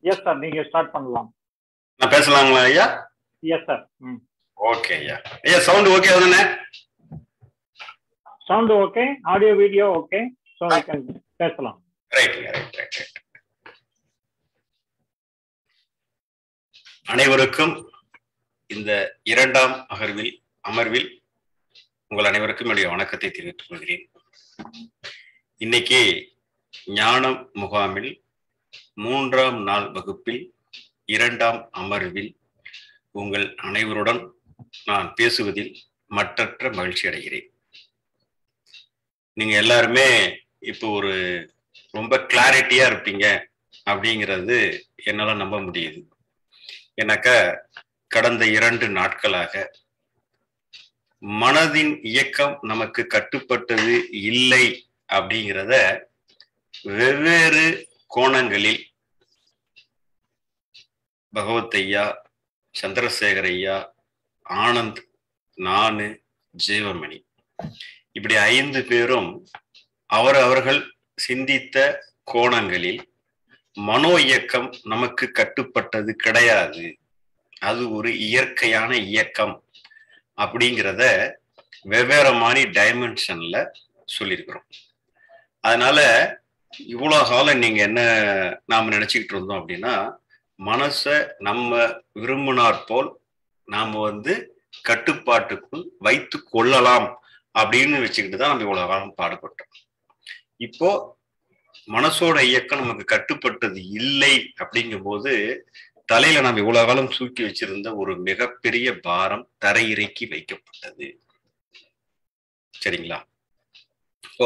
Yes sir நீங்க start பண்ணலாம் நான் பேசலாங்களா ஐயா எஸ் சார் ம் ஓகே ஐயா ஐயா சவுண்ட் ஓகே தானே sound okay audio video okay so can பேசலாம் ரைட்டுங்க ரைட் ரைட் ரைட் அனைவருக்கும் இந்த இரண்டாம் அகர்வில் அமர்வில் உங்கள் அனைவருக்கும் என்னுடைய வணக்கத்தை தெரிவித்துக் கொள்கிறேன் இன்னைக்கு ஞானம் முகாமில் மூன்றாம் நாள் வகுப்பில் இரண்டாம் அமர்வில் உங்கள் அனைவருடன் நான் பேசுவதில் மற்றற்ற மகிழ்ச்சி அடைகிறேன் நீங்க எல்லாருமே இப்போ ஒரு ரொம்ப கிளாரிட்டியா இருப்பீங்க அப்படிங்கிறது என்னால நம்ப முடியுது ஏன்னாக்கா கடந்த இரண்டு நாட்களாக மனதின் இயக்கம் நமக்கு கட்டுப்பட்டது இல்லை அப்படிங்கிறத வெவ்வேறு கோணங்களில் பகவத் ஐயா சந்திரசேகர் ஐயா ஆனந்த் நானு ஜீவமணி இப்படி ஐந்து பேரும் அவர் அவர்கள் சிந்தித்த கோணங்களில் மனோ இயக்கம் நமக்கு கட்டுப்பட்டது கிடையாது அது ஒரு இயற்கையான இயக்கம் அப்படிங்கிறத வெவ்வேறு மாதிரி டைமென்ஷன்ல சொல்லியிருக்கிறோம் அதனால இவ்வளோ காலம் நீங்க என்ன நாம நினைச்சுக்கிட்டு இருந்தோம் அப்படின்னா மனசை நம்ம விரும்பினார் போல் நாம வந்து கட்டுப்பாட்டுக்குள் வைத்து கொள்ளலாம் அப்படின்னு வச்சுக்கிட்டு தான் நம்ம இவ்வளவு காலம் பாடுபட்டோம் இப்போ மனசோட இயக்கம் நமக்கு கட்டுப்பட்டது இல்லை அப்படிங்கும் போது தலையில நம்ம இவ்வளவு காலம் தூக்கி வச்சிருந்த ஒரு மிகப்பெரிய பாரம் தரையிறக்கி வைக்கப்பட்டது சரிங்களா இப்போ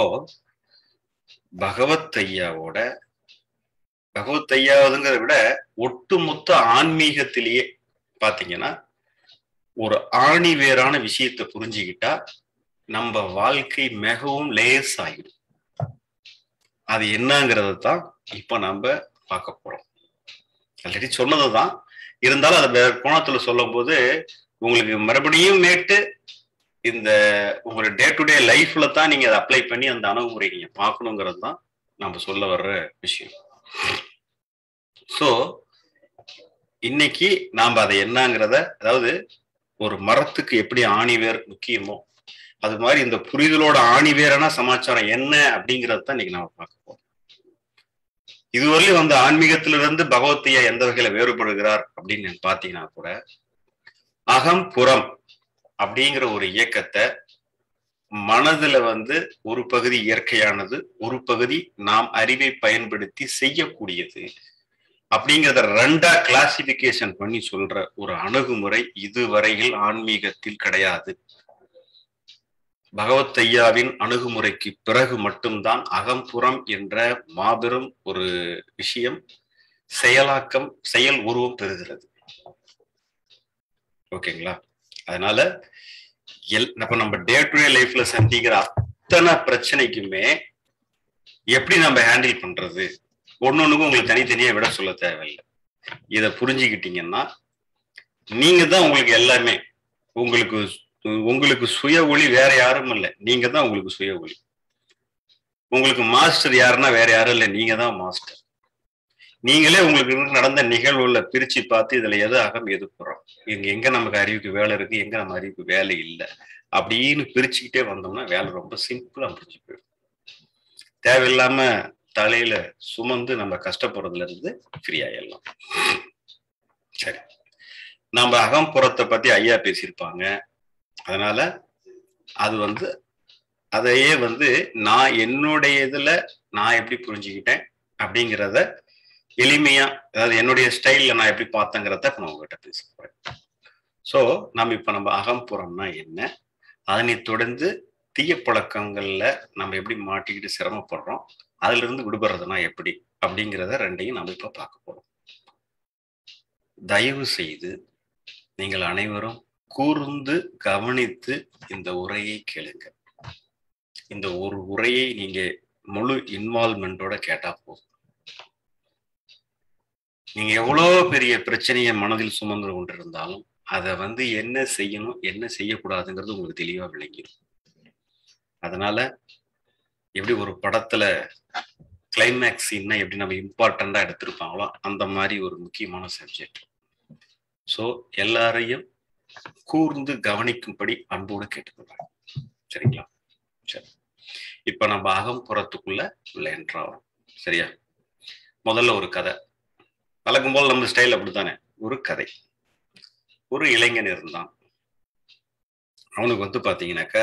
பகவத் ஐயாவோட பகவத் ஐயாவதுங்கிறத விட ஒட்டுமொத்த ஆன்மீகத்திலேயே பாத்தீங்கன்னா ஒரு ஆணி வேறான விஷயத்தை புரிஞ்சுக்கிட்டா நம்ம வாழ்க்கை மிகவும் லேஸ் ஆகிடும் அது என்னங்கிறத தான் இப்ப நம்ம பார்க்க போறோம் ஆல்ரெடி சொன்னது தான் இருந்தாலும் அதை வேற கோணத்துல சொல்லும் போது உங்களுக்கு மறுபடியும் மேட்டு இந்த உங்களோட டே டு டே லைஃப்ல தான் நீங்க அதை அப்ளை பண்ணி அந்த அணுகுமுறை நீங்க பார்க்கணுங்கிறது தான் நம்ம சொல்ல வர்ற விஷயம் ஸோ இன்னைக்கு நாம் அதை என்னங்கிறத அதாவது ஒரு மரத்துக்கு எப்படி ஆணிவேர் முக்கியமோ அது மாதிரி இந்த புரிதலோட ஆணிவேரான சமாச்சாரம் என்ன அப்படிங்கறது தான் இன்னைக்கு நாம பார்க்க போறோம் இதுவரையிலும் வந்து ஆன்மீகத்திலிருந்து பகவத்தையா எந்த வகையில வேறுபடுகிறார் அப்படின்னு பாத்தீங்கன்னா கூட அகம் புறம் அப்படிங்கிற ஒரு இயக்கத்தை மனதுல வந்து ஒரு பகுதி இயற்கையானது ஒரு பகுதி நாம் அறிவை பயன்படுத்தி செய்யக்கூடியது அப்படிங்கிறத ரெண்டா கிளாசிபிகேஷன் பண்ணி சொல்ற ஒரு அணுகுமுறை இதுவரையில் ஆன்மீகத்தில் கிடையாது பகவத் ஐயாவின் அணுகுமுறைக்கு பிறகு மட்டும்தான் அகம்புறம் என்ற மாபெரும் ஒரு விஷயம் செயலாக்கம் செயல் உருவம் பெறுகிறது ஓகேங்களா அதனால எல் அப்ப நம்ம டே டு டே லைஃப்ல சந்திக்கிற அத்தனை பிரச்சனைக்குமே எப்படி நம்ம ஹேண்டில் பண்றது ஒன்னொன்னுக்கும் உங்களுக்கு தனித்தனியா விட சொல்ல தேவையில்லை இதை புரிஞ்சுக்கிட்டீங்கன்னா நீங்க தான் உங்களுக்கு எல்லாமே உங்களுக்கு உங்களுக்கு சுய ஒளி வேற யாரும் இல்லை நீங்க தான் உங்களுக்கு சுய ஒளி உங்களுக்கு மாஸ்டர் யாருன்னா வேற யாரும் இல்லை நீங்க தான் மாஸ்டர் நீங்களே உங்களுக்கு நடந்த நிகழ்வுல பிரிச்சு பார்த்து இதுல எது அகம் எது புறம் இங்க எங்க நமக்கு அறிவுக்கு வேலை இருக்கு எங்க நம்ம அறிவுக்கு வேலை இல்லை அப்படின்னு பிரிச்சுக்கிட்டே வந்தோம்னா வேலை ரொம்ப சிம்பிளா முடிஞ்சு போயிடும் தேவையில்லாம தலையில சுமந்து நம்ம கஷ்டப்படுறதுல இருந்து ஃப்ரீ ஆயிடலாம் சரி நம்ம அகம்புறத்தை பத்தி ஐயா பேசியிருப்பாங்க அதனால அது வந்து அதையே வந்து நான் என்னுடைய இதுல நான் எப்படி புரிஞ்சுக்கிட்டேன் அப்படிங்கிறத எளிமையா அதாவது என்னுடைய ஸ்டைல்ல நான் எப்படி பார்த்தேங்கிறத இப்ப நான் உங்ககிட்ட பேச போறேன் ஸோ நம்ம இப்ப நம்ம அகம்புறம்னா என்ன அதனை தொடர்ந்து தீய பழக்கங்கள்ல நம்ம எப்படி மாட்டிக்கிட்டு சிரமப்படுறோம் அதுல இருந்து விடுபடுறதுனா எப்படி அப்படிங்கிறத ரெண்டையும் நம்ம இப்ப பார்க்க போறோம் தயவு செய்து நீங்கள் அனைவரும் கூர்ந்து கவனித்து இந்த உரையை கேளுங்க இந்த ஒரு உரையை நீங்க முழு இன்வால்மெண்டோட கேட்டா போதும் நீங்க எவ்வளவு பெரிய பிரச்சனையை மனதில் சுமந்து கொண்டிருந்தாலும் அதை வந்து என்ன செய்யணும் என்ன செய்யக்கூடாதுங்கிறது உங்களுக்கு தெளிவா விளங்கிடும் அதனால எப்படி ஒரு படத்துல கிளைமேக்ஸ் சீன்னா எப்படி நம்ம இம்பார்ட்டண்டா எடுத்திருப்பாங்களோ அந்த மாதிரி ஒரு முக்கியமான சப்ஜெக்ட் ஸோ எல்லாரையும் கூர்ந்து கவனிக்கும்படி அன்போடு கேட்டுக்கொள்றேன் சரிங்களா சரி இப்ப நம்ம அகம்புறத்துக்குள்ள உள்ள என்றாகும் சரியா முதல்ல ஒரு கதை வழக்கம் போல் நம்ம ஸ்டைல் அப்படித்தானே ஒரு கதை ஒரு இளைஞன் இருந்தான் அவனுக்கு வந்து பாத்தீங்கன்னாக்க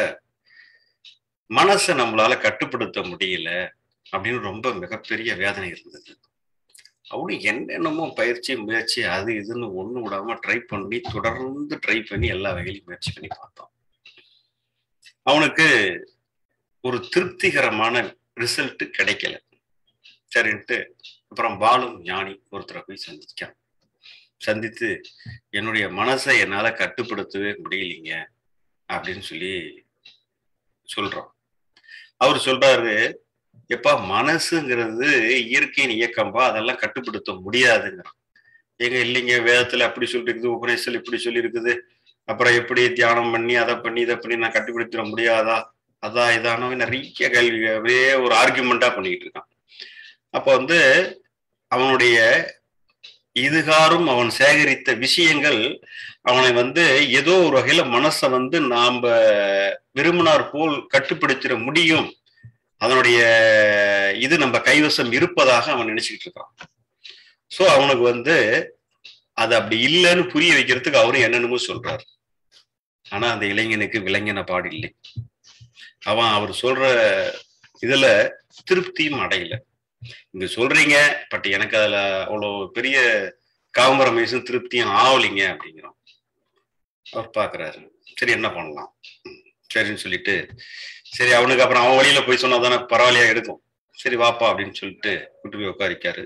மனசை நம்மளால கட்டுப்படுத்த முடியல அப்படின்னு ரொம்ப மிகப்பெரிய வேதனை இருந்தது அவனு என்னென்னமோ பயிற்சி முயற்சி அது இதுன்னு ஒண்ணு விடாம ட்ரை பண்ணி தொடர்ந்து ட்ரை பண்ணி எல்லா வகையிலும் முயற்சி பண்ணி பார்த்தான் அவனுக்கு ஒரு திருப்திகரமான ரிசல்ட் கிடைக்கல சரின்ட்டு அப்புறம் பாலும் ஞானி ஒருத்தரை போய் சந்திச்சான் சந்தித்து என்னுடைய மனசை என்னால கட்டுப்படுத்தவே முடியலைங்க அப்படின்னு சொல்லி சொல்றோம் அவர் சொல்றாரு எப்பா மனசுங்கிறது இயற்கையின் இயக்கம்பா அதெல்லாம் கட்டுப்படுத்த முடியாதுங்கிறான் எங்க இல்லைங்க வேதத்துல அப்படி சொல்லிருக்குது உபநேசல் இப்படி சொல்லியிருக்குது அப்புறம் எப்படி தியானம் பண்ணி அதை பண்ணி இதை பண்ணி நான் கட்டுப்படுத்திட முடியாதா அதான் இதானோ நிறைய கேள்வி அப்படியே ஒரு ஆர்குமெண்டா பண்ணிக்கிட்டு இருக்கான் அப்போ வந்து அவனுடைய இதுகாரும் அவன் சேகரித்த விஷயங்கள் அவனை வந்து ஏதோ ஒரு வகையில மனசை வந்து நாம விரும்பினார் போல் கட்டுப்படுத்திட முடியும் அதனுடைய இது நம்ம கைவசம் இருப்பதாக அவன் நினைச்சுக்கிட்டு இருக்கான் சோ அவனுக்கு வந்து அது அப்படி இல்லைன்னு புரிய வைக்கிறதுக்கு அவரும் என்னென்னமோ சொல்றாரு ஆனா அந்த இளைஞனுக்கு விளங்கின பாடு இல்லை அவன் அவர் சொல்ற இதுல திருப்தியும் அடையல இங்க சொல்றீங்க பட் எனக்கு அதுல அவ்வளவு பெரிய காம்பரமைஸும் திருப்தியும் ஆவலிங்க அப்படிங்கிறோம் அவர் பாக்குறாரு சரி என்ன பண்ணலாம் சரின்னு சொல்லிட்டு சரி அவனுக்கு அப்புறம் அவன் வழியில போய் சொன்னா தானே பரவாயில்லையா இருக்கும் சரி வாப்பா அப்படின்னு சொல்லிட்டு கூட்டு போய் உட்காரிக்காரு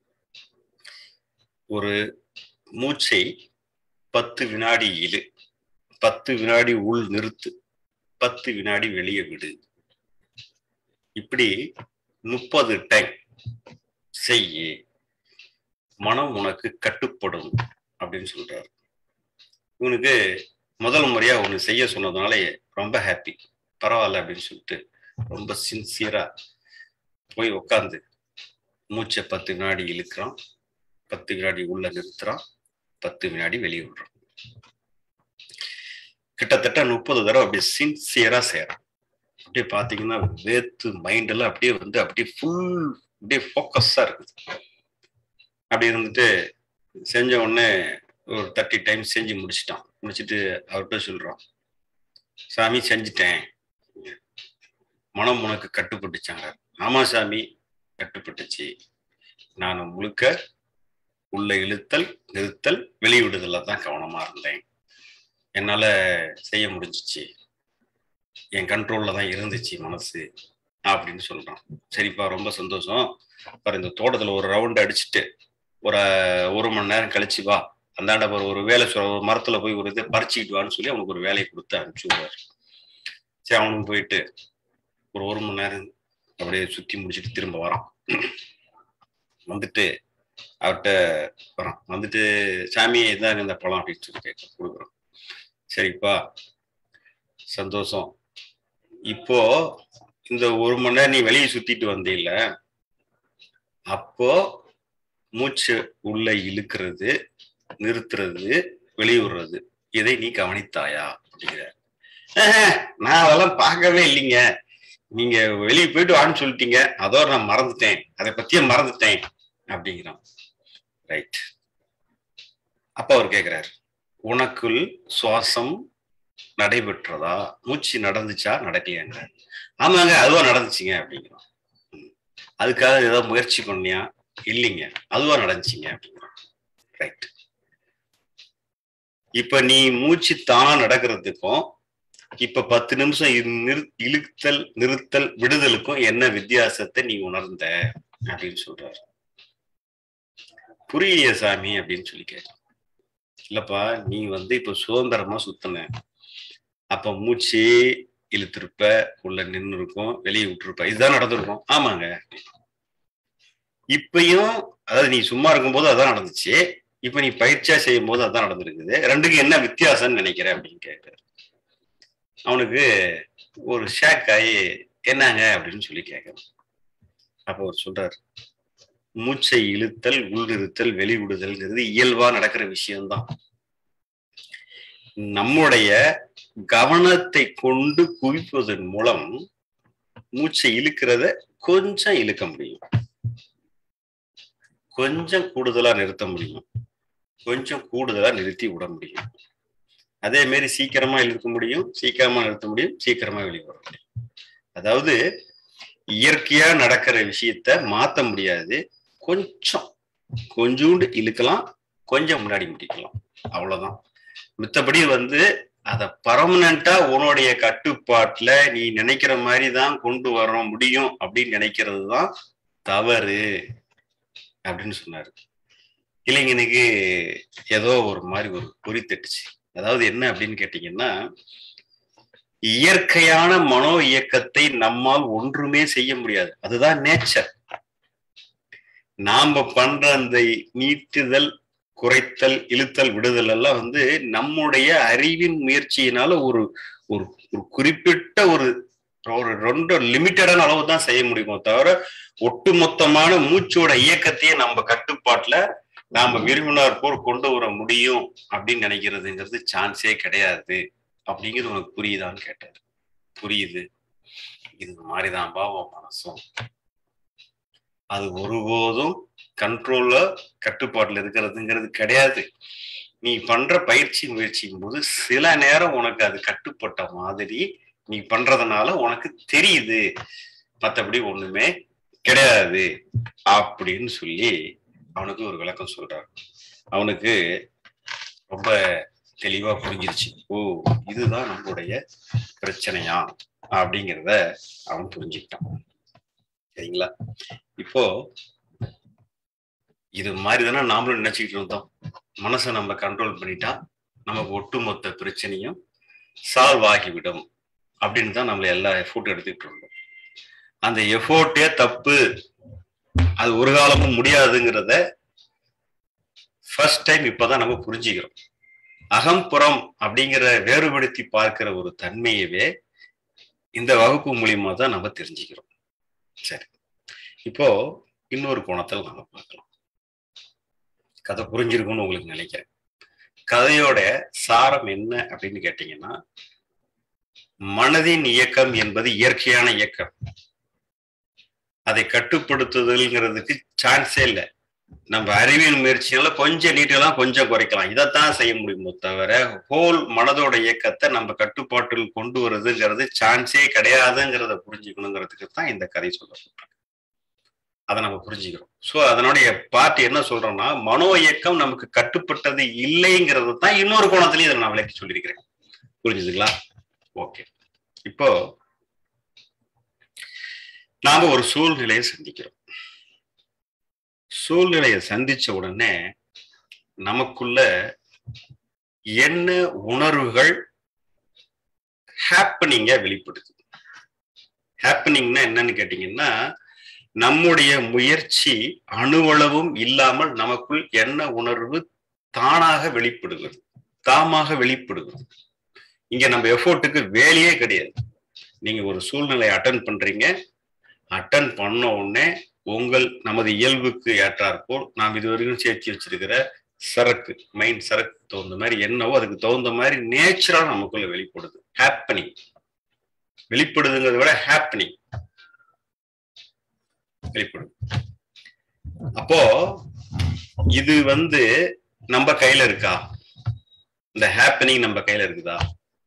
ஒரு மூச்சை பத்து வினாடி இழு பத்து வினாடி உள் நிறுத்து பத்து வினாடி வெளியே விடு இப்படி முப்பது டைம் செய்ய மனம் உனக்கு கட்டுப்படும் அப்படின்னு சொல்றாரு இவனுக்கு முதல் முறையா ஒண்ணு செய்ய சொன்னதுனால ரொம்ப ஹாப்பி பரவாயில்ல அப்படின்னு சொல்லிட்டு ரொம்ப சின்சியரா போய் உக்காந்து மூச்சை பத்து வினாடி இழுக்கிறான் பத்து வினாடி உள்ள நிறுத்துறான் பத்து வினாடி வெளியே விடுறான் கிட்டத்தட்ட முப்பது தடவை அப்படியே சின்சியரா செய்யறான் அப்படியே பாத்தீங்கன்னா வேத்து மைண்ட் எல்லாம் அப்படியே வந்து அப்படியே ஃபுல் அப்படியே ஃபோக்கஸா இருக்குது அப்படி இருந்துட்டு செஞ்ச உடனே ஒரு தேர்ட்டி டைம் செஞ்சு முடிச்சிட்டான் முடிச்சுட்டு அவர்கிட்ட சொல்றான் சாமி செஞ்சுட்டேன் மனம் உனக்கு கட்டுப்பட்டுச்சாங்க ஆமா சாமி கட்டுப்பட்டுச்சு நான் முழுக்க உள்ள இழுத்தல் நிறுத்தல் வெளிவிடுதல தான் கவனமா இருந்தேன் என்னால செய்ய முடிஞ்சிச்சு என் கண்ட்ரோல்ல தான் இருந்துச்சு மனசு அப்படின்னு சொல்றான் சரிப்பா ரொம்ப சந்தோஷம் பாரு இந்த தோட்டத்துல ஒரு ரவுண்ட் அடிச்சுட்டு ஒரு ஒரு மணி நேரம் கழிச்சு வா அந்தாண்ட ஒரு ஒரு வேலை சொல்ற ஒரு மரத்துல போய் ஒரு இதை பறிச்சுக்கிட்டு வான்னு சொல்லி அவனுக்கு ஒரு வேலையை கொடுத்து அனுப்பிச்சு விடுவாரு சரி அவனுக்கு போயிட்டு ஒரு ஒரு மணி நேரம் அப்படியே சுத்தி முடிச்சுட்டு திரும்ப வரான் வந்துட்டு அவர்கிட்ட வரான் வந்துட்டு சாமி இதாங்க இந்த பழம் அப்படின்னு சொல்லி கேட்க கொடுக்குறோம் சரிப்பா சந்தோஷம் இப்போ இந்த ஒரு மணி நேரம் நீ வெளியே சுத்திட்டு வந்தீல்ல அப்போ மூச்சு உள்ள இழுக்கிறது நிறுத்துறது வெளியுறது இதை நீ கவனித்தாயா அப்படிங்கிற நான் அதெல்லாம் பார்க்கவே இல்லைங்க நீங்க வெளியே போயிட்டு வான்னு சொல்லிட்டீங்க அதோட நான் மறந்துட்டேன் அதை பத்தியே மறந்துட்டேன் அப்படிங்கிறான் ரைட் அப்ப அவர் கேக்குறாரு உனக்குள் சுவாசம் நடைபெற்றதா மூச்சு நடந்துச்சா நடக்கலையாங்க ஆமாங்க அதுவா நடந்துச்சுங்க அப்படிங்கிறோம் அதுக்காக ஏதாவது முயற்சி பண்ணியா இல்லைங்க அதுவா நடந்துச்சுங்க அப்படிங்கிறோம் ரைட் இப்ப நீ மூச்சு தானா நடக்கிறதுக்கும் இப்ப பத்து நிமிஷம் இழுத்தல் நிறுத்தல் விடுதலுக்கும் என்ன வித்தியாசத்தை நீ உணர்ந்த அப்படின்னு சொல்றாரு புரியலையே சாமி அப்படின்னு சொல்லி கேட்க இல்லப்பா நீ வந்து இப்ப சுதந்திரமா சுத்தின அப்ப மூச்சு இழுத்திருப்ப உள்ள நின்று இருக்கும் வெளியே விட்டுருப்ப இதுதான் நடந்திருக்கும் ஆமாங்க இப்பயும் அதாவது நீ சும்மா இருக்கும்போது அதான் நடந்துச்சு இப்ப நீ பயிற்சியா செய்யும் போது அதான் நடந்திருக்குது ரெண்டுக்கும் என்ன வித்தியாசம்னு நினைக்கிற அப்படின்னு கேட்கிறாரு அவனுக்கு ஒரு ஷேக் ஆகி என்னங்க அப்படின்னு சொல்லி கேட்கறான் அப்ப அவர் சொல்றாரு மூச்சை இழுத்தல் உள்ளிருத்தல் வெளிவிடுதல்ங்கிறது இயல்பா நடக்கிற விஷயம்தான் நம்முடைய கவனத்தை கொண்டு குவிப்பதன் மூலம் மூச்சை இழுக்கிறத கொஞ்சம் இழுக்க முடியும் கொஞ்சம் கூடுதலா நிறுத்த முடியும் கொஞ்சம் கூடுதலா நிறுத்தி விட முடியும் அதே மாதிரி சீக்கிரமா இழுக்க முடியும் சீக்கிரமா நிறுத்த முடியும் சீக்கிரமா வெளியே வர முடியும் அதாவது இயற்கையா நடக்கிற விஷயத்த மாத்த முடியாது கொஞ்சம் கொஞ்சோண்டு இழுக்கலாம் கொஞ்சம் முன்னாடி முடிக்கலாம் அவ்வளவுதான் மித்தபடி வந்து அத பர்மனண்டா உன்னுடைய கட்டுப்பாட்டுல நீ நினைக்கிற மாதிரி தான் கொண்டு வர முடியும் அப்படின்னு நினைக்கிறது தான் தவறு அப்படின்னு சொன்னாரு இளைஞனுக்கு ஏதோ ஒரு மாதிரி ஒரு குறி தட்டுச்சு அதாவது என்ன அப்படின்னு கேட்டீங்கன்னா இயற்கையான மனோ இயக்கத்தை நம்மால் ஒன்றுமே செய்ய முடியாது அதுதான் நேச்சர் நாம பண்ற அந்த நீட்டுதல் குறைத்தல் இழுத்தல் விடுதல் எல்லாம் வந்து நம்முடைய அறிவின் முயற்சியினால ஒரு ஒரு ஒரு குறிப்பிட்ட ஒரு ஒரு ரொம்ப லிமிட்டடான அளவு தான் செய்ய முடியுமோ தவிர ஒட்டுமொத்தமான மூச்சோட இயக்கத்தையே நம்ம கட்டுப்பாட்டுல நாம விரும்பினார் போல் கொண்டு வர முடியும் அப்படின்னு நினைக்கிறதுங்கிறது சான்ஸே கிடையாது அப்படிங்கிறது உனக்கு புரியுதான்னு கேட்டாரு புரியுது இது மாதிரிதான் பாவம் மனசும் அது ஒருபோதும் கண்ட்ரோல்ல கட்டுப்பாட்டுல இருக்கிறதுங்கிறது கிடையாது நீ பண்ற பயிற்சி முயற்சியும் போது சில நேரம் உனக்கு அது கட்டுப்பட்ட மாதிரி நீ பண்றதுனால உனக்கு தெரியுது மற்றபடி ஒண்ணுமே கிடையாது அப்படின்னு சொல்லி அவனுக்கு ஒரு விளக்கம் சொல்றாரு அவனுக்கு ரொம்ப தெளிவா புரிஞ்சிருச்சு ஓ இதுதான் நம்மளுடைய பிரச்சனையா அப்படிங்கிறத அவன் புரிஞ்சுக்கிட்டான் சரிங்களா இப்போ இது மாதிரி தானே நாமளும் நினைச்சுக்கிட்டு இருந்தோம் மனசை நம்ம கண்ட்ரோல் பண்ணிட்டா நமக்கு ஒட்டுமொத்த பிரச்சனையும் சால்வ் ஆகிவிடும் அப்படின்னு தான் நம்மள எல்லா எஃபோர்ட் எடுத்துக்கிட்டு இருந்தோம் அந்த எஃபோர்ட்டே தப்பு அது ஒரு காலமும் முடியாதுங்கிறத ஃபர்ஸ்ட் டைம் இப்பதான் நம்ம புரிஞ்சுக்கிறோம் அகம்புறம் அப்படிங்கிற வேறுபடுத்தி பார்க்கிற ஒரு தன்மையவே இந்த வகுப்பு மூலியமா தான் நம்ம தெரிஞ்சுக்கிறோம் சரி இப்போ இன்னொரு கோணத்தில் நம்ம பார்க்கலாம் கதை புரிஞ்சிருக்கும்னு உங்களுக்கு நினைக்கிறேன் கதையோட சாரம் என்ன அப்படின்னு கேட்டீங்கன்னா மனதின் இயக்கம் என்பது இயற்கையான இயக்கம் அதை கட்டுப்படுத்துதல்ங்கிறதுக்கு சான்ஸே இல்லை நம்ம அறிவியல் முயற்சியால கொஞ்சம் நீட்டெல்லாம் கொஞ்சம் குறைக்கலாம் இதைத்தான் செய்ய முடியுமோ தவிர ஹோல் மனதோட இயக்கத்தை நம்ம கட்டுப்பாட்டில் கொண்டு வருதுங்கிறது சான்ஸே கிடையாதுங்கிறத புரிஞ்சுக்கணுங்கிறதுக்கு தான் இந்த கதை சொல்ல சொல்றேன் அதை நம்ம புரிஞ்சுக்கிறோம் ஸோ அதனுடைய பார்ட் என்ன சொல்றோம்னா மனோ இயக்கம் நமக்கு கட்டுப்பட்டது இல்லைங்கிறது தான் இன்னொரு கோணத்திலையும் இதை நான் விளக்கி சொல்லியிருக்கிறேன் புரிஞ்சுதுங்களா ஓகே இப்போ நாம ஒரு சூழ்நிலையை சந்திக்கிறோம் சூழ்நிலையை சந்திச்ச உடனே நமக்குள்ள என்ன உணர்வுகள் ஹாப்பனிங்க வெளிப்படுது ஹாப்பனிங்னா என்னன்னு கேட்டீங்கன்னா நம்முடைய முயற்சி அணுவளவும் இல்லாமல் நமக்குள் என்ன உணர்வு தானாக வெளிப்படுகிறது தாமாக வெளிப்படுகிறது இங்க நம்ம எஃபோர்ட்டுக்கு வேலையே கிடையாது நீங்க ஒரு சூழ்நிலை அட்டன் பண்றீங்க அட்டன் பண்ண உடனே உங்கள் நமது இயல்புக்கு ஏற்றாற்போல் நாம் இதுவரைக்கும் சேர்த்து வச்சிருக்கிற சரக்கு மைண்ட் சரக்கு தகுந்த மாதிரி என்னவோ அதுக்கு தகுந்த மாதிரி நேச்சுரா நமக்குள்ள வெளிப்படுது ஹாப்பனிங் வெளிப்படுதுங்கிறத விட ஹாப்பனிங் வெளிப்படும் அப்போ இது வந்து நம்ம கையில இருக்கா இந்த ஹாப்பனிங் நம்ம கையில இருக்குதா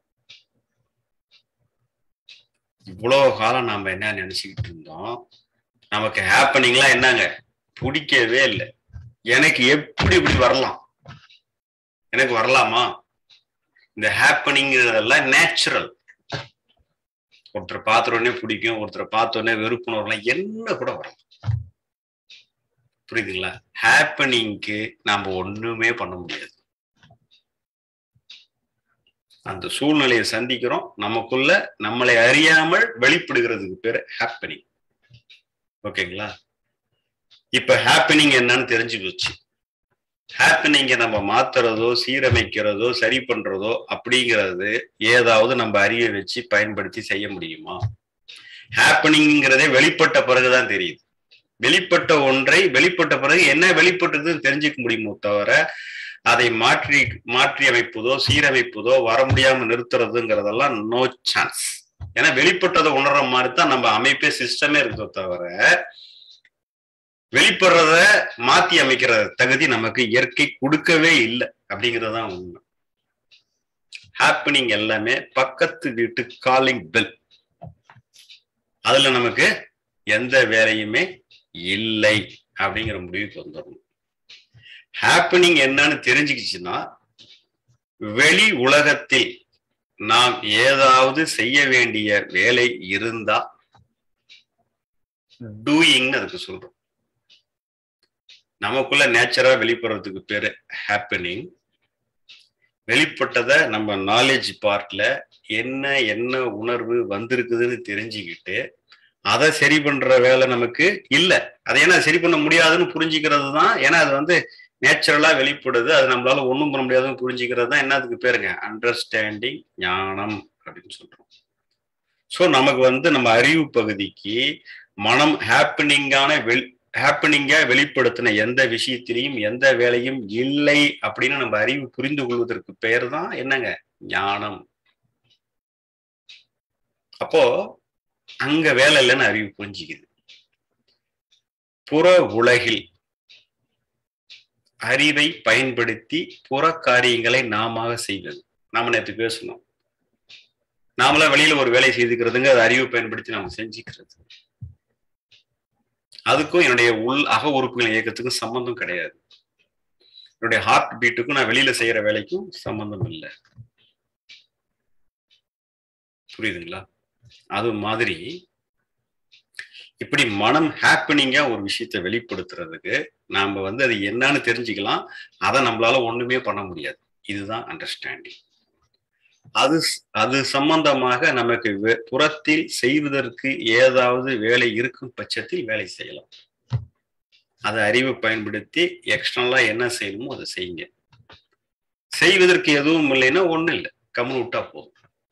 இவ்வளவு காலம் நாம என்ன நினைச்சுக்கிட்டு இருந்தோம் நமக்கு ஹாப்பனிங்லாம் என்னங்க பிடிக்கவே இல்லை எனக்கு எப்படி இப்படி வரலாம் எனக்கு வரலாமா இந்த ஹாப்பனிங்கிறதெல்லாம் நேச்சுரல் ஒருத்தர் பார்த்த உடனே பிடிக்கும் ஒருத்தரை பார்த்த உடனே வெறுப்புணர்வுலாம் என்ன கூட வரலாம் புரியுதுங்களா ஹாப்பனிங்க்கு நாம ஒண்ணுமே பண்ண முடியாது அந்த சூழ்நிலையை சந்திக்கிறோம் நமக்குள்ள நம்மளை அறியாமல் வெளிப்படுகிறதுக்கு பேரு ஹாப்பனிங் ஓகேங்களா இப்ப ஹாப்பனிங் என்னன்னு தெரிஞ்சு போச்சு ஹாப்பனிங்க நம்ம மாத்துறதோ சீரமைக்கிறதோ சரி பண்றதோ அப்படிங்கிறது ஏதாவது நம்ம அறிவை வச்சு பயன்படுத்தி செய்ய முடியுமா ஹாப்பனிங்கிறதே வெளிப்பட்ட பிறகுதான் தெரியுது வெளிப்பட்ட ஒன்றை வெளிப்பட்ட பிறகு என்ன வெளிப்பட்டதுன்னு தெரிஞ்சுக்க முடியுமோ தவிர அதை மாற்றி மாற்றி அமைப்பதோ சீரமைப்பதோ வர முடியாம நிறுத்துறதுங்கிறதெல்லாம் நோ சான்ஸ் ஏன்னா வெளிப்பட்டதை உணர்ற மாதிரி தான் நம்ம அமைப்பே சிஸ்டமே இருக்கோ தவிர வெளிப்படுறத மாத்தி அமைக்கிற தகுதி நமக்கு இயற்கை கொடுக்கவே இல்லை அப்படிங்கிறது தான் உண்மை ஹாப்பனிங் எல்லாமே பக்கத்து வீட்டு காலிங் பெல் அதுல நமக்கு எந்த வேலையுமே இல்லை அப்படிங்கிற முடிவுக்கு வந்துடணும் ஹாப்பனிங் என்னன்னு தெரிஞ்சுக்கிச்சுன்னா வெளி உலகத்தில் நாம் ஏதாவது செய்ய வேண்டிய வேலை இருந்தா டூயிங்னு அதுக்கு சொல்றோம் நமக்குள்ள நேச்சரா வெளிப்படுறதுக்கு பேரு ஹாப்பனிங் வெளிப்பட்டதை நம்ம நாலேஜ் பார்ட்ல என்ன என்ன உணர்வு வந்திருக்குதுன்னு தெரிஞ்சுக்கிட்டு அதை சரி பண்ற வேலை நமக்கு இல்ல அதை ஏன்னா சரி பண்ண முடியாதுன்னு புரிஞ்சுக்கிறது தான் ஏன்னா அது வந்து நேச்சுரலா வெளிப்படுது அது நம்மளால ஒண்ணும் பண்ண முடியாதுன்னு புரிஞ்சுக்கிறது தான் என்னதுக்கு பேருங்க அண்டர்ஸ்டாண்டிங் ஞானம் அப்படின்னு சொல்றோம் ஸோ நமக்கு வந்து நம்ம அறிவு பகுதிக்கு மனம் ஹாப்பனிங்கான வெள் ஹாப்பனிங்கா வெளிப்படுத்தின எந்த விஷயத்திலையும் எந்த வேலையும் இல்லை அப்படின்னு நம்ம அறிவு புரிந்து கொள்வதற்கு பெயர் தான் என்னங்க ஞானம் அப்போ அங்க வேலை இல்லைன்னு அறிவு புரிஞ்சுக்குது புற உலகில் அறிவை பயன்படுத்தி புற காரியங்களை நாம செய்வது நாம நேற்று பேசணும் நாமளா வெளியில ஒரு வேலை செய்துக்கிறதுங்க அது அறிவை பயன்படுத்தி நாம செஞ்சுக்கிறது அதுக்கும் என்னுடைய உள் அக உறுப்புகள் இயக்கத்துக்கும் சம்பந்தம் கிடையாது என்னுடைய ஹார்ட் பீட்டுக்கும் நான் வெளியில செய்யற வேலைக்கும் சம்பந்தம் இல்லை புரியுதுங்களா அது மாதிரி இப்படி மனம் ஹாப்பனிங்கா ஒரு விஷயத்த வெளிப்படுத்துறதுக்கு நாம வந்து அது என்னன்னு தெரிஞ்சுக்கலாம் அதை நம்மளால ஒண்ணுமே பண்ண முடியாது இதுதான் அண்டர்ஸ்டாண்டிங் அது அது சம்பந்தமாக நமக்கு புறத்தில் செய்வதற்கு ஏதாவது வேலை இருக்கும் பட்சத்தில் வேலை செய்யலாம் அதை அறிவை பயன்படுத்தி எக்ஸ்டர்னலா என்ன செய்யணுமோ அதை செய்யுங்க செய்வதற்கு எதுவும் இல்லைன்னா ஒண்ணும் இல்லை கம்முன்னு விட்டா போதும்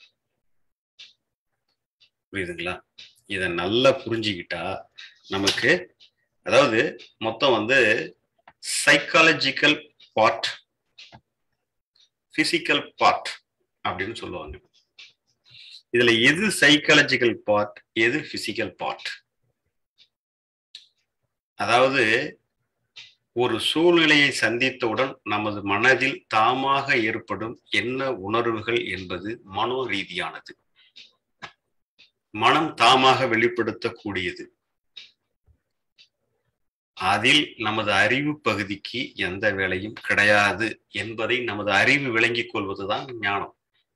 புரியுதுங்களா இதை நல்லா புரிஞ்சுக்கிட்டா நமக்கு அதாவது மொத்தம் வந்து சைக்காலஜிக்கல் பார்ட் பிசிக்கல் பார்ட் அப்படின்னு சொல்லுவாங்க இதுல எது சைக்காலஜிக்கல் பார்ட் எது பிசிக்கல் பார்ட் அதாவது ஒரு சூழ்நிலையை சந்தித்தவுடன் நமது மனதில் தாமாக ஏற்படும் என்ன உணர்வுகள் என்பது மனோ ரீதியானது மனம் தாமாக வெளிப்படுத்தக்கூடியது அதில் நமது அறிவு பகுதிக்கு எந்த வேலையும் கிடையாது என்பதை நமது அறிவு விளங்கிக் கொள்வதுதான் ஞானம்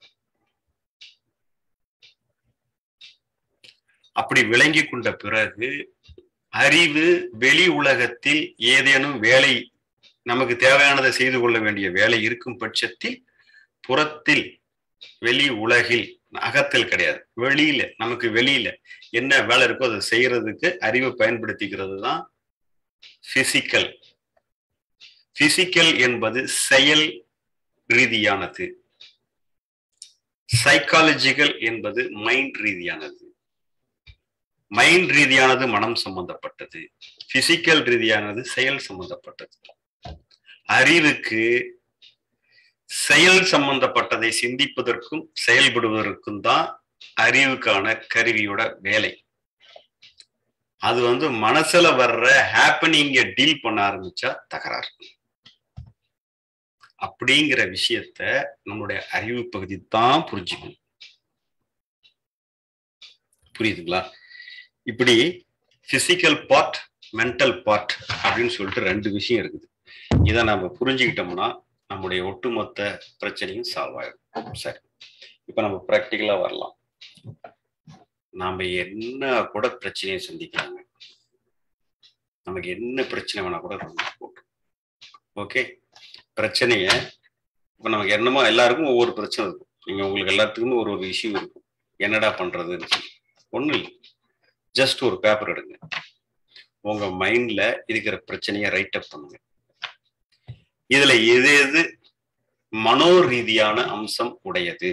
அப்படி விளங்கி கொண்ட பிறகு அறிவு வெளி உலகத்தில் ஏதேனும் வேலை நமக்கு தேவையானதை செய்து கொள்ள வேண்டிய வேலை இருக்கும் பட்சத்தில் புறத்தில் வெளி உலகில் அகத்தில் கிடையாது வெளியில நமக்கு வெளியில என்ன வேலை இருக்கோ அதை செய்யறதுக்கு அறிவை பயன்படுத்திக்கிறது தான் பிசிக்கல் பிசிக்கல் என்பது செயல் ரீதியானது சைக்காலஜிக்கல் என்பது மைண்ட் ரீதியானது மைண்ட் ரீதியானது மனம் சம்பந்தப்பட்டது பிசிக்கல் ரீதியானது செயல் சம்பந்தப்பட்டது அறிவுக்கு செயல் சம்பந்தப்பட்டதை சிந்திப்பதற்கும் செயல்படுவதற்கும் தான் அறிவுக்கான கருவியோட வேலை அது வந்து மனசுல வர்ற ஹாப்பனிங்க டீல் பண்ண ஆரம்பிச்சா தகராறு அப்படிங்கிற விஷயத்த நம்மளுடைய அறிவு பகுதி தான் புரிஞ்சுக்கணும் புரியுதுங்களா இப்படி பிசிக்கல் பார்ட் மென்டல் பார்ட் அப்படின்னு சொல்லிட்டு ரெண்டு விஷயம் இருக்குது இதை நம்ம புரிஞ்சுக்கிட்டோம்னா நம்முடைய ஒட்டுமொத்த பிரச்சனையும் சால்வ் ஆயிடும் சரி இப்ப நம்ம ப்ராக்டிக்கலா வரலாம் நாம என்ன கூட பிரச்சனையை சந்திக்கிறாங்க நமக்கு என்ன பிரச்சனை வேணா கூட போட்டு ஓகே பிரச்சனைய இப்ப நமக்கு என்னமோ எல்லாருக்கும் ஒவ்வொரு பிரச்சனை இருக்கும் நீங்க உங்களுக்கு எல்லாத்துக்குமே ஒரு ஒரு இஷ்யூ இருக்கும் என்னடா பண்றதுன்னு சொல்லி ஒண்ணும் இல்லை ஜஸ்ட் ஒரு பேப்பர் எடுங்க உங்க மைண்ட்ல இருக்கிற பிரச்சனையை ரைட் அப் பண்ணுங்க இதுல எது எது மனோ ரீதியான அம்சம் உடையது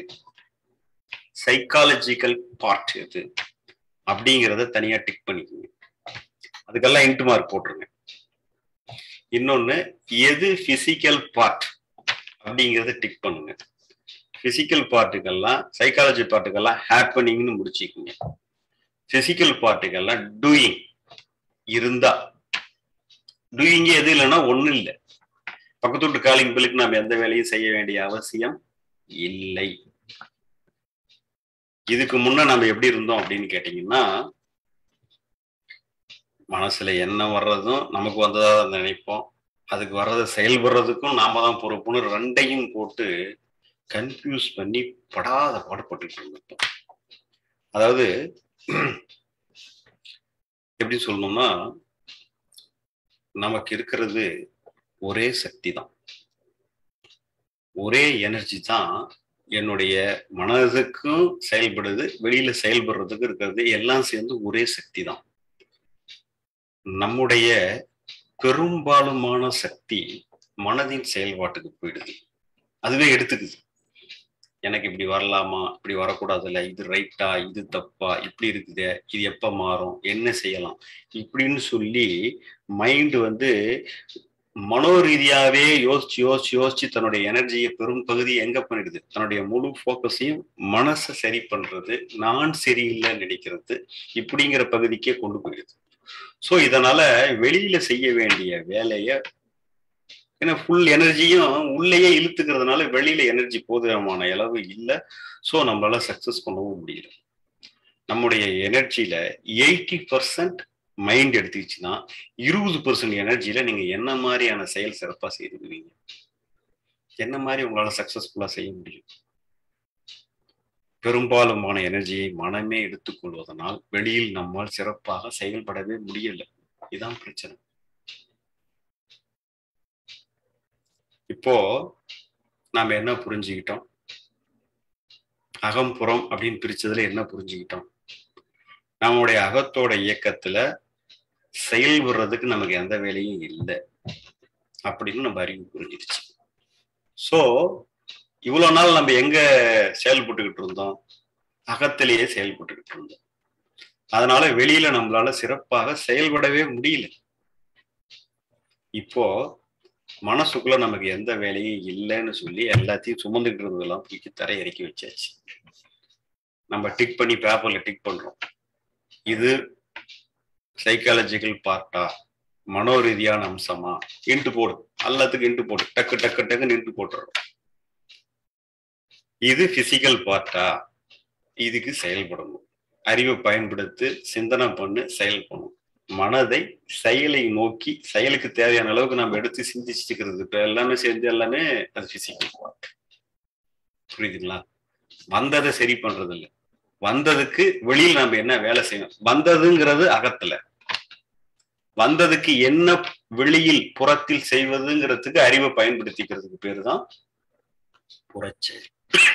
சைக்காலஜிக்கல் பார்ட் எது அப்படிங்கிறத தனியா டிக் பண்ணிக்கோங்க அதுக்கெல்லாம் இன்ட்டு மார்க் போட்டுருங்க இன்னொன்னு எது பிசிக்கல் பார்ட் அப்படிங்கறத டிக் பண்ணுங்க பிசிக்கல் பார்ட்டுக்கெல்லாம் சைக்காலஜி பார்ட்டுக்கெல்லாம் ஹேப்பனிங்னு முடிச்சுக்கோங்க பிசிக்கல் பார்ட்டுக்கெல்லாம் டூயிங் இருந்தா டூயிங்கே எது இல்லைன்னா ஒண்ணும் இல்லை பக்கத்து வீட்டு காலிங் பில்லுக்கு நம்ம எந்த வேலையும் செய்ய வேண்டிய அவசியம் இல்லை இதுக்கு முன்ன நம்ம எப்படி இருந்தோம் அப்படின்னு கேட்டீங்கன்னா மனசுல என்ன வர்றதும் நமக்கு வந்ததா தான் நினைப்போம் அதுக்கு வர்றதை செயல்படுறதுக்கும் நாம தான் பொறுப்புன்னு ரெண்டையும் போட்டு கன்ஃபியூஸ் பண்ணி படாத பாடுபட்டுட்டு இருந்தோம் அதாவது எப்படி சொல்லணும்னா நமக்கு இருக்கிறது ஒரே சக்தி தான் ஒரே எனர்ஜி தான் என்னுடைய மனதுக்கும் செயல்படுது வெளியில செயல்படுறதுக்கு இருக்கிறது எல்லாம் சேர்ந்து ஒரே சக்தி தான் நம்முடைய பெரும்பாலுமான சக்தி மனதின் செயல்பாட்டுக்கு போயிடுது அதுவே எடுத்துக்குது எனக்கு இப்படி வரலாமா இப்படி வரக்கூடாதுல்ல இது ரைட்டா இது தப்பா இப்படி இருக்குது இது எப்ப மாறும் என்ன செய்யலாம் இப்படின்னு சொல்லி மைண்ட் வந்து மனோரீதியாவே யோசிச்சு யோசிச்சு யோசிச்சு தன்னுடைய எனர்ஜியை பெரும் பகுதி எங்க பண்ணிடுது தன்னுடைய முழு ஃபோக்கஸையும் மனசை சரி பண்றது நான் சரியில்லைன்னு நினைக்கிறது இப்படிங்கிற பகுதிக்கே கொண்டு போயிடுது ஸோ இதனால வெளியில செய்ய வேண்டிய வேலைய ஏன்னா ஃபுல் எனர்ஜியும் உள்ளேயே இழுத்துக்கிறதுனால வெளியில எனர்ஜி போதுமான அளவு இல்லை ஸோ நம்மளால சக்சஸ் பண்ணவும் முடியல நம்முடைய எனர்ஜியில எயிட்டி பர்சன்ட் மைண்ட் எடுத்துக்கிச்சுன்னா இருபது பர்சன்ட் எனர்ஜியில நீங்க என்ன மாதிரியான செயல் சிறப்பா செய்திருவீங்க என்ன மாதிரி உங்களால சக்சஸ்ஃபுல்லா செய்ய முடியும் பெரும்பாலுமான எனர்ஜியை மனமே எடுத்துக்கொள்வதனால் வெளியில் நம்மால் சிறப்பாக செயல்படவே முடியல இதுதான் பிரச்சனை இப்போ நாம என்ன புரிஞ்சுக்கிட்டோம் அகம் புறம் அப்படின்னு பிரிச்சதுல என்ன புரிஞ்சுக்கிட்டோம் நம்முடைய அகத்தோட இயக்கத்துல செயல்படுறதுக்கு நமக்கு எந்த வேலையும் இல்லை அப்படின்னு நம்ம அறிவு புரிஞ்சிருச்சு ஸோ இவ்வளவு நாள் நம்ம எங்க செயல்பட்டுக்கிட்டு இருந்தோம் அகத்திலேயே செயல்பட்டுக்கிட்டு இருந்தோம் அதனால வெளியில நம்மளால சிறப்பாக செயல்படவே முடியல இப்போ மனசுக்குள்ள நமக்கு எந்த வேலையும் இல்லைன்னு சொல்லி எல்லாத்தையும் சுமந்துக்கிட்டு இருந்ததெல்லாம் தூக்கி தரை இறக்கி வச்சாச்சு நம்ம டிக் பண்ணி பேப்பர்ல டிக் பண்றோம் இது சைக்காலஜிக்கல் பார்ட்டா மனோரீதியான அம்சமா இன்ட்டு போடு எல்லாத்துக்கும் இன்ட்டு போடு டக்கு டக்கு டக்குன்னு இன்ட்டு போட்டுறோம் இது பிசிக்கல் பார்ட்டா இதுக்கு செயல்படணும் அறிவை பயன்படுத்தி சிந்தனை பண்ணு செயல் பண்ணும் மனதை செயலை நோக்கி செயலுக்கு தேவையான அளவுக்கு நம்ம எடுத்து சிந்திச்சுக்கிறது இப்ப எல்லாமே சேர்ந்து எல்லாமே அது பிசிக்கல் பார்ட் புரியுதுங்களா வந்ததை சரி பண்றது இல்லை வந்ததுக்கு வெளியில் நம்ம என்ன வேலை செய்யணும் வந்ததுங்கிறது அகத்துல வந்ததுக்கு என்ன வெளியில் புறத்தில் செய்வதுங்கிறதுக்கு அறிவை பயன்படுத்திக்கிறதுக்கு பேரு தான் புறச்செயல்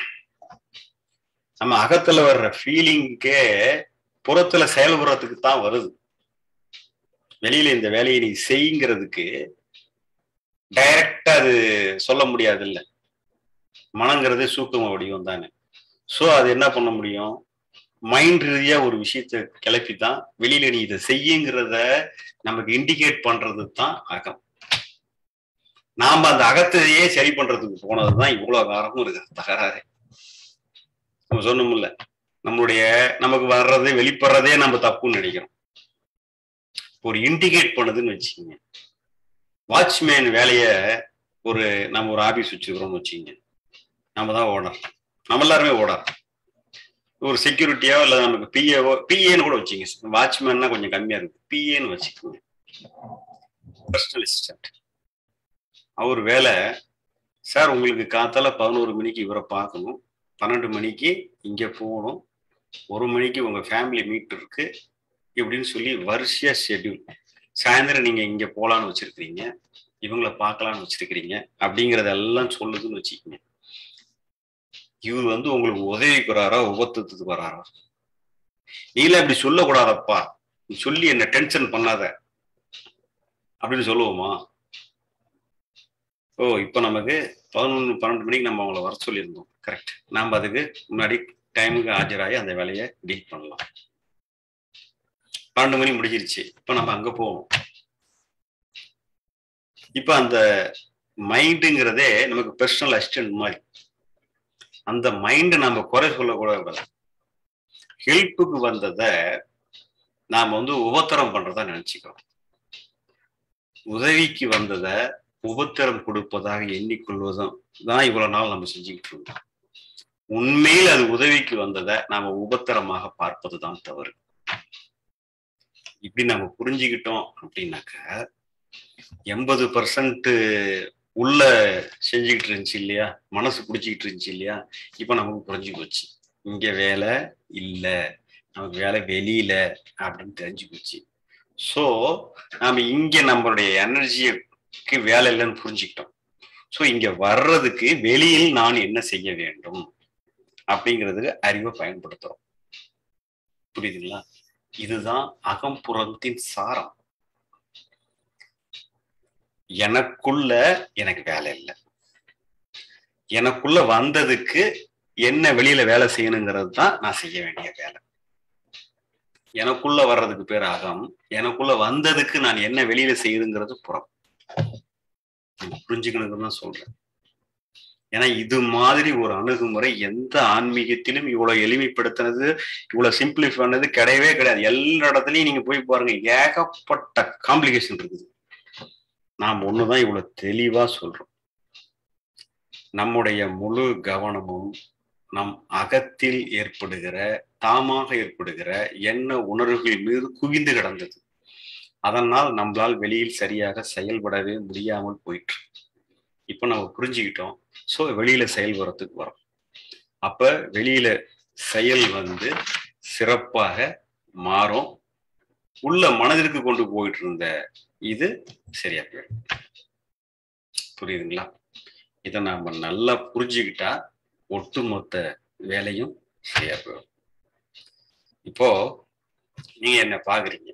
நம்ம அகத்துல வர்ற ஃபீலிங்கே புறத்துல செயல்படுறதுக்கு தான் வருது வெளியில இந்த வேலையை நீ செய்யுங்கிறதுக்கு டைரக்டா அது சொல்ல முடியாது இல்ல மனங்கிறது சூக்கும வடிவம் தானே சோ அது என்ன பண்ண முடியும் மைண்ட் ரீதியா ஒரு விஷயத்த கிளப்பி தான் வெளியில நீ இதை செய்யுங்கிறத நமக்கு இண்டிகேட் பண்றது தான் அகம் நாம அந்த அகத்தையே சரி பண்றதுக்கு போனதுதான் இவ்வளவு காரணமும் இருக்குது தகராறு நம்ம சொன்னோம்ல நம்மளுடைய நமக்கு வர்றது வெளிப்படுறதே நம்ம தப்புன்னு நினைக்கிறோம் ஒரு இண்டிகேட் பண்ணுதுன்னு வச்சுக்கோங்க வாட்ச்மேன் வேலைய ஒரு நம்ம ஒரு ஆபீஸ் வச்சுக்கிறோம்னு வச்சுக்கோங்க நம்ம தான் ஓனர் நம்ம எல்லாருமே ஓனர் ஒரு செக்யூரிட்டியோ இல்லை நமக்கு பிஏவோ பிஏன்னு கூட வச்சுங்க வாட்ச்மேன்னா கொஞ்சம் கம்மியா இருக்கு பிஏன்னு வச்சுக்கோங்க பர்சனல் அசிஸ்டன்ட் அவர் வேலை சார் உங்களுக்கு காத்தால பதினோரு மணிக்கு இவரை பார்க்கணும் பன்னெண்டு மணிக்கு இங்க போகணும் ஒரு மணிக்கு உங்க ஃபேமிலி மீட் இருக்கு இப்படின்னு சொல்லி வரிசையா ஷெட்யூல் சாயந்தரம் நீங்க இங்க போலான்னு வச்சிருக்கிறீங்க இவங்கள பார்க்கலான்னு வச்சிருக்கிறீங்க அப்படிங்கறதெல்லாம் சொல்லுதுன்னு வச்சுக்கோங்க இவர் வந்து உங்களுக்கு உதவிக்கு வராரா உபத்தத்துக்கு வராரா நீல இப்படி சொல்லக்கூடாதப்பா நீ சொல்லி என்ன டென்ஷன் பண்ணாத அப்படின்னு சொல்லுவோமா ஓ இப்போ நமக்கு பதினொன்று பன்னெண்டு மணிக்கு நம்ம அவங்கள வர சொல்லியிருந்தோம் கரெக்ட் நாம் அதுக்கு முன்னாடி டைமுக்கு ஆஜராகி அந்த வேலையை டீல் பண்ணலாம் பன்னெண்டு மணி முடிஞ்சிருச்சு இப்ப நம்ம அங்க போவோம் இப்ப அந்த மைண்டுங்கிறதே நமக்கு பர்சனல் அசிஸ்டன்ட் மாதிரி அந்த மைண்டை நம்ம குறை சொல்லக்கூடாது ஹெல்ப்புக்கு வந்ததை நாம வந்து உபத்திரம் பண்றதா நினைச்சுக்கிறோம் உதவிக்கு வந்ததை உபத்திரம் கொடுப்பதாக எண்ணிக்கொள்வதும் தான் இவ்வளவு நாள் நம்ம செஞ்சுக்கிட்டு இருந்தோம் உண்மையில் அது உதவிக்கு வந்ததை நாம உபத்திரமாக பார்ப்பதுதான் தவறு இப்படி நம்ம புரிஞ்சுக்கிட்டோம் அப்படின்னாக்க எண்பது பர்சன்ட் உள்ள செஞ்சுக்கிட்டு இருந்துச்சு இல்லையா மனசு பிடிச்சிக்கிட்டு இருந்துச்சு இல்லையா இப்ப நமக்கு புரிஞ்சு போச்சு இங்க வேலை இல்ல நமக்கு வேலை வெளியில அப்படின்னு தெரிஞ்சு போச்சு ஸோ நாம இங்க நம்மளுடைய எனர்ஜிக்கு வேலை இல்லைன்னு புரிஞ்சுக்கிட்டோம் ஸோ இங்க வர்றதுக்கு வெளியில் நான் என்ன செய்ய வேண்டும் அப்படிங்கிறதுக்கு அறிவை பயன்படுத்துறோம் புரியுதுங்களா இதுதான் அகம்புறத்தின் சாரம் எனக்குள்ள எனக்கு வேலை இல்லை எனக்குள்ள வந்ததுக்கு என்ன வெளியில வேலை செய்யணுங்கிறது தான் நான் செய்ய வேண்டிய வேலை எனக்குள்ள வர்றதுக்கு பேர் அகம் எனக்குள்ள வந்ததுக்கு நான் என்ன வெளியில செய்யுதுங்கிறது புறம் புரிஞ்சுக்கணுன்னு தான் சொல்றேன் ஏன்னா இது மாதிரி ஒரு அணுகுமுறை எந்த ஆன்மீகத்திலும் இவ்வளவு எளிமைப்படுத்தினது இவ்வளவு சிம்பிளிஃபை பண்ணது கிடையவே கிடையாது எல்லா இடத்துலயும் நீங்க போய் பாருங்க ஏகப்பட்ட காம்ப்ளிகேஷன் இருக்குது நாம் ஒண்ணுதான் இவ்வளவு தெளிவா சொல்றோம் நம்முடைய முழு கவனமும் நம் அகத்தில் ஏற்படுகிற தாமாக ஏற்படுகிற எண்ண உணர்வுகள் மீது குவிந்து கிடந்தது அதனால் நம்மளால் வெளியில் சரியாக செயல்படவே முடியாமல் போயிற்று இப்ப நம்ம புரிஞ்சுக்கிட்டோம் ஸோ வெளியில செயல்படுறதுக்கு வரோம் அப்ப வெளியில செயல் வந்து சிறப்பாக மாறும் உள்ள மனதிற்கு கொண்டு போயிட்டு இருந்த இது சரியா போயிடும் புரியுதுங்களா இதை நாம நல்லா புரிஞ்சுக்கிட்டா ஒட்டுமொத்த வேலையும் சரியா போயிடும் இப்போ நீங்க என்ன பாக்குறீங்க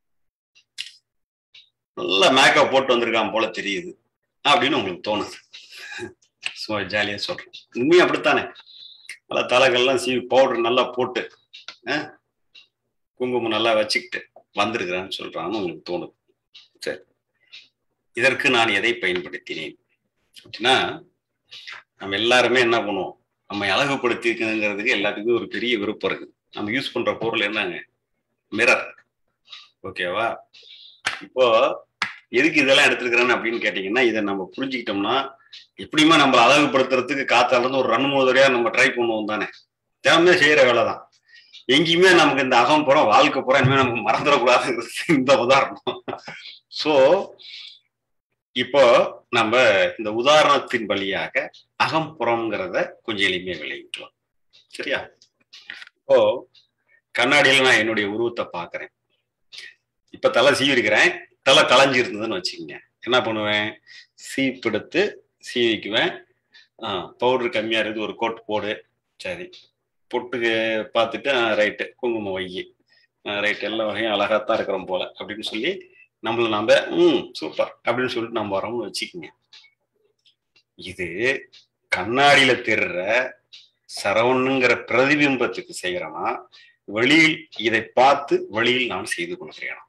நல்லா மேக்கப் போட்டு வந்திருக்கான் போல தெரியுது அப்படின்னு உங்களுக்கு தோணுது சும்மா ஜாலியா சொல்றேன் உண்மையும் அப்படித்தானே நல்லா தலைகள்லாம் சீவி பவுடர் நல்லா போட்டு குங்குமம் நல்லா வச்சுக்கிட்டு வந்திருக்கிறான்னு சொல்றான்னு உங்களுக்கு தோணுது சரி இதற்கு நான் எதை பயன்படுத்தினேன் அப்படின்னா நம்ம எல்லாருமே என்ன பண்ணுவோம் நம்ம அழகுபடுத்திருக்குங்கிறதுக்கு எல்லாத்துக்கும் ஒரு பெரிய விருப்பம் இருக்குது நம்ம யூஸ் பண்ற பொருள் என்னங்க மிரர் ஓகேவா இப்போ எதுக்கு இதெல்லாம் எடுத்துருக்கிறேன்னு அப்படின்னு கேட்டீங்கன்னா இதை நம்ம புரிஞ்சுக்கிட்டோம்னா எப்படியுமே நம்ம அழகுபடுத்துறதுக்கு காத்தால இருந்து ஒரு ரெண்டு மூணு தடவையா நம்ம ட்ரை பண்ணுவோம் தானே தினமே செய்யற வேலை தான் எங்கேயுமே நமக்கு இந்த அகம் புறம் வாழ்க்கை புறம் இனிமே நமக்கு மறந்துடக்கூடாதுங்கிறது இந்த உதாரணம் ஸோ இப்போ நம்ம இந்த உதாரணத்தின் வழியாக அகம்புறம்ங்கிறத கொஞ்சம் எளிமையா விளைவிக்கலாம் சரியா இப்போ கண்ணாடியில நான் என்னுடைய உருவத்தை பாக்குறேன் இப்ப தலை சீவிருக்கிறேன் தலை களைஞ்சி இருந்ததுன்னு வச்சுக்கோங்க என்ன பண்ணுவேன் சீப்பெடுத்து சீவிக்குவேன் பவுடர் கம்மியா இருக்குது ஒரு கோட் போடு சரி பொட்டுக்கு பார்த்துட்டு ரைட்டு குங்குமம் வைகி ரைட் எல்லா வகையும் அழகாத்தான் இருக்கிறோம் போல அப்படின்னு சொல்லி நம்மள நம்ம ம் சூப்பர் அப்படின்னு சொல்லிட்டு நம்ம வரோம்னு வச்சுக்கோங்க இது கண்ணாடியில தெரிற சரவணுங்கிற பிரதிபிம்பத்துக்கு செய்யறனா வெளியில் இதை பார்த்து வெளியில் நான் செய்து கொள்கிறேன்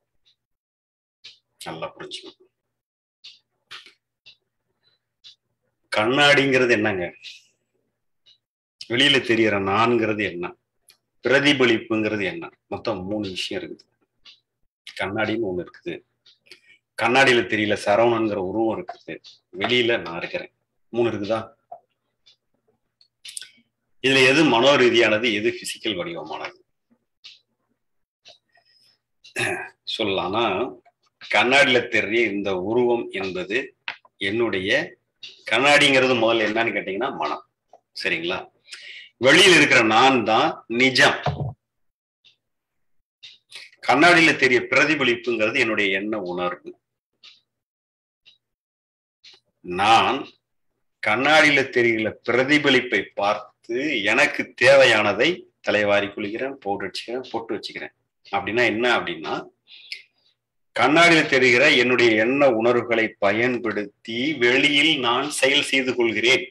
நல்லா புரிஞ்சுக்கணும் கண்ணாடிங்கிறது என்னங்க வெளியில தெரியற நான்கிறது என்ன பிரதிபலிப்புங்கிறது என்ன மொத்தம் மூணு விஷயம் இருக்குது கண்ணாடின்னு ஒண்ணு இருக்குது கண்ணாடியில தெரியல சரவணங்கிற உருவம் இருக்குது வெளியில நான் இருக்கிறேன் மூணு இருக்குதா இதுல எது மனோ ரீதியானது எது பிசிக்கல் வடிவமானது சொல்லலாம்னா கண்ணாடியில தெரிய இந்த உருவம் என்பது என்னுடைய கண்ணாடிங்கிறது முதல்ல என்னன்னு கேட்டீங்கன்னா மனம் சரிங்களா வெளியில் இருக்கிற நான் தான் நிஜம் கண்ணாடியில தெரிய பிரதிபலிப்புங்கிறது என்னுடைய எண்ண உணர்வு நான் கண்ணாடியில தெரிகிற பிரதிபலிப்பை பார்த்து எனக்கு தேவையானதை தலைவாரி குளிக்கிறேன் பவுடர் வச்சுக்கிறேன் பொட்டு வச்சுக்கிறேன் அப்படின்னா என்ன அப்படின்னா கண்ணாடியில் தெரிகிற என்னுடைய எண்ண உணர்வுகளை பயன்படுத்தி வெளியில் நான் செயல் செய்து கொள்கிறேன்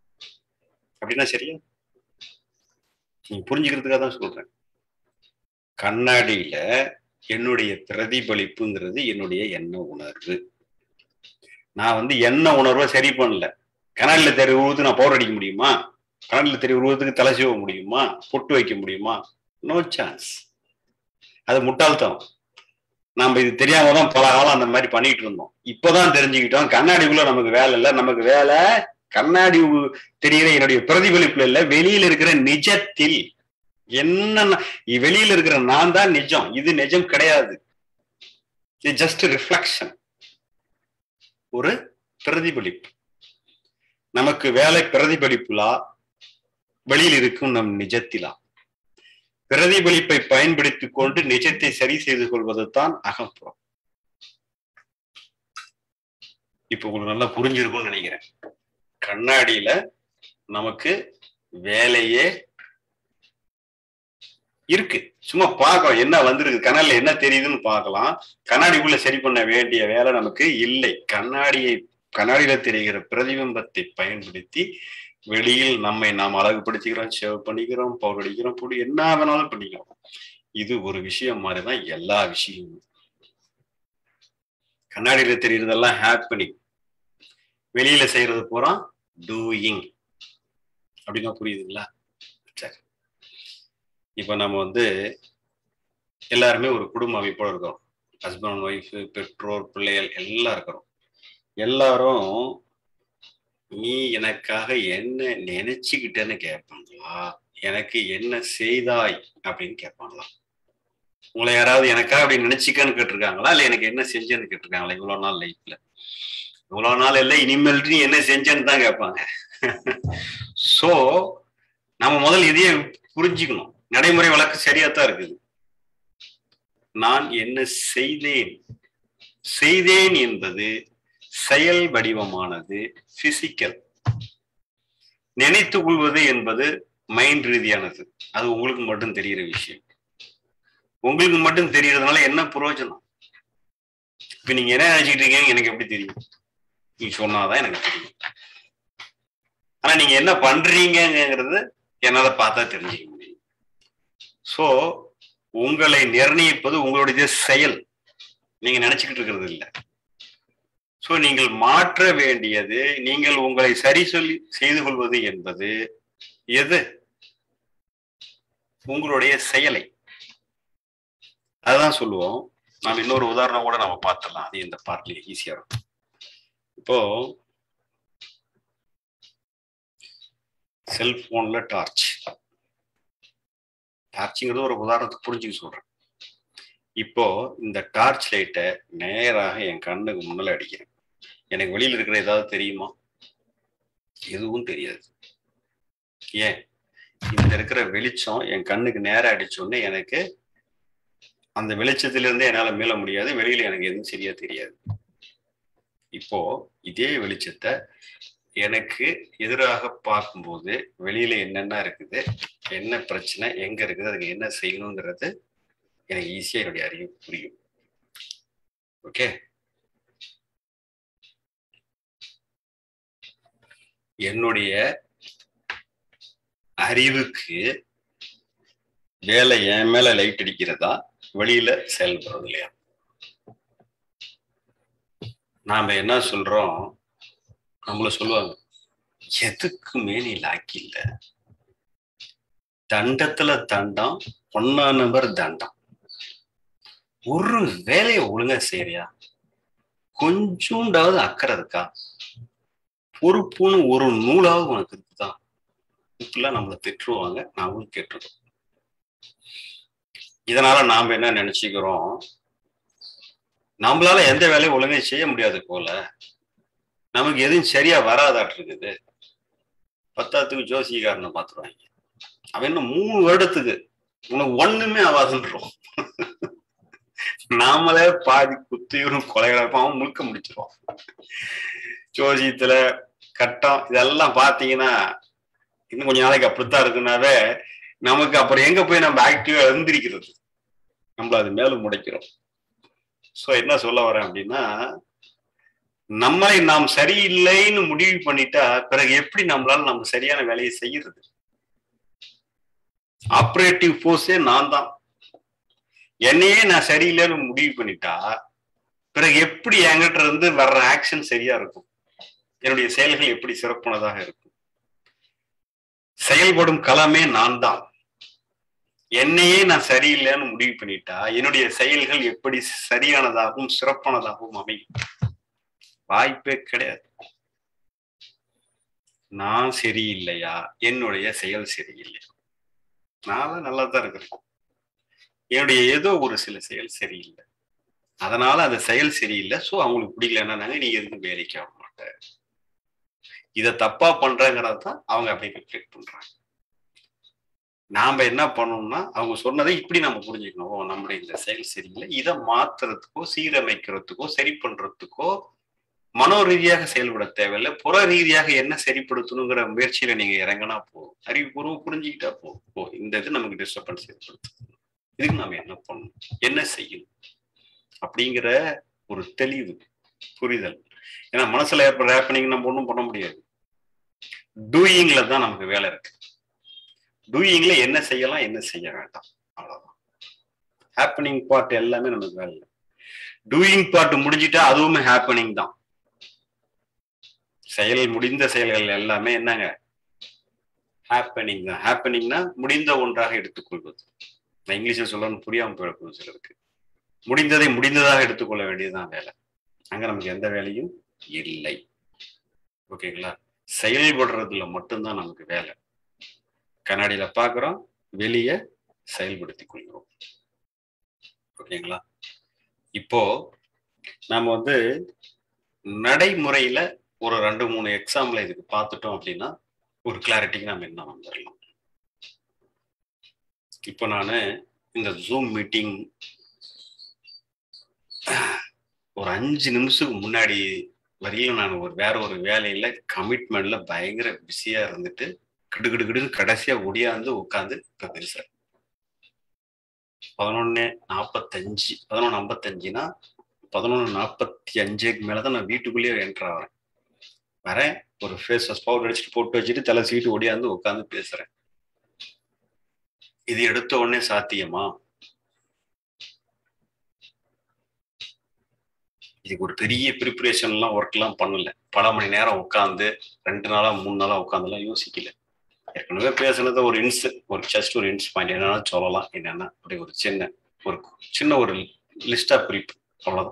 அப்படின்னா சரியா நீங்க புரிஞ்சுக்கிறதுக்காக தான் சொல்றேன் கண்ணாடியில என்னுடைய பிரதிபலிப்புங்கிறது என்னுடைய எண்ண உணர்வு நான் வந்து எண்ண உணர்வை சரி பண்ணல கண்ணாடியில தெரிய உருவத்துக்கு நான் பவுடர் அடிக்க முடியுமா கண்ணாடியில தெரிய உருவத்துக்கு தலை சீவ முடியுமா பொட்டு வைக்க முடியுமா நோ சான்ஸ் அது முட்டாள்தனம் நம்ம இது தெரியாம தான் பல காலம் அந்த மாதிரி பண்ணிட்டு இருந்தோம் இப்பதான் தெரிஞ்சுக்கிட்டோம் கண்ணாடிக்குள்ள நமக்கு வேலை இல்லை நமக்கு வேலை கண்ணாடி உ- தெரிகிற என்னுடைய பிரதிபலிப்புல இல்ல வெளியில இருக்கிற நிஜத்தில் என்ன வெளியில இருக்கிற நான் தான் நிஜம் இது நிஜம் கிடையாது இது ஜஸ்ட் ரிஃப்ளெக்ஷன் ஒரு பிரதிபலிப்பு நமக்கு வேலை பிரதிபலிப்புலா வெளியில் இருக்கும் நம் நிஜத்திலா பிரதிபலிப்பை பயன்படுத்திக் கொண்டு நிஜத்தை சரி செய்து கொள்வதுதான் அகப்புறம் இப்ப உங்களுக்கு நல்லா புரிஞ்சிருக்கும்னு நினைக்கிறேன் கண்ணாடியில நமக்கு வேலையே இருக்கு சும்மா பார்க்கலாம் என்ன வந்திருக்கு கண்ணாடில என்ன தெரியுதுன்னு பார்க்கலாம் கண்ணாடிக்குள்ள சரி பண்ண வேண்டிய வேலை நமக்கு இல்லை கண்ணாடியை கண்ணாடியில தெரிகிற பிரதிபிம்பத்தை பயன்படுத்தி வெளியில் நம்மை நாம் அழகுபடுத்திக்கிறோம் சேவ் பண்ணிக்கிறோம் பவுடர் அடிக்கிறோம் பொடி என்ன வேணாலும் பண்ணிக்கிறோம் இது ஒரு விஷயம் மாதிரிதான் எல்லா விஷயமும் கண்ணாடியில தெரியறதெல்லாம் ஹேப்பனிங் வெளியில செய்யறது பூரா டூயிங் அப்படின்னா புரியுதுங்களா சரி இப்ப நம்ம வந்து எல்லாருமே ஒரு குடும்ப அமைப்போட இருக்கிறோம் ஹஸ்பண்ட் ஒய்ஃப் பெற்றோர் பிள்ளைகள் எல்லாம் இருக்கிறோம் எல்லாரும் நீ எனக்காக என்ன நினைச்சுக்கிட்டேன்னு கேட்பாங்களா எனக்கு என்ன செய்தாய் அப்படின்னு கேட்பாங்களா உங்களை யாராவது எனக்காக அப்படி நினைச்சிக்கன்னு கேட்டிருக்காங்களா இல்ல எனக்கு என்ன செஞ்சேன்னு கேட்டிருக்காங்களா இவ்வளவு நாள் லைஃப்ல இவ்வளவு நாள் இல்லை இனிமேல் நீ என்ன செஞ்சேன்னு தான் கேட்பாங்க சோ நம்ம முதல்ல இதையே புரிஞ்சுக்கணும் நடைமுறை வழக்கு சரியாத்தான் இருக்குது நான் என்ன செய்தேன் செய்தேன் என்பது செயல் வடிவமானது பிசிக்கல் நினைத்து கொள்வது என்பது மைண்ட் ரீதியானது அது உங்களுக்கு மட்டும் தெரிகிற விஷயம் உங்களுக்கு மட்டும் தெரியறதுனால என்ன பிரயோஜனம் இப்ப நீங்க என்ன நினைச்சுக்கிட்டு இருக்கீங்க எனக்கு எப்படி தெரியும் நீ சொன்னாதான் எனக்கு தெரியும் ஆனா நீங்க என்ன பண்றீங்கங்கிறது என்னால பார்த்தா தெரிஞ்சுக்க முடியும் சோ உங்களை நிர்ணயிப்பது உங்களுடைய செயல் நீங்க நினைச்சுக்கிட்டு இருக்கிறது இல்லை சோ நீங்கள் மாற்ற வேண்டியது நீங்கள் உங்களை சரி சொல்லி செய்து கொள்வது என்பது எது உங்களுடைய செயலை அதுதான் சொல்லுவோம் நாம் இன்னொரு உதாரணம் கூட நம்ம பார்த்துடலாம் அது இந்த பார்ட்லயே ஈஸியா இருக்கும் இப்போ செல்போன்ல டார்ச் டார்ச்ங்கிறது ஒரு உதாரணத்துக்கு புரிஞ்சுக்க சொல்றேன் இப்போ இந்த டார்ச் லைட்டை நேராக என் கண்ணுக்கு முன்னால அடிக்கிறேன் எனக்கு வெளியில இருக்கிற ஏதாவது தெரியுமா எதுவும் தெரியாது ஏன் இந்த இருக்கிற வெளிச்சம் என் கண்ணுக்கு நேரம் அடிச்சோடனே எனக்கு அந்த வெளிச்சத்திலிருந்து என்னால மீள முடியாது வெளியில எனக்கு எதுவும் சரியா தெரியாது இப்போ இதே வெளிச்சத்தை எனக்கு எதிராக பார்க்கும்போது வெளியில என்னென்ன இருக்குது என்ன பிரச்சனை எங்க இருக்குது அதுக்கு என்ன செய்யணுங்கிறது எனக்கு ஈஸியா என்னுடைய அறிவு புரியும் ஓகே என்னுடைய அறிவுக்கு வேலை என் மேல லைட் அடிக்கிறதா வெளியில செயல்படுறது இல்லையா நாம என்ன சொல்றோம் நம்மள சொல்லுவாங்க எதுக்குமே நீ லாக்கி இல்ல தண்டத்துல தண்டம் பொண்ணா நம்பர் தண்டம் ஒரு வேலையை ஒழுங்கா செய்யறியா கொஞ்சோண்டாவது அக்கறை இருக்கா பொறுப்புன்னு ஒரு நூலாவது உனக்கு இருக்குதா இப்படிலாம் நம்மளை திட்டுருவாங்க நாமும் கேட்டுருக்கோம் இதனால நாம என்ன நினைச்சுக்கிறோம் நம்மளால எந்த வேலையும் ஒழுங்கா செய்ய முடியாது போல நமக்கு எதுவும் சரியா வராதாட்டு இருக்குது பத்தாத்துக்கு ஜோசிகாரனை பாத்துருவாங்க அவன் என்ன மூணு வருடத்துக்கு உனக்கு ஒண்ணுமே ஆகாதுன்றோம் நாமளே பாதி குத்தியும் கொலைகளப்பாவும் முழுக்க முடிச்சிருவோம் ஜோசியத்துல கட்டம் இதெல்லாம் பாத்தீங்கன்னா இன்னும் கொஞ்ச நாளைக்கு அப்படித்தான் இருக்குனாவே நமக்கு அப்புறம் எங்க போய் நம்ம ஆக்டிவா எழுந்திருக்கிறது நம்மள அது மேலும் முடைக்கிறோம் சோ என்ன சொல்ல வரேன் அப்படின்னா நம்மளை நாம் சரியில்லைன்னு முடிவு பண்ணிட்டா பிறகு எப்படி நம்மளால நம்ம சரியான வேலையை செய்யறது ஆப்ரேட்டிவ் போர்ஸே நான் தான் என்னையே நான் சரியில்லைன்னு முடிவு பண்ணிட்டா பிறகு எப்படி என்கிட்ட இருந்து வர்ற ஆக்ஷன் சரியா இருக்கும் என்னுடைய செயல்கள் எப்படி சிறப்பானதாக இருக்கும் செயல்படும் களமே நான் தான் என்னையே நான் சரியில்லைன்னு முடிவு பண்ணிட்டா என்னுடைய செயல்கள் எப்படி சரியானதாகவும் சிறப்பானதாகவும் அமையும் வாய்ப்பே கிடையாது நான் சரியில்லையா என்னுடைய செயல் சரியில்லையா நான் நல்லா தான் இருக்கிறேன் என்னுடைய ஏதோ ஒரு சில செயல் சரியில்லை அதனால அந்த செயல் சரியில்லை ஸோ அவங்களுக்கு பிடிக்கலன்னா நீங்க எதுக்கும் வேலைக்கு ஆக மாட்டேன் இதை தப்பா பண்றேங்கிறது தான் அவங்க அப்படி கம்ப்ளீட் பண்றாங்க நாம என்ன பண்ணணும்னா அவங்க சொன்னதை இப்படி நம்ம புரிஞ்சுக்கணும் ஓ நம்முடைய இந்த செயல் சரியில்லை இதை மாத்துறதுக்கோ சீரமைக்கிறதுக்கோ சரி பண்றதுக்கோ மனோ ரீதியாக செயல்பட தேவையில்லை புற ரீதியாக என்ன சரிப்படுத்தணுங்கிற முயற்சியில நீங்க இறங்கினா போதும் அறிவுபூர்வம் புரிஞ்சுக்கிட்டா போதும் ஓ இந்த இது நமக்கு டிஸ்டர்பன்ஸ் ஏற்படுத்தும் இதுக்கு நாம என்ன பண்ணணும் என்ன செய்யணும் அப்படிங்கிற ஒரு தெளிவு புரிதல் ஏன்னா மனசுல ஏற்படுற ஹேப்பனிங் நம்ம ஒன்றும் பண்ண முடியாது டூயிங்ல தான் நமக்கு வேலை இருக்கு டூயிங்ல என்ன செய்யலாம் என்ன செய்ய வேண்டாம் அவ்வளவுதான் ஹேப்பனிங் பார்ட் எல்லாமே நமக்கு வேலை டூயிங் பார்ட் முடிஞ்சிட்டா அதுவுமே ஹேப்பனிங் தான் செயல் முடிந்த செயல்கள் எல்லாமே என்னங்க ஹேப்பனிங் தான் ஹேப்பனிங்னா முடிந்த ஒன்றாக எடுத்துக்கொள்வது நான் இங்கிலீஷ்ல சொல்லணும்னு புரியாம போயிடும் சிலருக்கு முடிந்ததை முடிந்ததாக எடுத்துக்கொள்ள வேண்டியதுதான் வேலை அங்க நமக்கு எந்த வேலையும் இல்லை ஓகேங்களா செயல்படுறதுல மட்டும்தான் நமக்கு வேலை கண்ணாடியில பாக்குறோம் வெளியே செயல்படுத்தி கொள்கிறோம் ஓகேங்களா இப்போ நாம வந்து நடைமுறையில ஒரு ரெண்டு மூணு எக்ஸாம்பிள் இதுக்கு பார்த்துட்டோம் அப்படின்னா ஒரு கிளாரிட்டிக்கு நம்ம என்ன வந்துடலாம் இப்போ நான் இந்த ஜூம் மீட்டிங் ஒரு அஞ்சு நிமிஷத்துக்கு முன்னாடி வரையிலும் நான் ஒரு வேற ஒரு வேலையில கமிட்மெண்ட்ல பயங்கர பிஸியா இருந்துட்டு கிடுகிடுகிடுன்னு கடைசியா ஒடியாந்து உட்காந்து இப்ப பேசுறேன் பதினொன்னு நாற்பத்தஞ்சு பதினொன்று ஐம்பத்தஞ்சுனா பதினொன்று நாற்பத்தி அஞ்சுக்கு மேலதான் நான் வீட்டுக்குள்ளேயே என்டர் ஆகிறேன் வரேன் ஒரு ஃபேஸ் வாஷ் பவுடர் அடிச்சுட்டு போட்டு வச்சுட்டு தலை சீட்டு ஒடியாந்து உட்காந்து பேசுறேன் இது எடுத்த உடனே சாத்தியமா இதுக்கு ஒரு பெரிய ப்ரிப்பரேஷன் எல்லாம் ஒர்க் எல்லாம் பண்ணல பல மணி நேரம் உட்காந்து ரெண்டு நாளா மூணு நாளா உட்காந்துலாம் யோசிக்கல ஏற்கனவே பேசுனது ஒரு இன்ஸ் ஒரு ஜஸ்ட் ஒரு இன்ஸ் பாயிண்ட் என்னன்னா சொல்லலாம் என்னன்னா அப்படி ஒரு சின்ன ஒரு சின்ன ஒரு லிஸ்டா குறிப்பு அவ்வளவுதான்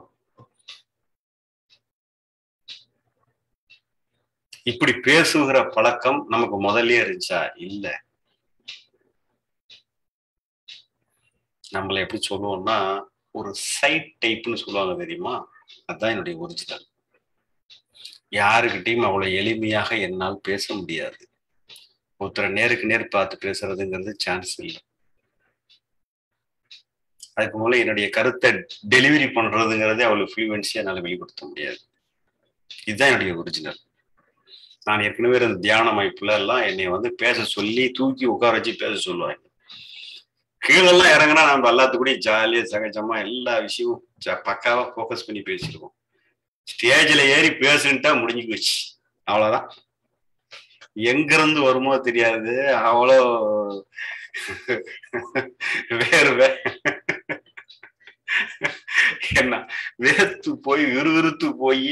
இப்படி பேசுகிற பழக்கம் நமக்கு முதல்லயே இருந்துச்சா இல்ல நம்மள எப்படி சொல்லுவோம்னா ஒரு சைட் டைப்னு சொல்லுவாங்க தெரியுமா அதுதான் என்னுடைய ஒரிஜினல் யாருக்கிட்டையும் அவ்வளவு எளிமையாக என்னால் பேச முடியாது ஒருத்தரை நேருக்கு நேர் பார்த்து பேசுறதுங்கிறது சான்ஸ் இல்லை அதுக்கு மூலம் என்னுடைய கருத்தை டெலிவரி பண்றதுங்கிறதே அவ்வளவு ஃப்ளூவன்சியா என்னால் வெளிப்படுத்த முடியாது இதுதான் என்னுடைய ஒரிஜினல் நான் ஏற்கனவே இருந்த தியான அமைப்புல எல்லாம் என்னை வந்து பேச சொல்லி தூக்கி உட்கார வச்சு பேச சொல்லுவாங்க கீழெல்லாம் இறங்கினா நம்ம எல்லாத்துக்கூடயும் ஜாலியா சகஜமா எல்லா விஷயமும் பக்காவா ஃபோக்கஸ் பண்ணி பேசிடுவோம் ஸ்டேஜ்ல ஏறி பேசுன்ட்டா முடிஞ்சு போச்சு அவ்வளவுதான் எங்க இருந்து வருமோ தெரியாது அவ்வளோ வேறு வே என்ன வேர்த்து போய் விறுவிறுத்து போய்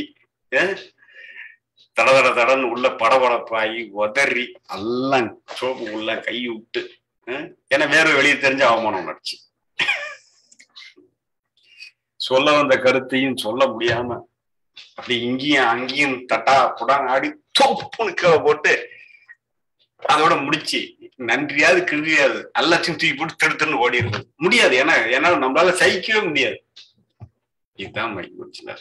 தட தட தடன்னு உள்ள படபடப்பாகி உதறி எல்லாம் சோப்பு உள்ள கை விட்டு ஏன்னா வேற வெளியே தெரிஞ்ச அவமானம் நடிச்சு சொல்ல வந்த கருத்தையும் சொல்ல முடியாம அப்படி இங்கேயும் அங்கேயும் தட்டா புடாங்க ஆடி தோப்புன்னு கீழே போட்டு அதோட முடிச்சு நன்றியாவது கிழியாது எல்லாத்தையும் தூக்கி போட்டு தடுத்துன்னு ஓடி இருந்தது முடியாது ஏன்னா ஏன்னா நம்மளால சகிக்கவே முடியாது இதுதான் மை முடிச்சினார்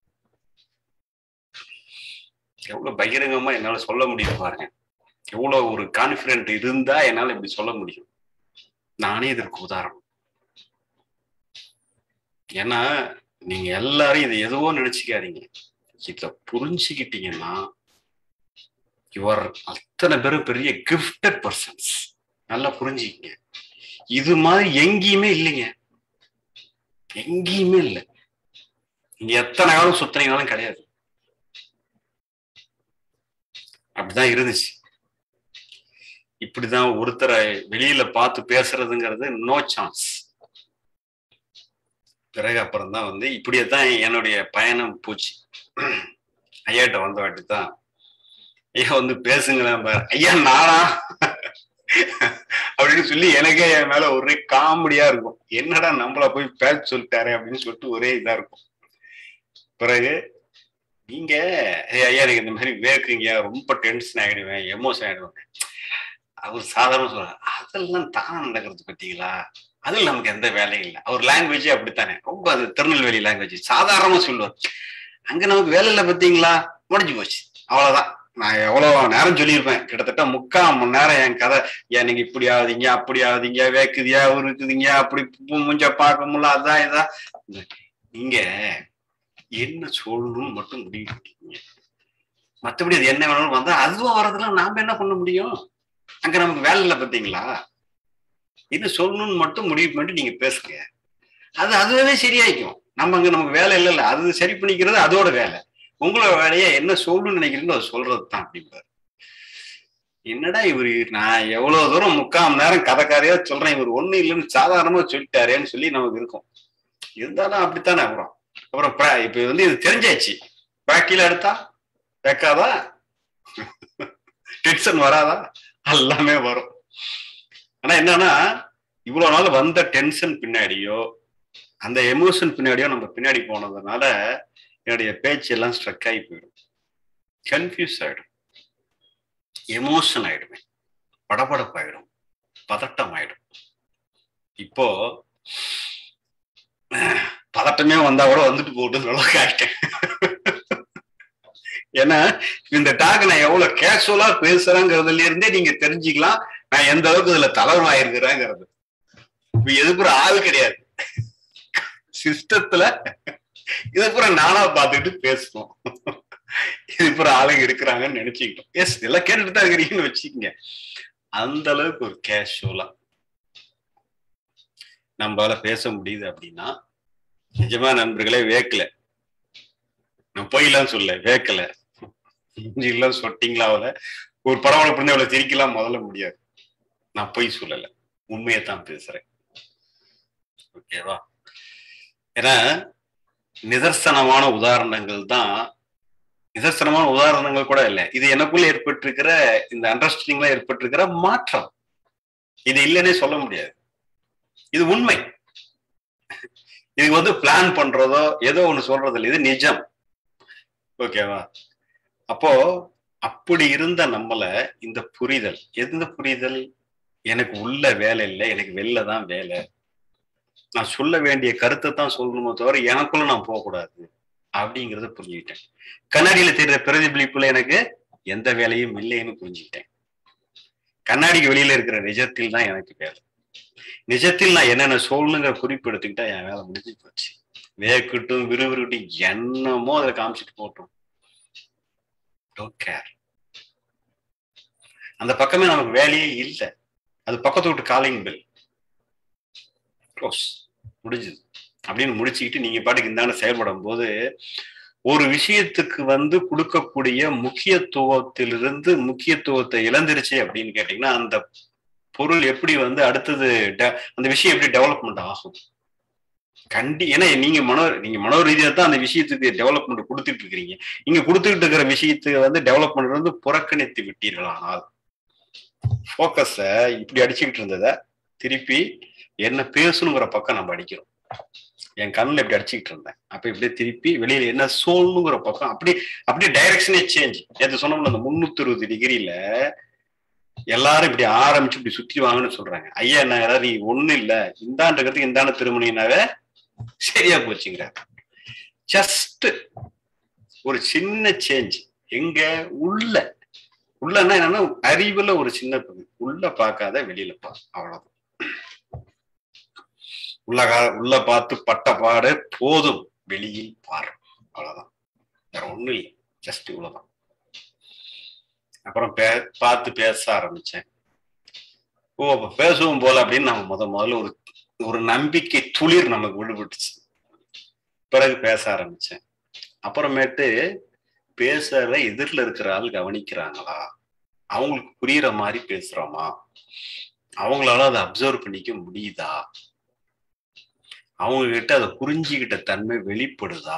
எவ்வளவு பகிரங்கமா என்னால சொல்ல முடியும் பாருங்க எவ்வளவு ஒரு கான்பிடன்ட் இருந்தா என்னால இப்படி சொல்ல முடியும் நானே இதற்கு உதாரணம் ஏன்னா நீங்க எல்லாரும் இதை எதுவோ நினைச்சுக்காதீங்க இத புரிஞ்சுக்கிட்டீங்கன்னா யுவர் அத்தனை பேரும் பெரிய கிஃப்டட் பர்சன்ஸ் நல்லா புரிஞ்சுக்கிங்க இது மாதிரி எங்கேயுமே இல்லைங்க எங்கேயுமே இல்லை நீங்க எத்தனை காலம் சுத்தினீங்களும் கிடையாது அப்படிதான் இருந்துச்சு இப்படிதான் ஒருத்தரை வெளியில பார்த்து பேசுறதுங்கிறது நோ சான்ஸ் பிறகு அப்புறம் தான் வந்து இப்படியே தான் என்னுடைய பயணம் போச்சு ஐயாட்ட வந்த வாட்டி தான் ஐயா வந்து பேசுங்களேன் பாரு ஐயா நானா அப்படின்னு சொல்லி எனக்கே என் மேல ஒரே காமெடியா இருக்கும் என்னடா நம்மள போய் பேச சொல்லிட்டாரு அப்படின்னு சொல்லிட்டு ஒரே இதா இருக்கும் பிறகு நீங்க "ஏய் ஐயா எனக்கு இந்த மாதிரி வேக்குங்க ரொம்ப டென்ஷன் ஆயிடுவேன் எமோஷன் ஆயிடுவேன் அவர் சாதாரண சொல்றாரு அதெல்லாம் தானா நடக்கிறது பத்தீங்களா அதுல நமக்கு எந்த வேலையும் இல்லை அவர் லாங்குவேஜே அப்படித்தானே ரொம்ப அது திருநெல்வேலி லாங்குவேஜ் சாதாரணமா சொல்லுவார் அங்க நமக்கு வேலை இல்லை பத்தீங்களா முடிஞ்சு போச்சு அவ்வளவுதான் நான் எவ்வளவு நேரம் சொல்லியிருப்பேன் கிட்டத்தட்ட முக்கால் மணி நேரம் என் கதை ஏன் நீங்க இப்படி ஆகுதீங்க அப்படி ஆகுதீங்க வேக்குதியா இருக்குதுங்க அப்படி பு- முஞ்ச பார்க்க முடியல அதான் இதான் நீங்க என்ன சொல்லணும்னு மட்டும் முடிவு பண்ணிக்கீங்க மத்தபடி அது என்ன வேணாலும் வந்தா அதுவும் வரதுலாம் நாம என்ன பண்ண முடியும் அங்க நமக்கு வேலை இல்லை பார்த்தீங்களா என்ன சொல்லணும்னு மட்டும் முடிவு பண்ணிட்டு நீங்க பேசுங்க அது அதுவே சரியாயிக்கும் நம்ம அங்க நமக்கு வேலை இல்லைல்ல அது சரி பண்ணிக்கிறது அதோட வேலை உங்களோட வேலையை என்ன சொல்லணும்னு நினைக்கிறீங்களோ அதை சொல்றது தான் அப்படிம்பாரு என்னடா இவரு நான் எவ்வளவு தூரம் முக்கால் மணி நேரம் கதை கதையா சொல்றேன் இவர் ஒண்ணு இல்லைன்னு சாதாரணமா சொல்லிட்டாரேன்னு சொல்லி நமக்கு இருக்கும் இருந்தாலும் அப்படித்தானே அப்புறம் அப்புறம் pra- இப்ப வந்து இது தெரிஞ்சாச்சு பேக்கில எடுத்தா வைக்காதா டென்ஷன் வராதா எல்லாமே வரும் ஆனா என்னன்னா இவ்வளவு நாள் வந்த டென்ஷன் பின்னாடியோ அந்த எமோஷன் பின்னாடியோ நம்ம பின்னாடி போனதுனால என்னுடைய பேச்சு எல்லாம் ஸ்ட்ரக் ஆகி போயிடும் கன்ஃபியூஸ் ஆயிடும் எமோஷன் ஆயிடுவேன் படபடப்பாயிடும் பதட்டம் ஆயிடும் இப்போ பதட்டமே வந்தா கூட வந்துட்டு போட்டு அளவுக்கு ஆயிட்டேன் ஏன்னா இந்த டாக் நான் எவ்வளவு கேஷுவலா பேசுறேங்கிறதுல இருந்தே நீங்க தெரிஞ்சுக்கலாம் நான் எந்த அளவுக்கு இதுல தளர்வாயிருக்கிறேங்கிறது இப்ப எதுக்கு ஒரு ஆள் கிடையாது சிஸ்டத்துல இது பூரா நானா பார்த்துட்டு பேசணும் இது பூரா ஆளுங்க இருக்கிறாங்கன்னு நினைச்சுக்கிட்டோம் எஸ் எல்லாம் கேட்டுட்டு தான் இருக்கிறீங்கன்னு வச்சுக்கோங்க அந்த அளவுக்கு ஒரு கேஷுவலா நம்மளால பேச முடியுது அப்படின்னா நிஜமா நண்பர்களே வேக்கல நான் பொய்லாம் சொல்ல வேக்கல எல்லாம் சொட்டிங்களா அவளை ஒரு பரவாயில்ல பண்ணி அவளை சிரிக்கலாம் முதல்ல முடியாது நான் பொய் சொல்லல உண்மையை தான் பேசுறேன் ஓகேவா ஏன்னா நிதர்சனமான உதாரணங்கள் தான் நிதர்சனமான உதாரணங்கள் கூட இல்லை இது எனக்குள்ள ஏற்பட்டிருக்கிற இந்த அண்டர்ஸ்டாண்டிங்ல ஏற்பட்டிருக்கிற மாற்றம் இது இல்லைன்னே சொல்ல முடியாது இது உண்மை இது வந்து பிளான் பண்றதோ ஏதோ ஒண்ணு சொல்றது இல்லை இது நிஜம் ஓகேவா அப்போ அப்படி இருந்த நம்மள இந்த புரிதல் எந்த புரிதல் எனக்கு உள்ள வேலை இல்லை எனக்கு வெளில தான் வேலை நான் சொல்ல வேண்டிய கருத்தை தான் சொல்லணுமோ தவிர எனக்குள்ள நான் போகக்கூடாது அப்படிங்கிறத புரிஞ்சுக்கிட்டேன் கண்ணாடியில தெரிகிற பிரதிபலிப்புல எனக்கு எந்த வேலையும் இல்லைன்னு புரிஞ்சுக்கிட்டேன் கண்ணாடிக்கு வெளியில இருக்கிற நிஜத்தில் தான் எனக்கு வேலை நிஜத்தில் நான் என்னென்ன சொல்லணுங்கிற குறிப்பு எடுத்துக்கிட்டா என் வேலை முடிஞ்சு போச்சு வேக்கட்டும் விறுவிறுக்கட்டும் என்னமோ அதை காமிச்சிட்டு போட்டோம் டோன்ட் கேர் அந்த பக்கமே நமக்கு வேலையே இல்லை அது பக்கத்து விட்டு காலிங் பெல் க்ளோஸ் முடிஞ்சுது அப்படின்னு முடிச்சுக்கிட்டு நீங்க பாட்டுக்கு இந்தாண்ட செயல்படும் போது ஒரு விஷயத்துக்கு வந்து கொடுக்கக்கூடிய முக்கியத்துவத்திலிருந்து முக்கியத்துவத்தை இழந்துருச்சு அப்படின்னு கேட்டீங்கன்னா அந்த பொருள் எப்படி வந்து அடுத்தது அந்த விஷயம் எப்படி டெவலப்மெண்ட் ஆகும் கண்டி ஏன்னா நீங்க மனோ நீங்க மனோ ரீதியா தான் அந்த விஷயத்துக்கு டெவலப்மெண்ட் கொடுத்துட்டு இருக்கிறீங்க நீங்க கொடுத்துட்டு இருக்கிற விஷயத்துக்கு வந்து டெவலப்மெண்ட் வந்து புறக்கணித்து விட்டீர்களானால் போக்கஸ இப்படி அடிச்சுக்கிட்டு இருந்தத திருப்பி என்ன பேசணுங்கிற பக்கம் நம்ம அடிக்கிறோம் என் கண்ணில் இப்படி அடிச்சுக்கிட்டு இருந்தேன் அப்ப இப்படியே திருப்பி வெளியில என்ன சொல்லணுங்கிற பக்கம் அப்படி அப்படியே டைரக்ஷனே சேஞ்ச் நேற்று சொன்னோம்ல அந்த முன்னூத்தி அறுபது டிகிரியில எல்லாரும் இப்படி ஆரம்பிச்சு இப்படி சுத்தி வாங்கன்னு சொல்றாங்க ஐயா என்ன யாராவது நீ ஒண்ணு இல்ல இந்தாண்டுக்கிறதுக்கு இந்தாண்ட திருமணினாவே சரியா போச்சுங்கிற ஜஸ்ட் ஒரு சின்ன சேஞ்ச் எங்க உள்ள உள்ளன்னா என்னன்னா அறிவுல ஒரு சின்ன பகுதி உள்ள பார்க்காத வெளியில பா அவ்வளவுதான் உள்ள உள்ள பார்த்து பட்ட பாடு போதும் வெளியில் பாரு அவ்வளவுதான் வேற ஒண்ணும் இல்லை ஜஸ்ட் இவ்வளவுதான் அப்புறம் பே பார்த்து பேச ஆரம்பிச்சேன் ஓ அப்ப பேசுவோம் போல அப்படின்னு நம்ம முத முதல்ல ஒரு ஒரு நம்பிக்கை துளிர் நமக்கு விடுபட்டுச்சு பிறகு பேச ஆரம்பிச்சேன் அப்புறமேட்டு பேசுற எதிரில் இருக்கிற ஆள் கவனிக்கிறாங்களா அவங்களுக்கு புரியுற மாதிரி பேசுறோமா அவங்களால அதை அப்சர்வ் பண்ணிக்க முடியுதா அவங்க கிட்ட அதை புரிஞ்சுக்கிட்ட தன்மை வெளிப்படுதா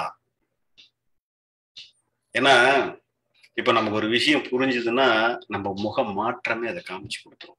ஏன்னா இப்ப நமக்கு ஒரு விஷயம் புரிஞ்சுதுன்னா நம்ம முகம் மாற்றமே அதை காமிச்சு கொடுத்துரும்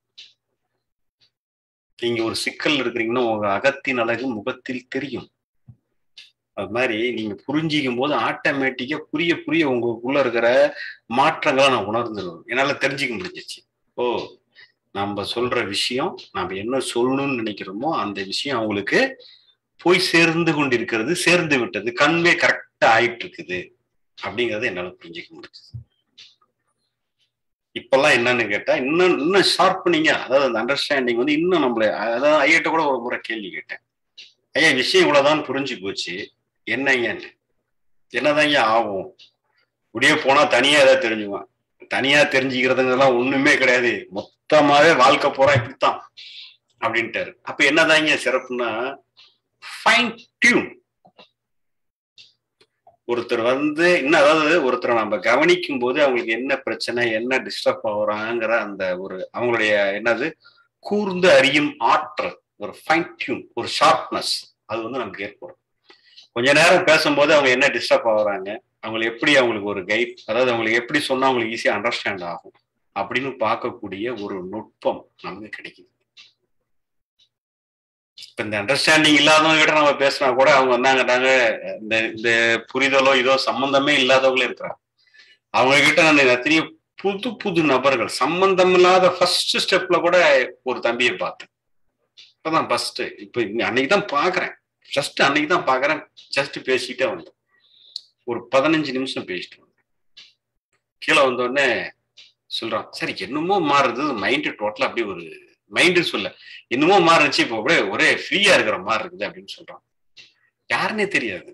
நீங்க ஒரு சிக்கல் இருக்கிறீங்கன்னா உங்க அகத்தின் அழகு முகத்தில் தெரியும் அது மாதிரி நீங்க புரிஞ்சிக்கும் போது ஆட்டோமேட்டிக்கா புரிய புரிய உங்களுக்குள்ள இருக்கிற மாற்றங்களை நான் உணர்ந்துருவேன் என்னால தெரிஞ்சுக்க முடிஞ்சிச்சு ஓ நம்ம சொல்ற விஷயம் நம்ம என்ன சொல்லணும்னு நினைக்கிறோமோ அந்த விஷயம் அவங்களுக்கு போய் சேர்ந்து கொண்டிருக்கிறது சேர்ந்து விட்டது கண்வே கரெக்டா ஆயிட்டு இருக்குது அப்படிங்கறத என்னால புரிஞ்சுக்க முடிஞ்சது இப்பெல்லாம் என்னன்னு கேட்டா இன்னும் இன்னும் ஷார்ப்பனிங்க அதாவது அந்த அண்டர்ஸ்டாண்டிங் வந்து இன்னும் நம்மள அதாவது ஐயாட்ட கூட ஒரு முறை கேள்வி கேட்டேன் ஐயா விஷயம் இவ்வளவுதான் புரிஞ்சு போச்சு என்னங்க என்னதாங்க ஆகும் இப்படியே போனா தனியா ஏதாவது தெரிஞ்சுக்குவான் தனியா தெரிஞ்சுக்கிறதுங்கெல்லாம் ஒண்ணுமே கிடையாது மொத்தமாவே வாழ்க்கை போறா இப்படித்தான் அப்படின்ட்டாரு அப்ப என்னதாங்க சிறப்புன்னா ஃபைன் டியூன் ஒருத்தர் வந்து இன்னும் அதாவது ஒருத்தரை நம்ம கவனிக்கும் போது அவங்களுக்கு என்ன பிரச்சனை என்ன டிஸ்டர்ப் ஆகுறாங்கிற அந்த ஒரு அவங்களுடைய என்னது கூர்ந்து அறியும் ஆற்றல் ஒரு ஃபைன் டியூன் ஒரு ஷார்ப்னஸ் அது வந்து நமக்கு ஏற்படும் கொஞ்ச நேரம் பேசும்போது அவங்க என்ன டிஸ்டர்ப் ஆகுறாங்க அவங்களை எப்படி அவங்களுக்கு ஒரு கைட் அதாவது அவங்களுக்கு எப்படி சொன்னா அவங்களுக்கு ஈஸியா அண்டர்ஸ்டாண்ட் ஆகும் அப்படின்னு பார்க்கக்கூடிய ஒரு நுட்பம் நமக்கு கிடைக்குது இப்ப இந்த அண்டர்ஸ்டாண்டிங் இல்லாதவங்க கிட்ட நம்ம பேசினா கூட அவங்க வந்தாங்கட்டாங்க இந்த இந்த புரிதலோ இதோ சம்பந்தமே இல்லாதவங்களே இருக்கிறாங்க அவங்க கிட்ட நான் எத்தனையோ புது புது நபர்கள் சம்பந்தம் இல்லாத ஃபர்ஸ்ட் ஸ்டெப்ல கூட ஒரு தம்பியை பார்த்தேன் இப்பதான் ஃபர்ஸ்ட் இப்ப அன்னைக்கு தான் பாக்குறேன் ஜஸ்ட் அன்னைக்கு தான் பாக்குறேன் ஜஸ்ட் பேசிக்கிட்டே வந்தேன் ஒரு பதினஞ்சு நிமிஷம் பேசிட்டு வந்தேன் கீழே வந்தோடனே சொல்றான் சரி என்னமோ மாறுறது மைண்டு டோட்டலா அப்படியே ஒரு மைண்டு சொல்ல என்னமோ மாறுச்சு இப்போ அப்படியே ஒரே ஃப்ரீயா இருக்கிற மாதிரி இருக்குது அப்படின்னு சொல்றான் யாருன்னே தெரியாது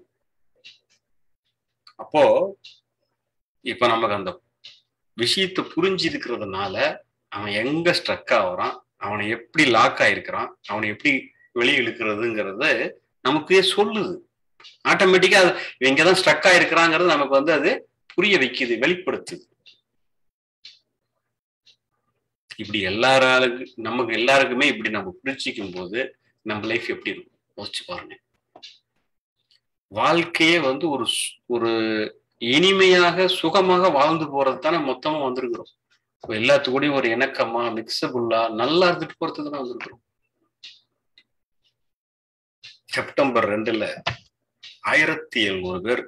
அப்போ இப்ப நமக்கு அந்த விஷயத்தை புரிஞ்சு இருக்கிறதுனால அவன் எங்க ஸ்ட்ரக் ஆகுறான் அவனை எப்படி லாக் ஆயிருக்கிறான் அவனை எப்படி வெளியே இழுக்கிறதுங்கிறத நமக்கே சொல்லுது ஆட்டோமேட்டிக்கா அது இங்கதான் ஸ்ட்ரக் ஆயிருக்கிறாங்கிறது நமக்கு வந்து அது புரிய வைக்குது வெளிப்படுத்துது இப்படி எல்லாராளுக்கு நமக்கு எல்லாருக்குமே இப்படி நம்ம புரிச்சிக்கும் போது நம்ம லைஃப் எப்படி இருக்கும் யோசிச்சு பாருங்க வாழ்க்கையே வந்து ஒரு ஒரு இனிமையாக சுகமாக வாழ்ந்து போறது தானே மொத்தமா வந்திருக்கிறோம் எல்லாத்துக்கூடயும் ஒரு இணக்கமா மிக்சபுல்லா நல்லா இருந்துட்டு போறது தானே வந்திருக்கிறோம் செப்டம்பர் ரெண்டுல ஆயிரத்தி எழுநூறு பேர்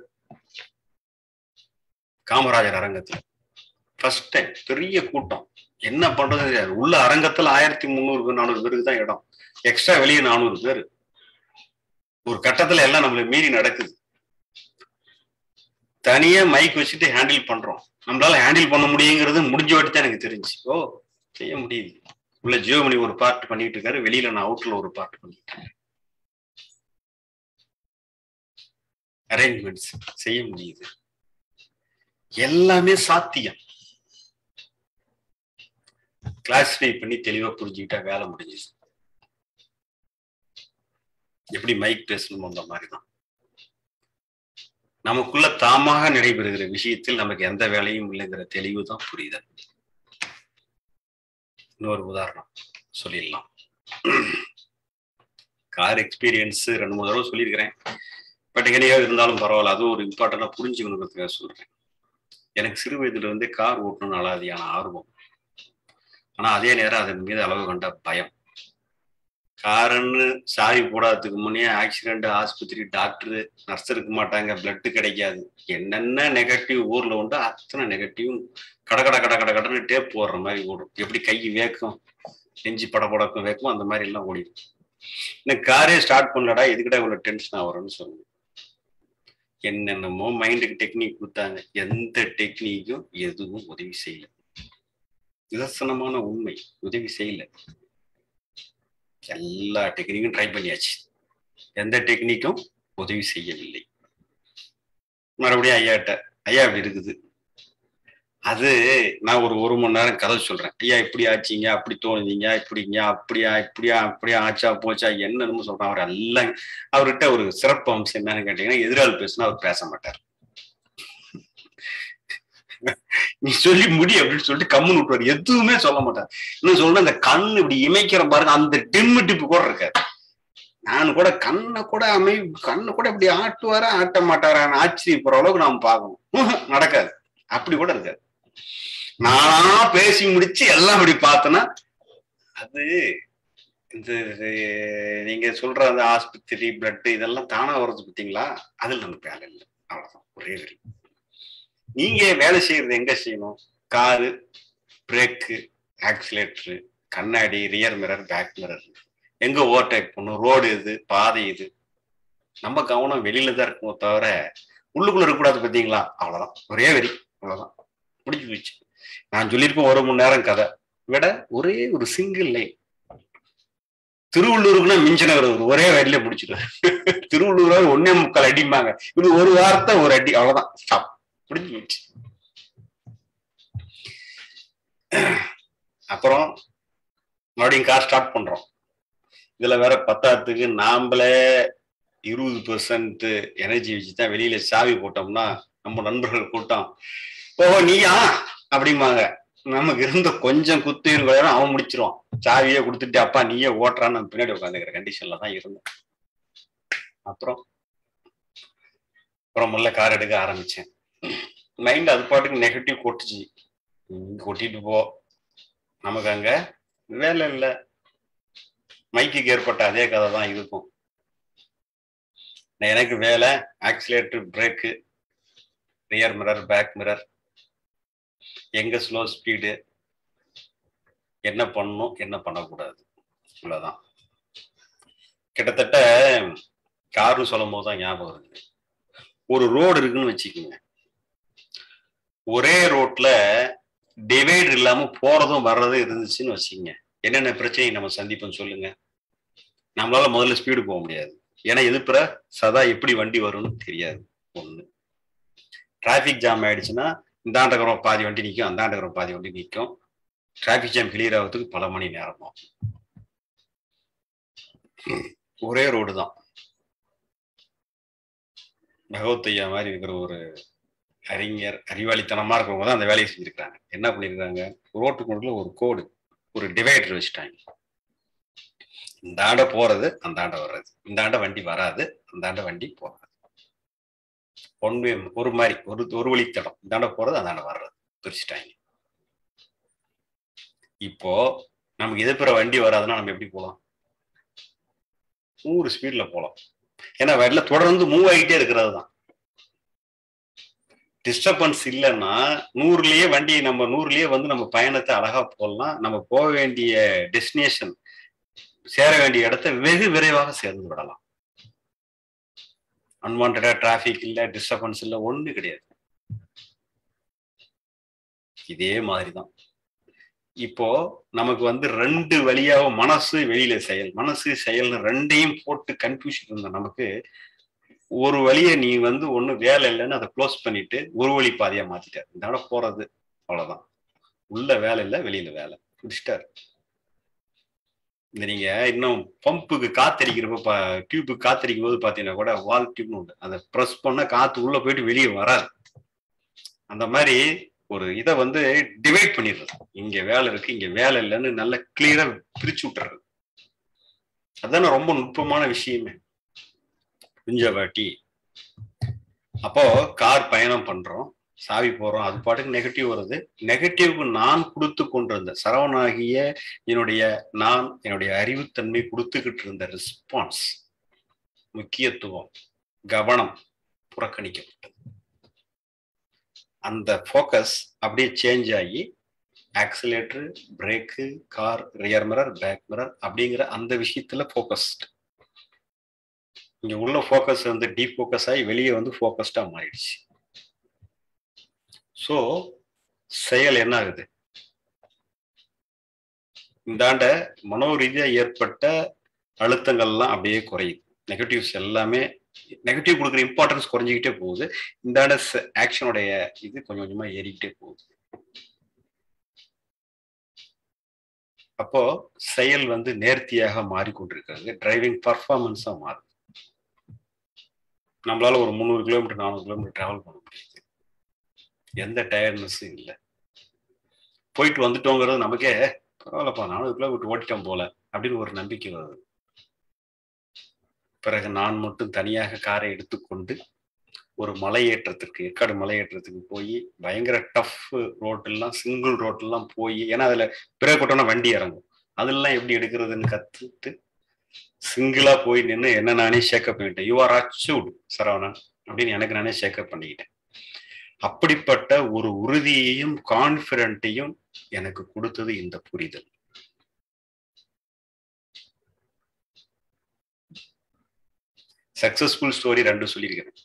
காமராஜர் அரங்கத்துல ஃபர்ஸ்ட் டைம் பெரிய கூட்டம் என்ன பண்றது தெரியாது உள்ள அரங்கத்துல ஆயிரத்தி முந்நூறு பேர் நானூறு பேருக்கு தான் இடம் எக்ஸ்ட்ரா வெளியே நானூறு பேர் ஒரு கட்டத்துல எல்லாம் நம்மள மீறி நடக்குது தனியா மைக் வச்சுட்டு ஹேண்டில் பண்றோம் நம்மளால ஹேண்டில் பண்ண முடியுங்கிறது முடிஞ்ச வாட்டி தான் எனக்கு தெரிஞ்சு ஓ செய்ய முடியுது உள்ள ஜியோமணி ஒரு பார்ட் பண்ணிட்டு இருக்காரு வெளியில நான் அவுட்ல ஒரு பார்ட் பண்ணிட்டேன் அரேஞ்ச்மெண்ட்ஸ் செய்ய முடியுது எல்லாமே சாத்தியம் கிளாஸிஃபை பண்ணி தெளிவா புரிஞ்சுக்கிட்டா வேலை முடிஞ்சிச்சு எப்படி மைக் பேசணும் அந்த மாதிரிதான் நமக்குள்ள தாமாக நடைபெறுகிற விஷயத்தில் நமக்கு எந்த வேலையும் இல்லைங்கிற தெளிவு தான் புரியுதல் இன்னொரு உதாரணம் சொல்லிடலாம் கார் எக்ஸ்பீரியன்ஸ் ரெண்டு மூணு தடவை சொல்லியிருக்கிறேன் பட் எங்கனையோ இருந்தாலும் பரவாயில்ல அதுவும் ஒரு இம்பார்ட்டண்டா புரிஞ்சுக்கணுங்கிறதுக்காக சொல்றேன் எனக்கு சிறு வயதுல இருந்தே கார் ஓட்டணும்னு அலாதியான ஆர்வம் ஆனா அதே நேரம் அதன் மீது அளவு கண்ட பயம் காருன்னு சாவி போடாததுக்கு முன்னே ஆக்சிடென்ட் ஆஸ்பத்திரி டாக்டர் நர்ஸ் இருக்க மாட்டாங்க பிளட் கிடைக்காது என்னென்ன நெகட்டிவ் ஊர்ல உண்டோ அத்தனை நெகட்டிவ் கட கட கட கட கடன்னு டேப் போடுற மாதிரி ஓடும் எப்படி கை வேக்கும் நெஞ்சு படப்படக்கும் வேக்கும் அந்த மாதிரி எல்லாம் ஓடிடும் இன்னும் காரே ஸ்டார்ட் பண்ணலடா எதுக்கிட்ட இவ்வளவு டென்ஷன் ஆகிறோம்னு சொல்லுங்க என்னென்னமோ மைண்டுக்கு டெக்னிக் கொடுத்தாங்க எந்த டெக்னிக்கும் எதுவும் உதவி செய்யல நிதர்சனமான உண்மை உதவி செய்யல எல்லா டெக்னிக்கும் ட்ரை பண்ணியாச்சு எந்த டெக்னிக்கும் உதவி செய்யவில்லை மறுபடியும் ஐயாட்ட ஐயா இப்படி இருக்குது அது நான் ஒரு ஒரு மணி நேரம் கதை சொல்றேன் ஐயா இப்படி ஆச்சிங்க அப்படி தோணுதீங்க இப்படிங்க அப்படியா இப்படியா அப்படியா ஆச்சா போச்சா என்னன்னு சொல்றேன் அவர் எல்லாம் அவர்கிட்ட ஒரு சிறப்பு அம்சம் என்னன்னு கேட்டீங்கன்னா எதிராள் பேசுனா அவர் பேச மாட்டார் நீ சொல்லி முடி அப்படின்னு சொல்லிட்டு கம்முன்னு விட்டுவார் எதுவுமே சொல்ல மாட்டார் இன்னும் சொல்ற அந்த கண் இப்படி இமைக்கிற பாருங்க அந்த டிம்மு டிப்பு கூட இருக்காது நான் கூட கண்ணை கூட அமை கண்ணு கூட இப்படி ஆட்டுவாரா ஆட்ட மாட்டாரான்னு ஆச்சரியப்படுற அளவுக்கு நாம பார்க்கணும் ம்ஹும், நடக்காது அப்படி கூட இருக்காது நானா பேசி முடிச்சு எல்லாம் அப்படி பார்த்தேன்னா அது இந்த இது, நீங்க சொல்ற அந்த ஆஸ்பத்திரி பிளட் இதெல்லாம் தானா வர்றது பார்த்தீங்களா அதில் நமக்கு வேலை இல்லை அவ்வளவுதான் ஒரே வரி நீங்க வேலை செய்யறது எங்க செய்யணும் காரு பிரேக்கு ஆக்சிலேட்டரு கண்ணாடி ரியர் மிரர் பேக் மிரர் எங்க ஓவர்டேக் பண்ணும் ரோடு இது பாதை இது நம்ம கவனம் வெளியில தான் இருக்குமோ தவிர உள்ளுக்குள்ள இருக்கக்கூடாது பார்த்தீங்களா அவ்வளவுதான் ஒரே வரி அவ்வளவுதான் முடிஞ்சு போச்சு நான் சொல்லியிருப்பேன் ஒரு மணி நேரம் கதை விட ஒரே ஒரு சிங்கிள் லைன் திருவள்ளூருக்குன்னா மிஞ்சினவர் ஒரு ஒரே வரியில முடிச்சிடுவார் திருவள்ளூர் ஒன்னே முக்கால் அடிம்பாங்க இது ஒரு வார்த்தை ஒரு அடி அவ்வளவுதான் ஸ்டாப் முடிஞ்சு போச்சு அப்புறம் மறுபடியும் கார் ஸ்டார்ட் பண்றோம் இதுல வேற பத்தாத்துக்கு நாமளே இருபது பெர்சன்ட் எனர்ஜி வச்சு தான் வெளியில சாவி போட்டோம்னா நம்ம நண்பர்கள் கூட்டம் ஓ நீயா அப்படிம்பாங்க நமக்கு இருந்த கொஞ்சம் குத்து அவன் முடிச்சிருவான் சாவியே கொடுத்துட்டு அப்பா நீயே ஓட்டுறான்னு நம்ம பின்னாடி உட்காந்துக்கிற கண்டிஷன்ல தான் இருந்தோம் அப்புறம் அப்புறம் முதல்ல கார் எடுக்க ஆரம்பிச்சேன் மைண்ட் அது பாட்டுக்கு நெகட்டிவ் கொட்டுச்சு இங்க கொட்டிட்டு போ நமக்கு அங்க வேலை இல்லை மைக்குக்கு ஏற்பட்ட அதே கதை தான் இருக்கும் எனக்கு வேலை accelerator brake rear mirror back mirror எங்க ஸ்லோ ஸ்பீடு என்ன பண்ணணும் என்ன பண்ணக்கூடாது இவ்வளவுதான் கிட்டத்தட்ட கார்னு சொல்லும் போது தான் ஞாபகம் வருது ஒரு ரோடு இருக்குன்னு வச்சுக்கோங்க ஒரே ரோட்ல டிவைட் இல்லாம போறதும் வர்றதும் இருந்துச்சுன்னு வச்சுக்கோங்க என்னென்ன பிரச்சனை நம்ம சந்திப்போம் சொல்லுங்க நம்மளால முதல்ல ஸ்பீடு போக முடியாது ஏன்னா எதிர்ப்புற சதா எப்படி வண்டி வரும்னு தெரியாது ஒண்ணு டிராபிக் ஜாம் ஆயிடுச்சுன்னா இந்தாண்டகரம் பாதி வண்டி நிற்கும் அந்தாண்டகரம் பாதி வண்டி நிற்கும் டிராபிக் ஜாம் கிளியர் ஆகிறதுக்கு பல மணி நேரம் ஆகும் ஒரே ரோடு தான் பகவத் ஐயா மாதிரி இருக்கிற ஒரு அறிஞர் அறிவாளித்தனமா இருக்கிறவங்க தான் அந்த வேலையை செஞ்சிருக்காங்க என்ன பண்ணிருக்காங்க ரோட்டுக்குள்ள ஒரு கோடு ஒரு டிவைடர் வச்சுட்டாங்க இந்த ஆண்ட போறது அந்த ஆண்ட வர்றது இந்த ஆண்ட வண்டி வராது அந்த ஆண்ட வண்டி போகாது ஒன் வே ஒரு மாதிரி ஒரு ஒரு வழித்தடம் இந்த ஆண்ட போறது அந்த ஆண்ட வர்றது பிரிச்சுட்டாங்க இப்போ நமக்கு எதிர்ப்புற வண்டி வராதுன்னா நம்ம எப்படி போகலாம் நூறு ஸ்பீட்ல போகலாம் ஏன்னா வண்டில தொடர்ந்து மூவ் ஆகிட்டே இருக்கிறது தான் டிஸ்டர்பன்ஸ் இல்லைன்னா நூறுலயே வண்டி நம்ம நூறுலயே வந்து நம்ம பயணத்தை அழகா போடலாம் நம்ம போக வேண்டிய டெஸ்டினேஷன் சேர வேண்டிய இடத்த வெகு விரைவாக சேர்ந்து விடலாம் அன்வான்டா டிராபிக் இல்ல டிஸ்டர்பன்ஸ் இல்ல ஒண்ணு கிடையாது இதே மாதிரிதான் இப்போ நமக்கு வந்து ரெண்டு வழியாக மனசு வெளியில செயல் மனசு செயல்னு ரெண்டையும் போட்டு கன்ஃபியூஷன் இருந்த நமக்கு ஒரு வழியை நீ வந்து ஒண்ணு வேலை இல்லைன்னு அதை க்ளோஸ் பண்ணிட்டு ஒரு வழி பாதையா மாத்திட்டாரு இதோட போறது அவ்வளவுதான் உள்ள வேலை இல்லை வெளியில வேலை முடிச்சிட்டாரு இந்த நீங்க இன்னும் பம்புக்கு காத்தடிக்கிறப்ப டியூபுக்கு காத்தடிக்கும் போது பாத்தீங்கன்னா கூட வால் டியூப்னு உண்டு அதை ப்ரெஸ் பண்ணா காத்து உள்ள போயிட்டு வெளியே வராது அந்த மாதிரி ஒரு இதை வந்து டிவைட் பண்ணிடுறது இங்க வேலை இருக்கு இங்க வேலை இல்லைன்னு நல்லா கிளியரா பிரிச்சு விட்டுறது அதுதானே ரொம்ப நுட்பமான விஷயமே புரிஞ்ச வாட்டி அப்போ கார் பயணம் பண்றோம் சாவி போறோம் அது பாட்டுக்கு நெகட்டிவ் வருது நெகட்டிவ்க்கு நான் கொடுத்து கொண்டிருந்த சரவணாகிய என்னுடைய நான் என்னுடைய அறிவுத்தன்மை கொடுத்துக்கிட்டு இருந்த ரெஸ்பான்ஸ் முக்கியத்துவம் கவனம் புறக்கணிக்கப்பட்டது அந்த ஃபோக்கஸ் அப்படியே சேஞ்ச் ஆகி accelerator brake car rear mirror back mirror அப்படிங்கிற அந்த விஷயத்துல ஃபோக்கஸ்ட் இங்க உள்ள ஃபோக்கஸ் வந்து டீப் ஃபோக்கஸ் ஆகி வெளியே வந்து ஃபோக்கஸ்டா மாறிடுச்சு ஸோ செயல் என்ன ஆகுது இந்தாண்ட மனோரீதியா ஏற்பட்ட அழுத்தங்கள்லாம் அப்படியே குறையுது நெகட்டிவ்ஸ் எல்லாமே நெகட்டிவ் கொடுக்குற இம்பார்ட்டன்ஸ் குறைஞ்சிக்கிட்டே போகுது இந்தாண்ட ஆக்ஷனுடைய இது கொஞ்சம் கொஞ்சமா ஏறிக்கிட்டே போகுது அப்போ செயல் வந்து நேர்த்தியாக மாறிக்கொண்டிருக்கிறது டிரைவிங் பர்ஃபார்மன்ஸா மாறுது நம்மளால ஒரு முந்நூறு கிலோமீட்டர் நானூறு கிலோமீட்டர் டிராவல் பண்ண முடியுது எந்த டயர்ட்னஸும் இல்லை போயிட்டு வந்துட்டோங்கிறது நமக்கே பரவாயில்லப்பா நானூறு கிலோமீட்டர் ஓட்டிட்டோம் போல அப்படின்னு ஒரு நம்பிக்கை வருது பிறகு நான் மட்டும் தனியாக காரை எடுத்துக்கொண்டு ஒரு மலையேற்றத்திற்கு ஏற்காடு மலையேற்றத்துக்கு போய் பயங்கர டஃப் ரோட்டெல்லாம் சிங்கிள் ரோட்டெல்லாம் போய் ஏன்னா அதுல பிரேக் போட்டோம்னா வண்டி இறங்கும் அதெல்லாம் எப்படி எடுக்கிறதுன்னு கத்துட்டு சிங்கிளா போய் நின்று என்ன நானே ஷேக்கப் பண்ணிட்டேன் யூ ஆர் அச்சூட் சரவணன் அப்படின்னு எனக்கு நானே ஷேக்கப் பண்ணிக்கிட்டேன் அப்படிப்பட்ட ஒரு உறுதியையும் கான்பிடண்ட்டையும் எனக்கு கொடுத்தது இந்த புரிதல் சக்சஸ்ஃபுல் ஸ்டோரி ரெண்டு சொல்லியிருக்கிறேன்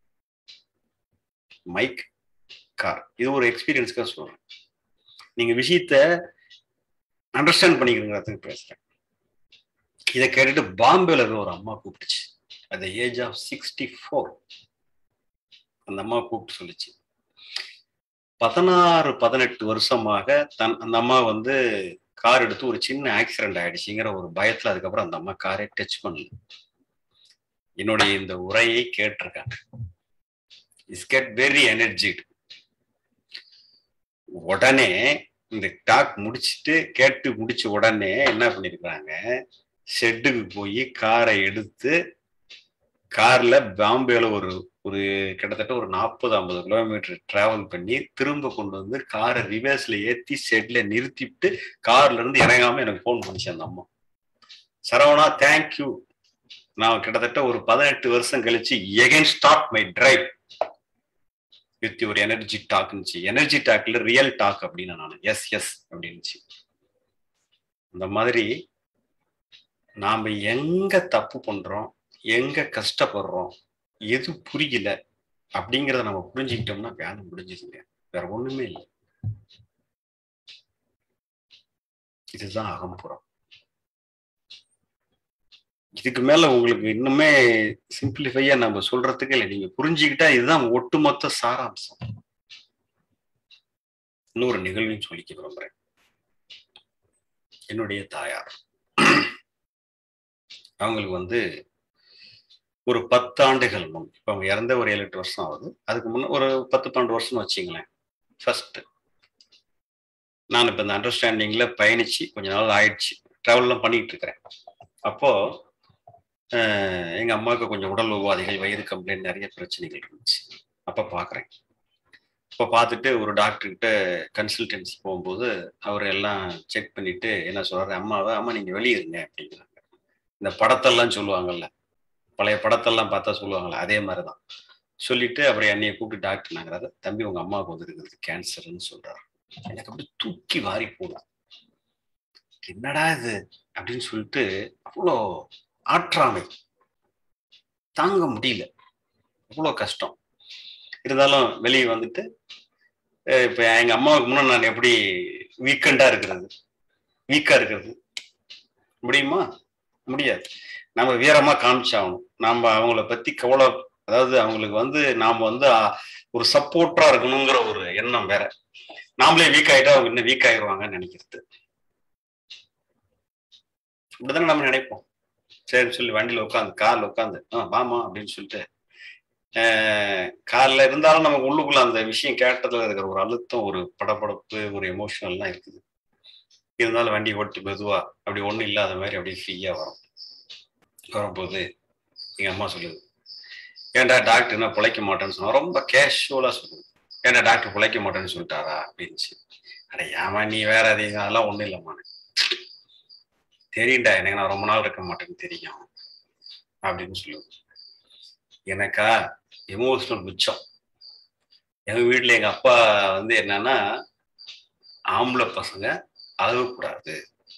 மைக் கார் இது ஒரு எக்ஸ்பீரியன்ஸ்க்காக சொல்றேன் நீங்க விஷயத்த அண்டர்ஸ்டாண்ட் பண்ணிக்கிறதுக்கு பேசுறேன் இதை கேட்டுட்டு பாம்பேல இருக்க ஒரு அம்மா கூப்பிட்டுச்சு at age of sixty four அந்த அம்மா கூப்பிட்டு சொல்லிச்சு பதினாறு பதினெட்டு வருஷமாக தன் அந்த அம்மா வந்து கார் எடுத்து ஒரு சின்ன ஆக்சிடென்ட் ஆயிடுச்சுங்கிற ஒரு பயத்துல அதுக்கப்புறம் அந்த அம்மா காரை டச் பண்ணல என்னுடைய இந்த உரையை கேட்டிருக்காங்க இஸ் கெட் வெரி எனர்ஜிட் உடனே இந்த டாக் முடிச்சுட்டு கேட்டு முடிச்ச உடனே என்ன பண்ணிருக்கிறாங்க ஷெட்டுக்கு போய் காரை எடுத்து கார்ல பாம்பேல ஒரு ஒரு கிட்டத்தட்ட ஒரு நாற்பது ஐம்பது கிலோமீட்டர் டிராவல் பண்ணி திரும்ப கொண்டு வந்து காரை ரிவர்ஸ்ல ஏத்தி ஷெட்ல நிறுத்திட்டு கார்ல இருந்து இறங்காம எனக்கு போன் பண்ணிச்சு அந்த அம்மா சரவணா தேங்க்யூ நான் கிட்டத்தட்ட ஒரு பதினெட்டு வருஷம் கழிச்சு again start my drive with ஒரு எனர்ஜி டாக்னுச்சு எனர்ஜி டாக்ல ரியல் டாக் அப்படின்னு நான் எஸ் எஸ் அப்படின்னுச்சு இந்த மாதிரி நாம எங்க தப்பு பண்றோம் எங்க கஷ்டப்படுறோம் எது புரியல அப்படிங்கிறத நம்ம புரிஞ்சுக்கிட்டோம்னா வேலை முடிஞ்சதுங்க வேற ஒண்ணுமே இல்லை இதுதான் அகம்புறம் இதுக்கு மேல உங்களுக்கு இன்னுமே சிம்பிளிஃபையா நம்ம சொல்றதுக்கு இல்லை நீங்க புரிஞ்சுக்கிட்டா இதுதான் ஒட்டுமொத்த சாராம்சம் இன்னொரு நிகழ்வையும் சொல்லிக்க விரும்புறேன் என்னுடைய தாயார் அவங்களுக்கு வந்து ஒரு பத்து ஆண்டுகள் முன் இப்போ அவங்க இறந்த ஒரு ஏழு எட்டு வருஷம் ஆகுது அதுக்கு முன்ன ஒரு பத்து பன்னெண்டு வருஷம்னு வச்சுங்களேன் ஃபர்ஸ்ட் நான் இப்போ இந்த அண்டர்ஸ்டாண்டிங்ல பயணிச்சு கொஞ்ச நாள் ஆயிடுச்சு ட்ராவல்லாம் பண்ணிட்டு இருக்கிறேன் அப்போ எங்க அம்மாவுக்கு கொஞ்சம் உடல் உபாதைகள் வயிறு கம்ப்ளைண்ட் நிறைய பிரச்சனைகள் இருந்துச்சு அப்ப பாக்குறேன் இப்போ பார்த்துட்டு ஒரு டாக்டர்கிட்ட கன்சல்டன்சி போகும்போது அவர் எல்லாம் செக் பண்ணிட்டு என்ன சொல்றாரு அம்மாவை அம்மா நீங்க வெளியிருங்க அப்படிங்கிறாங்க இந்த படத்தெல்லாம் சொல்லுவாங்கல்ல பழைய படத்தெல்லாம் பார்த்தா சொல்லுவாங்கல்ல அதே மாதிரிதான் சொல்லிட்டு அப்புறம் என்னைய கூப்பிட்டு டாக்டர் நாங்கிறாரு தம்பி உங்க அம்மாவுக்கு வந்துருக்குது கேன்சர்னு சொல்றாரு எனக்கு அப்படி தூக்கி வாரி போடும் என்னடா இது அப்படின்னு சொல்லிட்டு அவ்வளோ ஆற்றாமை தாங்க முடியல அவ்வளோ கஷ்டம் இருந்தாலும் வெளியே வந்துட்டு இப்போ எங்க அம்மாவுக்கு முன்னே நான் எப்படி வீக்கெண்டா இருக்கிறது வீக்கா இருக்கிறது முடியுமா முடியாது நம்ம வீரமா காமிச்சாகணும் நாம அவங்கள பத்தி கவலை அதாவது அவங்களுக்கு வந்து நாம வந்து ஒரு சப்போர்ட்டா இருக்கணுங்கிற ஒரு எண்ணம் வேற நாமளே வீக் ஆயிட்டா அவங்க இன்னும் வீக் ஆயிடுவாங்கன்னு நினைக்கிறது இப்படிதானே நம்ம நினைப்போம் சரின்னு சொல்லி வண்டியில உட்காந்து கார்ல உட்காந்து ஆ வாமா அப்படின்னு சொல்லிட்டு கார்ல இருந்தாலும் நமக்கு உள்ளுக்குள்ள அந்த விஷயம் கேட்டதுல இருக்கிற ஒரு அழுத்தம் ஒரு படப்படப்பு ஒரு எமோஷனல்லாம் இருக்குது இருந்தாலும் வண்டி ஓட்டு மெதுவா அப்படி ஒண்ணும் இல்லாத மாதிரி அப்படியே ஃப்ரீயா வரும் வரும்போது எங்க அம்மா சொல்லுது ஏன்டா டாக்டர் என்ன பிழைக்க மாட்டேன்னு சொன்னா ரொம்ப கேஷுவலா சொல்லுது ஏன்டா டாக்டர் பிழைக்க மாட்டேன்னு சொல்லிட்டாரா அப்படின்ச்சு அட ஏமா நீ வேற அதிகம் அதெல்லாம் ஒண்ணும் இல்லம்மா தெரியும்டா எனக்கு நான் ரொம்ப நாள் இருக்க மாட்டேன்னு தெரியும் அப்படின்னு சொல்லுவது எனக்கா எமோஷனல் மிச்சம் எங்க வீட்டுல எங்க அப்பா வந்து என்னன்னா ஆம்பளை பசங்க அழகக்கூடாது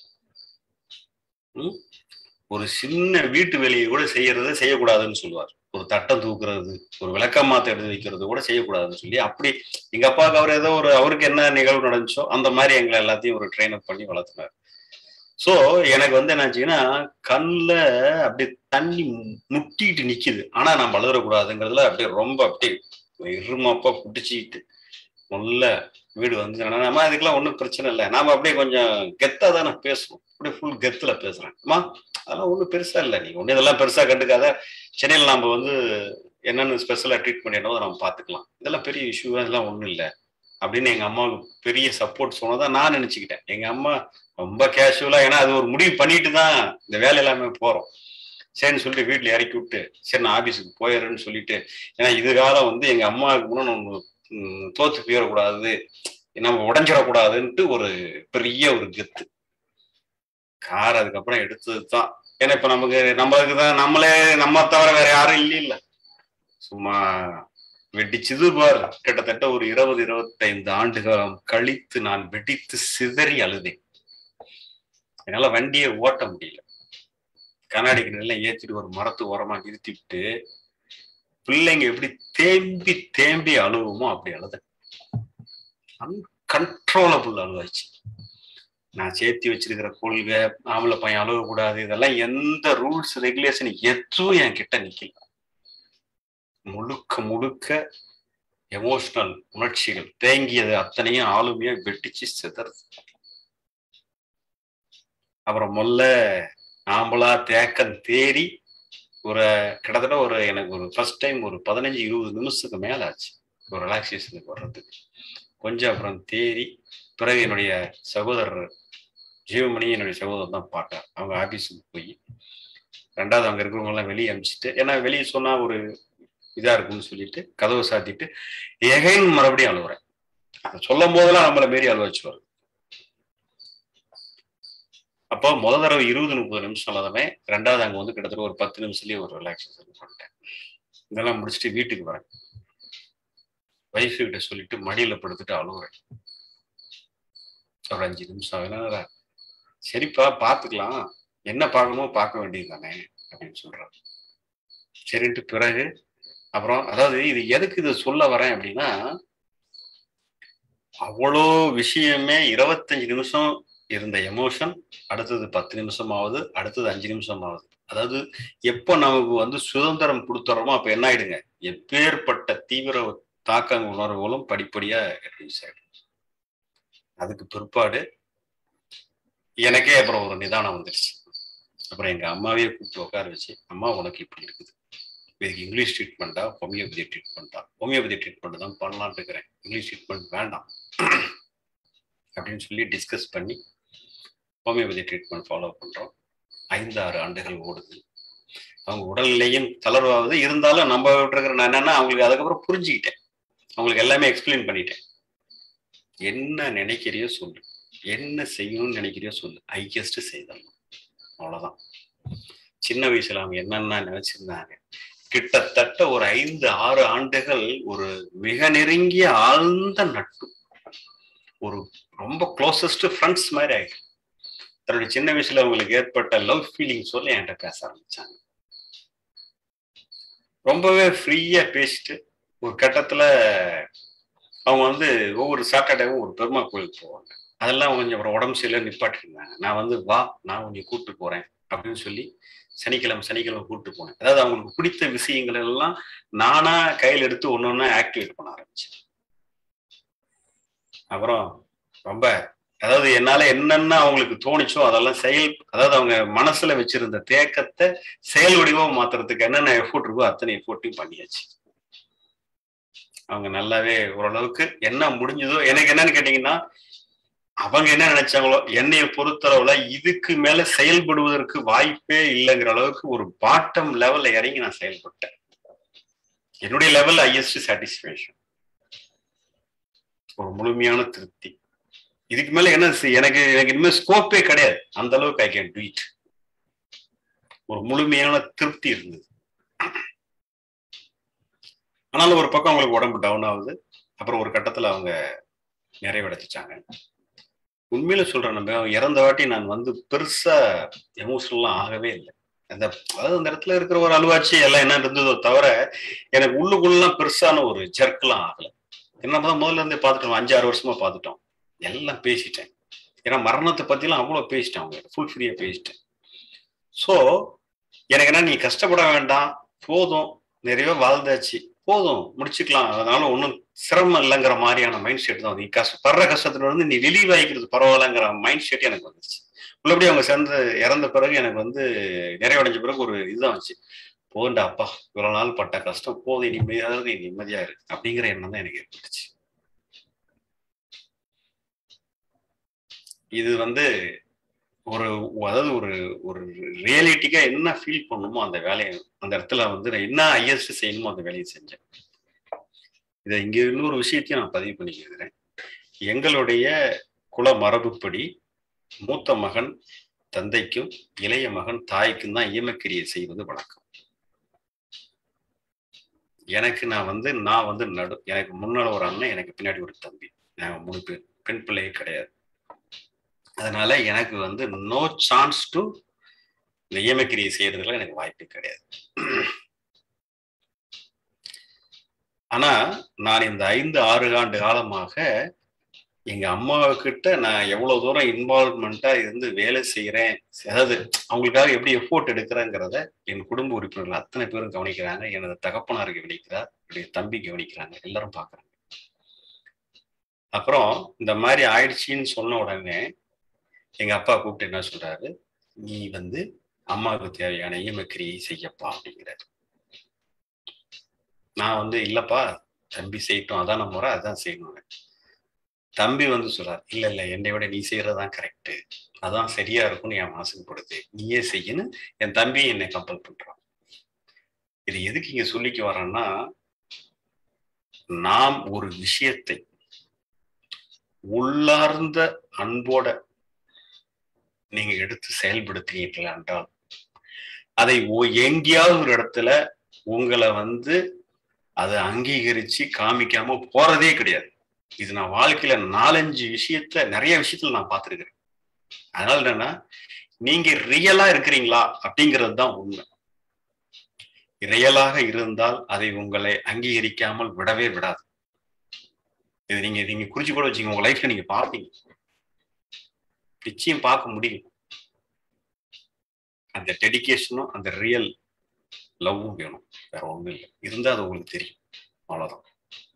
ஒரு சின்ன வீட்டு வேலையை கூட செய்யறது செய்யக்கூடாதுன்னு சொல்லுவார் ஒரு தட்டம் தூக்குறது ஒரு விளக்கமாத்த எடுத்து வைக்கிறது கூட செய்யக்கூடாதுன்னு சொல்லி அப்படி எங்க அப்பாவுக்கு அவர் ஏதோ ஒரு அவருக்கு என்ன நிகழ்வு நடந்துச்சோ அந்த மாதிரி எங்களை எல்லாத்தையும் ஒரு ட்ரெயின் அப் பண்ணி வளர்த்துனார் ஸோ எனக்கு வந்து என்னாச்சுன்னா கண்ணில் அப்படியே தண்ணி முட்டிட்டு நிக்குது ஆனா நான் வளரக்கூடாதுங்கிறதுல அப்படியே ரொம்ப அப்படியே இருமாப்பா புடிச்சிக்கிட்டு நல்ல வீடு வந்து நம்ம அதுக்கெல்லாம் ஒன்றும் பிரச்சனை இல்லை நாம அப்படியே கொஞ்சம் கெத்தா தானே பேசுவோம் அப்படியே ஃபுல் கெத்துல பேசுறேன் அம்மா அதெல்லாம் ஒன்றும் பெருசா இல்லை நீ ஒன்றும் இதெல்லாம் பெருசா கண்டுக்காத சென்னையில் நம்ம வந்து என்னென்ன ஸ்பெஷலாக ட்ரீட் பண்ணிடணும் அதை நம்ம பார்த்துக்கலாம் இதெல்லாம் பெரிய இஷ்யூ இதெல்லாம் ஒன்றும் இல்லை அப்படின்னு எங்க அம்மாவுக்கு பெரிய சப்போர்ட் சொன்னதான் நான் நினைச்சுக்கிட்டேன் எங்க அம்மா ரொம்ப கேஷுவலா ஏன்னா அது ஒரு முடிவு பண்ணிட்டு தான் இந்த வேலை எல்லாமே போறோம் சரின்னு சொல்லிட்டு வீட்டுல இறக்கி விட்டு சரி நான் ஆபீஸுக்கு போயிடுறேன்னு சொல்லிட்டு ஏன்னா இது காலம் வந்து எங்க அம்மாவுக்கு முன்னாடி ஒன்று தோத்து போயிடக்கூடாது நம்ம உடஞ்சிடக்கூடாதுன்ட்டு ஒரு பெரிய ஒரு கெத்து கார் அதுக்கப்புறம் எடுத்தது தான் ஏன்னா இப்ப நமக்கு நம்மளுக்கு தான் நம்மளே நம்ம தவிர வேற யாரும் இல்லை இல்ல சும்மா வெடிச்சது பார் கிட்டத்தட்ட ஒரு இருபது இருபத்தைந்து ஆண்டு காலம் கழித்து நான் வெடித்து சிதறி அழுதேன் என்னால வண்டியை ஓட்ட முடியல கண்ணாடிக்கு நல்லா ஏத்திட்டு ஒரு மரத்து ஓரமா நிறுத்தி விட்டு பிள்ளைங்க எப்படி தேம்பி தேம்பி அழுவுமோ அப்படி அழுத அன்கன்ட்ரோலபிள் அழுவாச்சு நான் சேர்த்தி வச்சிருக்கிற கொள்கை ஆம்பளை பையன் அழுகக்கூடாது இதெல்லாம் எந்த ரூல்ஸ் ரெகுலேஷன் எதுவும் என் கிட்ட நிக்கல முழுக்க முழுக்க எமோஷனல் உணர்ச்சிகள் தேங்கியது அத்தனையும் ஆளுமையா வெட்டிச்சு சிதறது அப்புறம் முதல்ல நாம்பளா தேக்கம் தேறி ஒரு கிட்டத்தட்ட ஒரு எனக்கு ஒரு ஃபர்ஸ்ட் டைம் ஒரு பதினஞ்சு இருபது நிமிஷத்துக்கு மேல ஆச்சு ஒரு ரிலாக்ஸேஷனுக்கு வர்றதுக்கு கொஞ்சம் அப்புறம் தேறி பிறகு என்னுடைய சகோதரர் ஜீவமணி என்னுடைய சகோதரர் தான் பாட்டார் அவங்க ஆபீஸுக்கு போய் ரெண்டாவது அங்க இருக்கிறவங்க எல்லாம் வெளியே அனுப்பிச்சிட்டு ஏன்னா வெளியே சொன்னா ஒரு இதா இருக்கும்னு சொல்லிட்டு கதவை சாத்திட்டு எகைன் மறுபடியும் அழுகுறேன் அதை சொல்லும் போதெல்லாம் நம்மள மாரி அழுவ வச்சுருவாரு அப்போ முத தடவை இருபது முப்பது நிமிஷம் அல்லாதமே ரெண்டாவது அங்க வந்து கிட்டத்தட்ட ஒரு பத்து நிமிஷத்துலயே ஒரு ரிலாக்ஸேஷன் பண்ணிட்டேன் இதெல்லாம் முடிச்சுட்டு வீட்டுக்கு வரேன் ஒய்ஃப் கிட்ட சொல்லிட்டு மடியில படுத்துட்டு அழுகுறேன் ஒரு அஞ்சு நிமிஷம் அதனால சரிப்பா பாத்துக்கலாம் என்ன பார்க்கணுமோ பார்க்க வேண்டியது தானே அப்படின்னு சொல்றாரு சரின்ட்டு பிறகு அப்புறம் அதாவது இது எதுக்கு இது சொல்ல வரேன் அப்படின்னா அவ்வளோ விஷயமே இருபத்தஞ்சு நிமிஷம் இருந்த எமோஷன் அடுத்தது பத்து நிமிஷம் ஆகுது அடுத்தது அஞ்சு நிமிஷம் ஆகுது அதாவது எப்போ நமக்கு வந்து சுதந்திரம் கொடுத்துறோமோ அப்ப என்ன ஆயிடுங்க எப்பேற்பட்ட தீவிர தாக்க உணர்வுகளும் படிப்படியா ரெடியூஸ் ஆயிடும் அதுக்கு பிற்பாடு எனக்கே அப்புறம் ஒரு நிதானம் வந்துருச்சு அப்புறம் எங்க அம்மாவே கூப்பிட்டு உட்கார வச்சு அம்மா உனக்கு இப்படி இருக்குது இதுக்கு இங்கிலீஷ் ட்ரீட்மெண்ட்டா ஹோமியோபதி ட்ரீட்மெண்ட்டா ஹோமியோபதி ட்ரீட்மெண்ட் தான் பண்ணலான்னு இருக்கிறேன் இங்கிலீஷ் ட்ரீட்மெண்ட் வேண்டாம் அப்படின்னு சொல்லி டிஸ்கஸ் பண்ணி ஹோமியோபதி ட்ரீட்மெண்ட் ஃபாலோ பண்றோம் ஐந்து ஆறு ஆண்டுகள் ஓடுது அவங்க உடல்நிலையும் தளர்வாகுது இருந்தாலும் நம்ம விட்டுருக்கிற நான் என்னன்னா அவங்களுக்கு அதுக்கப்புறம் புரிஞ்சுக்கிட்டேன் அவங்களுக்கு எல்லாமே எக்ஸ்பிளைன் பண்ணிட்டேன் என்ன நினைக்கிறியோ சொல்லு என்ன செய்யணும்னு நினைக்கிறியோ சொல்லு ஐயஸ்ட் செய்தரலாம் அவ்வளவுதான் சின்ன வயசுல அவங்க என்னென்ன நினைச்சிருந்தாங்க கிட்டத்தட்ட ஒரு ஐந்து ஆறு ஆண்டுகள் ஒரு மிக நெருங்கிய ஆழ்ந்த நட்பு ஒரு ரொம்ப க்ளோசஸ்ட் ஃப்ரெண்ட்ஸ் மாதிரி ஆயிட்டு தன்னுடைய சின்ன வயசுல அவங்களுக்கு ஏற்பட்ட லவ் ஃபீலிங் சொல்லி என்கிட்ட பேச ஆரம்பிச்சாங்க ரொம்பவே ஃப்ரீயா பேசிட்டு ஒரு கட்டத்துல அவங்க வந்து ஒவ்வொரு சாட்டர்டேவும் ஒரு பெருமா கோயிலுக்கு போவாங்க அதெல்லாம் கொஞ்சம் அப்புறம் உடம்பு சரியில்லை நிப்பாட்டிருந்தாங்க நான் வந்து வா நான் உன்னை கூப்பிட்டு போறேன் அப்படின்னு சொல்லி சனிக்கிழமை சனிக்கிழமை கூப்பிட்டு போனேன் அதாவது அவங்களுக்கு பிடித்த விஷயங்கள் எல்லாம் நானா கையில் எடுத்து ஒன்று ஒன்றா ஆக்டிவேட் பண்ண ஆரம்பிச்சேன் அப்புறம் ரொம்ப அதாவது என்னால என்னென்ன அவங்களுக்கு தோணிச்சோ அதெல்லாம் செயல் அதாவது அவங்க மனசுல வச்சிருந்த தேக்கத்தை செயல் வடிவம் மாத்துறதுக்கு என்னென்ன எஃபோர்ட் இருக்கோ அத்தனை எஃபோர்ட்டையும் பண்ணியாச்சு அவங்க நல்லாவே ஓரளவுக்கு என்ன முடிஞ்சதோ எனக்கு என்னன்னு கேட்டீங்கன்னா அவங்க என்ன நினைச்சாங்களோ என்னைய பொறுத்தளவுல இதுக்கு மேல செயல்படுவதற்கு வாய்ப்பே இல்லைங்கிற அளவுக்கு ஒரு பாட்டம் லெவல்ல இறங்கி நான் செயல்பட்டேன் என்னுடைய லெவல் ஹையஸ்ட் சாட்டிஸ்பேக்ஷன் ஒரு முழுமையான திருப்தி இதுக்கு மேல என்ன எனக்கு எனக்கு இனிமேல் ஸ்கோப்பே கிடையாது அந்த அளவுக்கு ஐ கேன் டூ இட் ஒரு முழுமையான திருப்தி இருந்தது ஆனாலும் ஒரு பக்கம் அவங்களுக்கு உடம்பு டவுன் ஆகுது அப்புறம் ஒரு கட்டத்துல அவங்க நிறைவடைச்சிச்சாங்க உண்மையில சொல்றேன் நம்ம இறந்த வாட்டி நான் வந்து பெருசா எமோஷனல்லாம் ஆகவே இல்லை அந்த அதாவது அந்த இடத்துல இருக்கிற ஒரு அலுவாச்சி எல்லாம் என்ன இருந்ததோ தவிர எனக்கு உள்ளுக்குள்ளலாம் பெருசான ஒரு ஜர்க்கெல்லாம் ஆகல என்ன முதல்ல இருந்தே பார்த்துட்டோம் அஞ்சு ஆறு வருஷமா பார்த்துட்டோம் எல்லாம் பேசிட்டேன் ஏன்னா மரணத்தை பத்திலாம் அவ்வளோ பேசிட்டேன் அவங்க ஃபுல் ஃப்ரீயா பேசிட்டேன் ஸோ எனக்கு என்ன நீ கஷ்டப்பட வேண்டாம் போதும் நிறைய வாழ்ந்தாச்சு போதும் முடிச்சுக்கலாம் அதனால ஒன்றும் சிரமம் இல்லைங்கிற மாதிரியான மைண்ட் செட் தான் நீ கஷ்டப்படுற கஷ்டத்துல இருந்து நீ ரிலீவ் ஆகிக்கிறது பரவாயில்லங்கிற மைண்ட் செட் எனக்கு வந்துச்சு உள்ளபடி அவங்க சேர்ந்து இறந்த பிறகு எனக்கு வந்து நிறைவடைஞ்ச பிறகு ஒரு இதுதான் வந்துச்சு போண்டா அப்பா இவ்வளவு நாள் பட்ட கஷ்டம் போதும் இனிமையாவது நீ நிம்மதியா இருக்கு அப்படிங்கிற எண்ணம் தான் எனக்கு ஏற்பட்டுச்சு இது வந்து ஒரு அதாவது ஒரு ஒரு ரியாலிட்டிக்கா என்ன ஃபீல் பண்ணுமோ அந்த வேலையை அந்த இடத்துல வந்து நான் என்ன ஹையஸ்ட் செய்யணுமோ அந்த வேலையை செஞ்சேன் இதை இங்க இன்னொரு விஷயத்தையும் நான் பதிவு பண்ணிக்கிறேன் எங்களுடைய குல மரபுப்படி மூத்த மகன் தந்தைக்கும் இளைய மகன் தாய்க்கும் தான் ஈமக்கிரியை செய்வது வழக்கம் எனக்கு நான் வந்து நான் வந்து நடு எனக்கு முன்னால ஒரு அண்ணன் எனக்கு பின்னாடி ஒரு தம்பி நாங்க மூணு பேர் பெண் பிள்ளையே கிடையாது அதனால எனக்கு வந்து நோ சான்ஸ் டு இந்த ஈமக்கிரியை செய்யறதுல எனக்கு வாய்ப்பு கிடையாது ஆனா நான் இந்த ஐந்து ஆறு ஆண்டு காலமாக எங்க அம்மா கிட்ட நான் எவ்வளவு தூரம் இன்வால்வ்மெண்ட்டா இருந்து வேலை செய்யறேன் அதாவது அவங்களுக்காக எப்படி எஃபோர்ட் எடுக்கிறேங்கிறத என் குடும்ப உறுப்பினர்கள் அத்தனை பேரும் கவனிக்கிறாங்க எனது தகப்பனார் கவனிக்கிறார் என்னுடைய தம்பி கவனிக்கிறாங்க எல்லாரும் பாக்குறாங்க அப்புறம் இந்த மாதிரி ஆயிடுச்சின்னு சொன்ன உடனே எங்க அப்பா கூப்பிட்டு என்ன சொல்றாரு நீ வந்து அம்மாவுக்கு தேவையான ஈமக்கிரியை செய்யப்பா அப்படிங்கிறாரு நான் வந்து இல்லப்பா தம்பி செய்யட்டும் அதான் முறை அதான் செய்யணும் தம்பி வந்து சொல்றாரு இல்ல இல்ல என்னை விட நீ செய்யறதுதான் கரெக்ட் அதான் சரியா இருக்கும்னு என் மனசுக்கு படுது நீயே செய்யணும் என் தம்பி என்னை கம்பல் பண்றான் இது எதுக்கு இங்க சொல்லிக்க வரேன்னா நாம் ஒரு விஷயத்தை உள்ளார்ந்த அன்போட நீங்க எடுத்து செயல்படுத்தினீர்கள் என்றால் அதை எங்கேயாவது ஒரு இடத்துல உங்களை வந்து அதை அங்கீகரிச்சு காமிக்காம போறதே கிடையாது இது நான் வாழ்க்கையில நாலஞ்சு விஷயத்த நிறைய விஷயத்துல நான் பார்த்துருக்கிறேன் அதனால என்னன்னா நீங்க ரியலா இருக்கிறீங்களா அப்படிங்கிறது தான் உண்மை ரியலாக இருந்தால் அதை உங்களை அங்கீகரிக்காமல் விடவே விடாது இது நீங்க நீங்க குறிச்சு கூட வச்சுங்க உங்க லைஃப்ல நீங்க பார்ப்பீங்க நிச்சயம் பார்க்க முடியும் அந்த டெடிக்கேஷனும் அந்த ரியல் லவ்வும் வேணும் வேற ஒண்ணும் இல்லை இருந்தா அது உங்களுக்கு தெரியும் அவ்வளவுதான்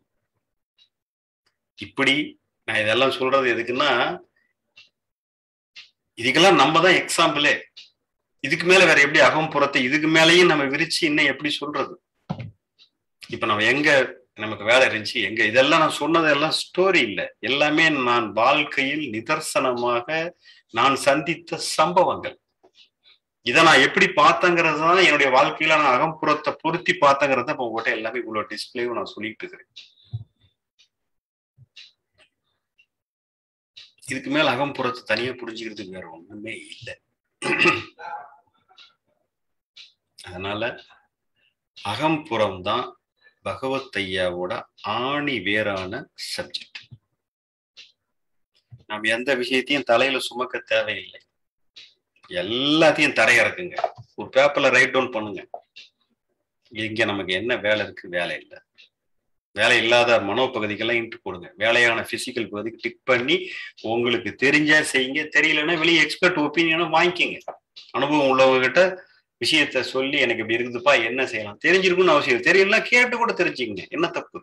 இப்படி நான் இதெல்லாம் சொல்றது எதுக்குன்னா இதுக்கெல்லாம் நம்ம தான் எக்ஸாம்பிளே இதுக்கு மேல வேற எப்படி அகம்புறத்தை இதுக்கு மேலேயும் நம்ம விரிச்சு இன்னும் எப்படி சொல்றது இப்ப நம்ம எங்க நமக்கு வேலை இருந்துச்சு எங்க இதெல்லாம் நான் சொன்னதெல்லாம் ஸ்டோரி இல்லை எல்லாமே நான் வாழ்க்கையில் நிதர்சனமாக நான் சந்தித்த சம்பவங்கள் இதை நான் எப்படி பார்த்தங்கிறது தான் என்னுடைய வாழ்க்கையில நான் அகம்புறத்தை பொருத்தி பார்த்தங்கிறத இப்போ உங்கள்கிட்ட எல்லாமே இவ்வளவு டிஸ்பிளேவும் நான் சொல்லிட்டு இருக்கிறேன் இதுக்கு மேல அகம்புறத்தை தனியா புரிஞ்சுக்கிறதுக்கு வேற ஒண்ணுமே இல்லை அதனால அகம்புறம் தான் பகவத் ஐயாவோட ஆணி வேறான சப்ஜெக்ட் நாம் எந்த விஷயத்தையும் தலையில சுமக்க தேவையில்லை எல்லாத்தையும் தரையிறக்குங்க ஒரு பேப்பர்ல ரைட் டவுன் பண்ணுங்க இங்க நமக்கு என்ன வேலை இருக்கு வேலை இல்லை வேலை இல்லாத மனோபகுதிக்கெல்லாம் இன்ட்டு போடுங்க வேலையான பிசிக்கல் பகுதிக்கு டிக் பண்ணி உங்களுக்கு தெரிஞ்சா செய்யுங்க தெரியலன்னா வெளியே எக்ஸ்பர்ட் ஒப்பீனியனும் வாங்கிக்கோங்க அனுபவம் உள்ளவங்க கிட்ட விஷயத்த சொல்லி எனக்கு இப்படி இருக்குதுப்பா என்ன செய்யலாம் தெரிஞ்சிருக்கும்னு அவசியம் தெரியல கேட்டு கூட தெரிஞ்சுங்க என்ன தப்பு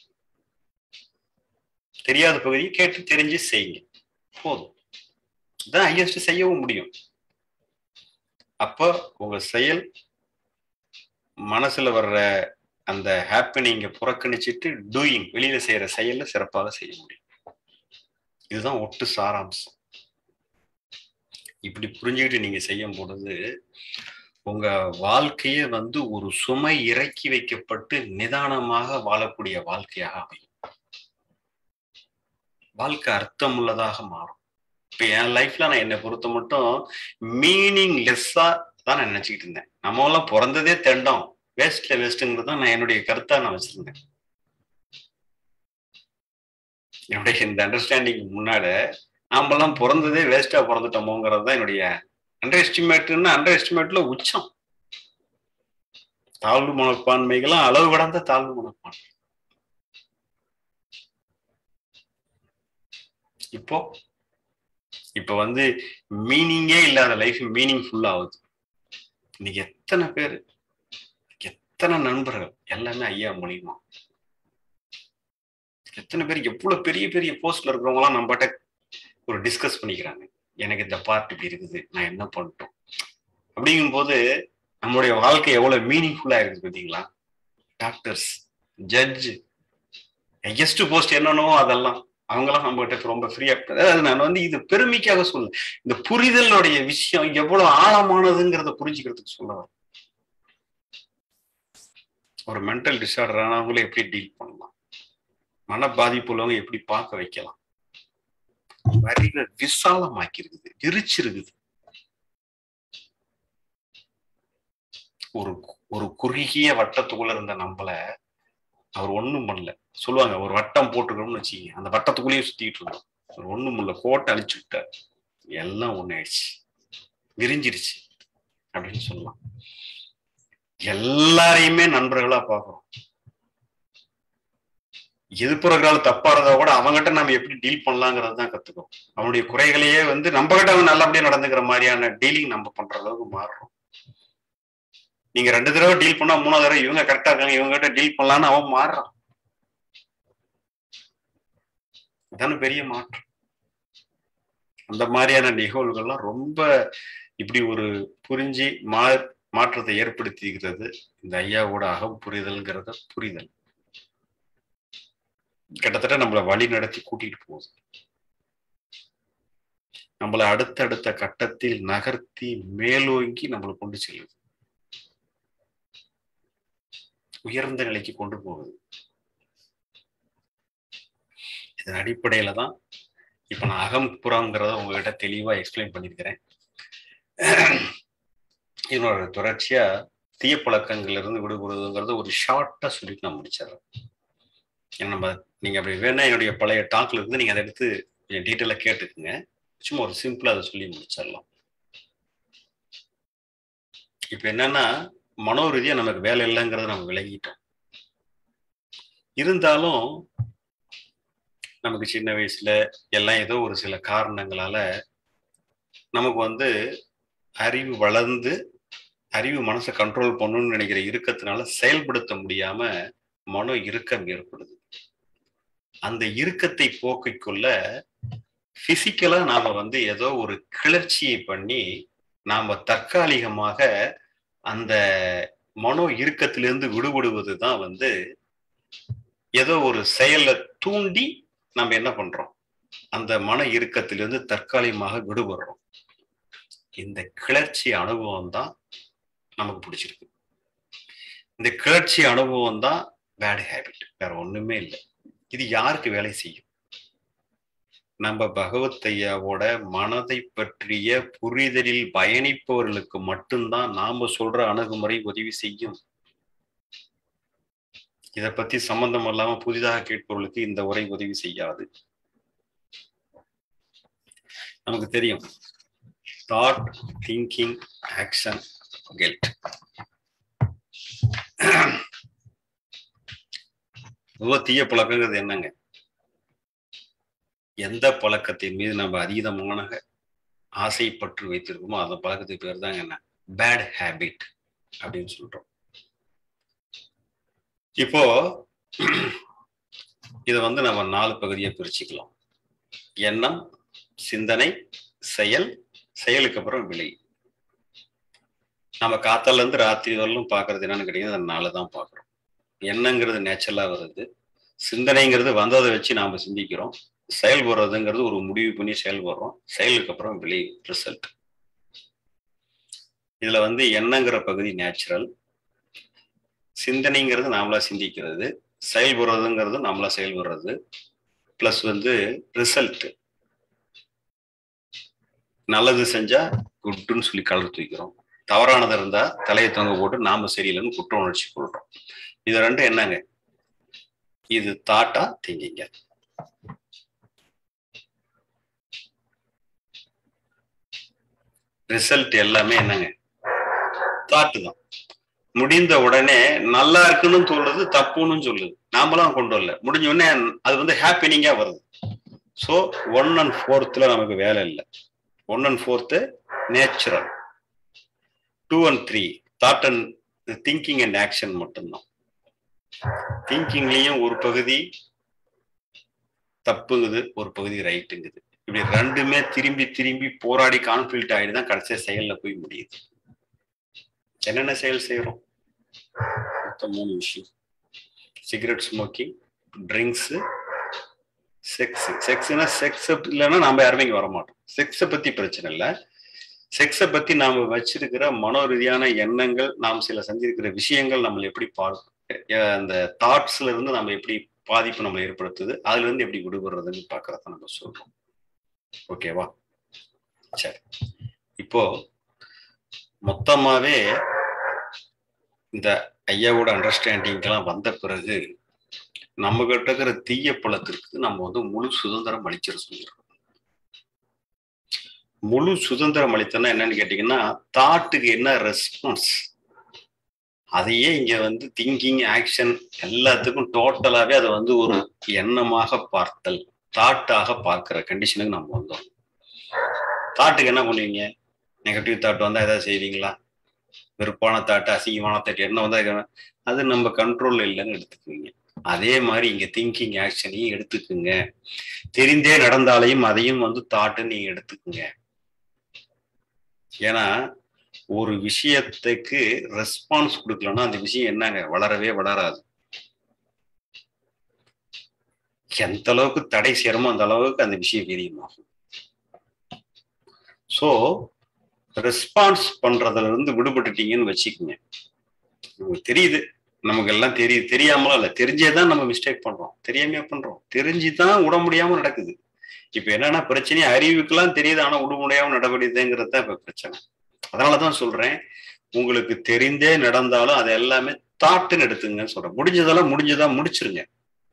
தெரியாத பகுதியை கேட்டு தெரிஞ்சு செய்யுங்க போதும் இதான் ஹையஸ்ட் செய்யவும் முடியும் அப்போ உங்க செயல் மனசுல வர்ற அந்த ஹாப்பினிங்க புறக்கணிச்சிட்டு டூயிங் வெளியில செய்யற செயல்ல சிறப்பாக செய்ய முடியும் இதுதான் ஒட்டு சாராம்சம் இப்படி புரிஞ்சுக்கிட்டு நீங்க செய்யும் பொழுது உங்க வாழ்க்கையே வந்து ஒரு சுமை இறக்கி வைக்கப்பட்டு நிதானமாக வாழக்கூடிய வாழ்க்கையாக அமையும் வாழ்க்கை அர்த்தம் உள்ளதாக மாறும் இப்ப என் லைஃப்ல நான் என்னை பொறுத்த மட்டும் மீனிங் லெஸ்ஸா தான் நான் நினைச்சுக்கிட்டு இருந்தேன் நம்ம எல்லாம் பிறந்ததே தெண்டம் வேஸ்ட்ல வேஸ்ட்ங்கிறது தான் நான் என்னுடைய கருத்தா நான் வச்சிருந்தேன் என்னுடைய இந்த அண்டர்ஸ்டாண்டிங் முன்னாட நாமெல்லாம் பிறந்ததே வேஸ்டா பிறந்துட்டோமோங்கிறது தான் என்னுடைய அண்டர் எஸ்டிமேட்னா அண்டர் எஸ்டிமேட்ல உச்சம் தாழ்வு மனப்பான்மைகள்லாம் அளவு கடந்த தாழ்வு மனப்பான்மை இப்போ இப்ப வந்து மீனிங்கே இல்லாத லைஃப் மீனிங் ஃபுல் ஆகுது இன்னைக்கு எத்தனை பேர் எத்தனை நண்பர்கள் எல்லாமே ஐயா மூலியமா எத்தனை பேர் எவ்வளவு பெரிய பெரிய போஸ்ட்ல இருக்கிறவங்க எல்லாம் நம்மகிட்ட ஒரு டிஸ்கஸ் பண்ணிக்கிறாங்க எனக்கு இந்த பார்ட் இப்படி இருக்குது நான் என்ன பண்ணிட்டோம் அப்படிங்கும் போது நம்மளுடைய வாழ்க்கை எவ்வளவு மீனிங்ஃபுல்லா இருக்குது பார்த்தீங்களா டாக்டர்ஸ் ஜட்ஜ் ஹையஸ்ட் போஸ்ட் என்னன்னோ அதெல்லாம் அவங்களாம் நம்ம கிட்ட ரொம்ப ஃப்ரீயா அதாவது நான் வந்து இது பெருமைக்காக சொல்ல இந்த புரிதலுடைய விஷயம் எவ்வளவு ஆழமானதுங்கிறத புரிஞ்சுக்கிறதுக்கு சொல்ல வரேன். ஒரு மென்டல் டிசார்டர் ஆனவங்கள எப்படி டீல் பண்ணலாம் மன பாதிப்பு உள்ளவங்க எப்படி பார்க்க வைக்கலாம் வரிகளை விசாலமாக்கி இருக்குது விரிச்சிருக்குது ஒரு ஒரு குறுகிய வட்டத்துக்குள்ள இருந்த நம்மள அவர் ஒண்ணும் பண்ணல சொல்லுவாங்க ஒரு வட்டம் போட்டுக்கணும்னு வச்சுக்கோங்க அந்த வட்டத்துக்குள்ளேயே சுத்திட்டு இருந்தோம் அவர் ஒண்ணும் பண்ணல கோட்டை அழிச்சு விட்டார் எல்லாம் ஒண்ணு ஆயிடுச்சு விரிஞ்சிருச்சு அப்படின்னு சொல்லலாம் எல்லாரையுமே நண்பர்களா பார்க்கிறோம் எதிர்ப்புறங்களால் தப்பா இருந்தா கூட அவங்ககிட்ட நம்ம எப்படி டீல் பண்ணலாங்கிறது தான் கத்துக்கோம் அவனுடைய குறைகளையே வந்து நம்ம கிட்ட அவன் நல்லபடியா நடந்துக்கிற மாதிரியான டீலிங் நம்ம பண்ற அளவுக்கு மாறுறோம் நீங்க ரெண்டு தடவை டீல் பண்ணா மூணாவது தடவை இவங்க கரெக்டா இருக்காங்க இவங்க கிட்ட டீல் பண்ணலாம்னு அவன் மாறுறான் அதான பெரிய மாற்றம் அந்த மாதிரியான நிகழ்வுகள்லாம் ரொம்ப இப்படி ஒரு புரிஞ்சு மா மாற்றத்தை ஏற்படுத்திக்கிறது இந்த ஐயாவோட அகம் புரிதல்ங்கிறத புரிதல் கிட்டத்தட்ட நம்மளை வழி நடத்தி கூட்டிட்டு போகுது நம்மளை அடுத்தடுத்த கட்டத்தில் நகர்த்தி மேலோங்கி நம்மளை கொண்டு செல்லுது உயர்ந்த நிலைக்கு கொண்டு போகுது இதன் அடிப்படையில தான் இப்ப நான் அகம் புறங்கிறத உங்ககிட்ட தெளிவா எக்ஸ்பிளைன் பண்ணியிருக்கிறேன் இதனோட தொடர்ச்சியா தீய பழக்கங்கள்ல இருந்து விடுபடுறதுங்கிறத ஒரு ஷார்ட்டா சொல்லிட்டு நான் முடிச்சிடறேன் ஏன்னா நம்ம நீங்க அப்படி வேணா என்னுடைய பழைய டாக்ல இருந்து நீங்க அதை எடுத்து கொஞ்சம் டீட்டெயிலா கேட்டுக்குங்க சும்மா ஒரு சிம்பிளா அதை சொல்லி முடிச்சிடலாம் இப்ப என்னன்னா மனோ ரீதியா நமக்கு வேலை இல்லைங்கிறத நம்ம விலகிட்டோம் இருந்தாலும் நமக்கு சின்ன வயசுல எல்லாம் ஏதோ ஒரு சில காரணங்களால நமக்கு வந்து அறிவு வளர்ந்து அறிவு மனசை கண்ட்ரோல் பண்ணணும்னு நினைக்கிற இறுக்கத்தினால செயல்படுத்த முடியாம மனோ இறுக்கம் ஏற்படுது அந்த இறுக்கத்தை போக்கிக் கொள்ள பிசிக்கலா நாம வந்து ஏதோ ஒரு கிளர்ச்சியை பண்ணி நாம தற்காலிகமாக அந்த மனோ இறுக்கத்திலிருந்து விடுபடுவது தான் வந்து ஏதோ ஒரு செயலை தூண்டி நம்ம என்ன பண்றோம் அந்த மன இறுக்கத்திலிருந்து தற்காலிகமாக விடுபடுறோம் இந்த கிளர்ச்சி அனுபவம் தான் நமக்கு பிடிச்சிருக்கு இந்த கிளர்ச்சி அனுபவம் தான் பேட் ஹேபிட் வேற ஒண்ணுமே இல்லை இது யாருக்கு வேலை செய்யும் நம்ம பகவத் ஐயாவோட மனதை பற்றிய புரிதலில் பயணிப்பவர்களுக்கு மட்டும்தான் நாம சொல்ற அணுகுமுறை உதவி செய்யும் இத பத்தி சம்பந்தம் இல்லாம புதிதாக கேட்பவர்களுக்கு இந்த உரை உதவி செய்யாது நமக்கு தெரியும் தாட் திங்கிங் ஆக்ஷன் கெல்ட் ரொம்ப தீய பழக்கங்கிறது என்னங்க எந்த பழக்கத்தின் மீது நம்ம அதீதமான ஆசைப்பற்று வைத்திருக்கோமோ அந்த பழக்கத்துக்கு பேர் தாங்க என்ன பேட் ஹேபிட் அப்படின்னு சொல்றோம் இப்போ இதை வந்து நம்ம நாலு பகுதியை பிரிச்சுக்கலாம் எண்ணம் சிந்தனை செயல் செயலுக்கு அப்புறம் விலை நம்ம காத்தால இருந்து ராத்திரி வரலும் பாக்குறது என்னன்னு கேட்டீங்கன்னா அந்த நாலு தான் பாக்குறோம் எண்ணங்கிறது நேச்சுரலா வருது சிந்தனைங்கிறது வந்ததை வச்சு நாம சிந்திக்கிறோம் செயல்படுறதுங்கிறது ஒரு முடிவு பண்ணி செயல்படுறோம் செயலுக்கு அப்புறம் விலை ரிசல்ட் இதுல வந்து எண்ணங்கிற பகுதி நேச்சுரல் சிந்தனைங்கிறது நாமளா சிந்திக்கிறது செயல்படுறதுங்கிறது நாமளா செயல்படுறது பிளஸ் வந்து ரிசல்ட் நல்லது செஞ்சா குட்டுன்னு சொல்லி கலர் தூக்கிறோம் தவறானது இருந்தா தலையை தொங்க போட்டு நாம சரியில்லைன்னு குற்ற உணர்ச்சி கொள்றோம் இது ரெண்டும் என்னங்க இது தாட்டா திங்கிங்க ரிசல்ட் எல்லாமே என்னங்க தாட்டு தான் முடிந்த உடனே நல்லா இருக்குன்னு சொல்றது தப்புன்னு சொல்லுது நாமளும் கொண்டு வரல முடிஞ்ச உடனே அது வந்து ஹாப்பினிங்கா வருது ஸோ ஒன் அண்ட் ஃபோர்த்ல நமக்கு வேலை இல்லை one and fourth natural two and three thought and thinking and action மட்டும்தான் திங்கிங்லயும் ஒரு பகுதி தப்புங்குது ஒரு பகுதி ரைட்டுங்குது இப்படி ரெண்டுமே திரும்பி திரும்பி போராடி கான்ஃபிளிக்ட் ஆகிட்டு தான் கடைசியா செயல்ல போய் முடியுது என்னென்ன செயல் செய்யறோம் மொத்தம் மூணு விஷயம் சிகரெட் ஸ்மோக்கிங் ட்ரிங்க்ஸு செக்ஸ் செக்ஸ்னா செக்ஸ் இல்லைன்னா நாம யாருமே இங்க வர மாட்டோம் செக்ஸை பத்தி பிரச்சனை இல்லை செக்ஸை பத்தி நாம வச்சிருக்கிற மனோ ரீதியான எண்ணங்கள் நாம் சில செஞ்சிருக்கிற விஷயங்கள் நம்மளை எப்படி பா அந்த தாட்ஸ்ல இருந்து நம்ம எப்படி பாதிப்பு நம்ம ஏற்படுத்துது அதுல இருந்து எப்படி விடுபடுறதுன்னு பாக்குறத நம்ம சொல்றோம் ஓகேவா சரி இப்போ மொத்தமாவே இந்த ஐயாவோட அண்டர்ஸ்டாண்டிங்கெல்லாம் வந்த பிறகு நம்ம கிட்ட இருக்கிற தீய பழத்திற்கு நம்ம வந்து முழு சுதந்திரம் அளிச்சிட சொல்லிடுறோம் முழு சுதந்திரம் அளித்தோம்னா என்னன்னு கேட்டீங்கன்னா தாட்டுக்கு என்ன ரெஸ்பான்ஸ் அதையே இங்க வந்து திங்கிங் ஆக்ஷன் எல்லாத்துக்கும் டோட்டலாவே அதை வந்து ஒரு எண்ணமாக பார்த்தல் தாட்டாக பார்க்கிற கண்டிஷனுக்கு நம்ம வந்தோம் தாட்டுக்கு என்ன பண்ணுவீங்க நெகட்டிவ் தாட் வந்தா ஏதாவது செய்வீங்களா வெறுப்பான தாட்டு அசிங்கமான தாட்டு என்ன வந்தா அது நம்ம கண்ட்ரோல்ல இல்லைன்னு எடுத்துக்குவீங்க அதே மாதிரி இங்க திங்கிங் ஆக்ஷனையும் எடுத்துக்குங்க தெரிந்தே நடந்தாலையும் அதையும் வந்து தாட்டு நீங்க எடுத்துக்குங்க ஏன்னா ஒரு விஷயத்துக்கு ரெஸ்பான்ஸ் கொடுக்கலன்னா அந்த விஷயம் என்னங்க வளரவே வளராது எந்த அளவுக்கு தடை சேருமோ அந்த அளவுக்கு அந்த விஷயம் வீரியமாகும் ஸோ ரெஸ்பான்ஸ் பண்றதுல இருந்து விடுபட்டுட்டீங்கன்னு வச்சுக்கோங்க நமக்கு தெரியுது நமக்கு எல்லாம் தெரியுது தெரியாமலாம் இல்லை தெரிஞ்சேதான் நம்ம மிஸ்டேக் பண்றோம் தெரியாமையா பண்றோம் தெரிஞ்சுதான் விட முடியாம நடக்குது இப்ப என்னன்னா பிரச்சனை அறிவுக்கெல்லாம் தெரியுது ஆனா விட முடியாம நடவடிக்கைங்கிறது தான் இப்ப பிரச்சனை அதனாலதான் சொல்றேன் உங்களுக்கு தெரிந்தே நடந்தாலும் அது எல்லாமே தாட்டுன்னு எடுத்துங்கன்னு சொல்றேன் முடிஞ்சதெல்லாம் முடிஞ்சதா முடிச்சிருங்க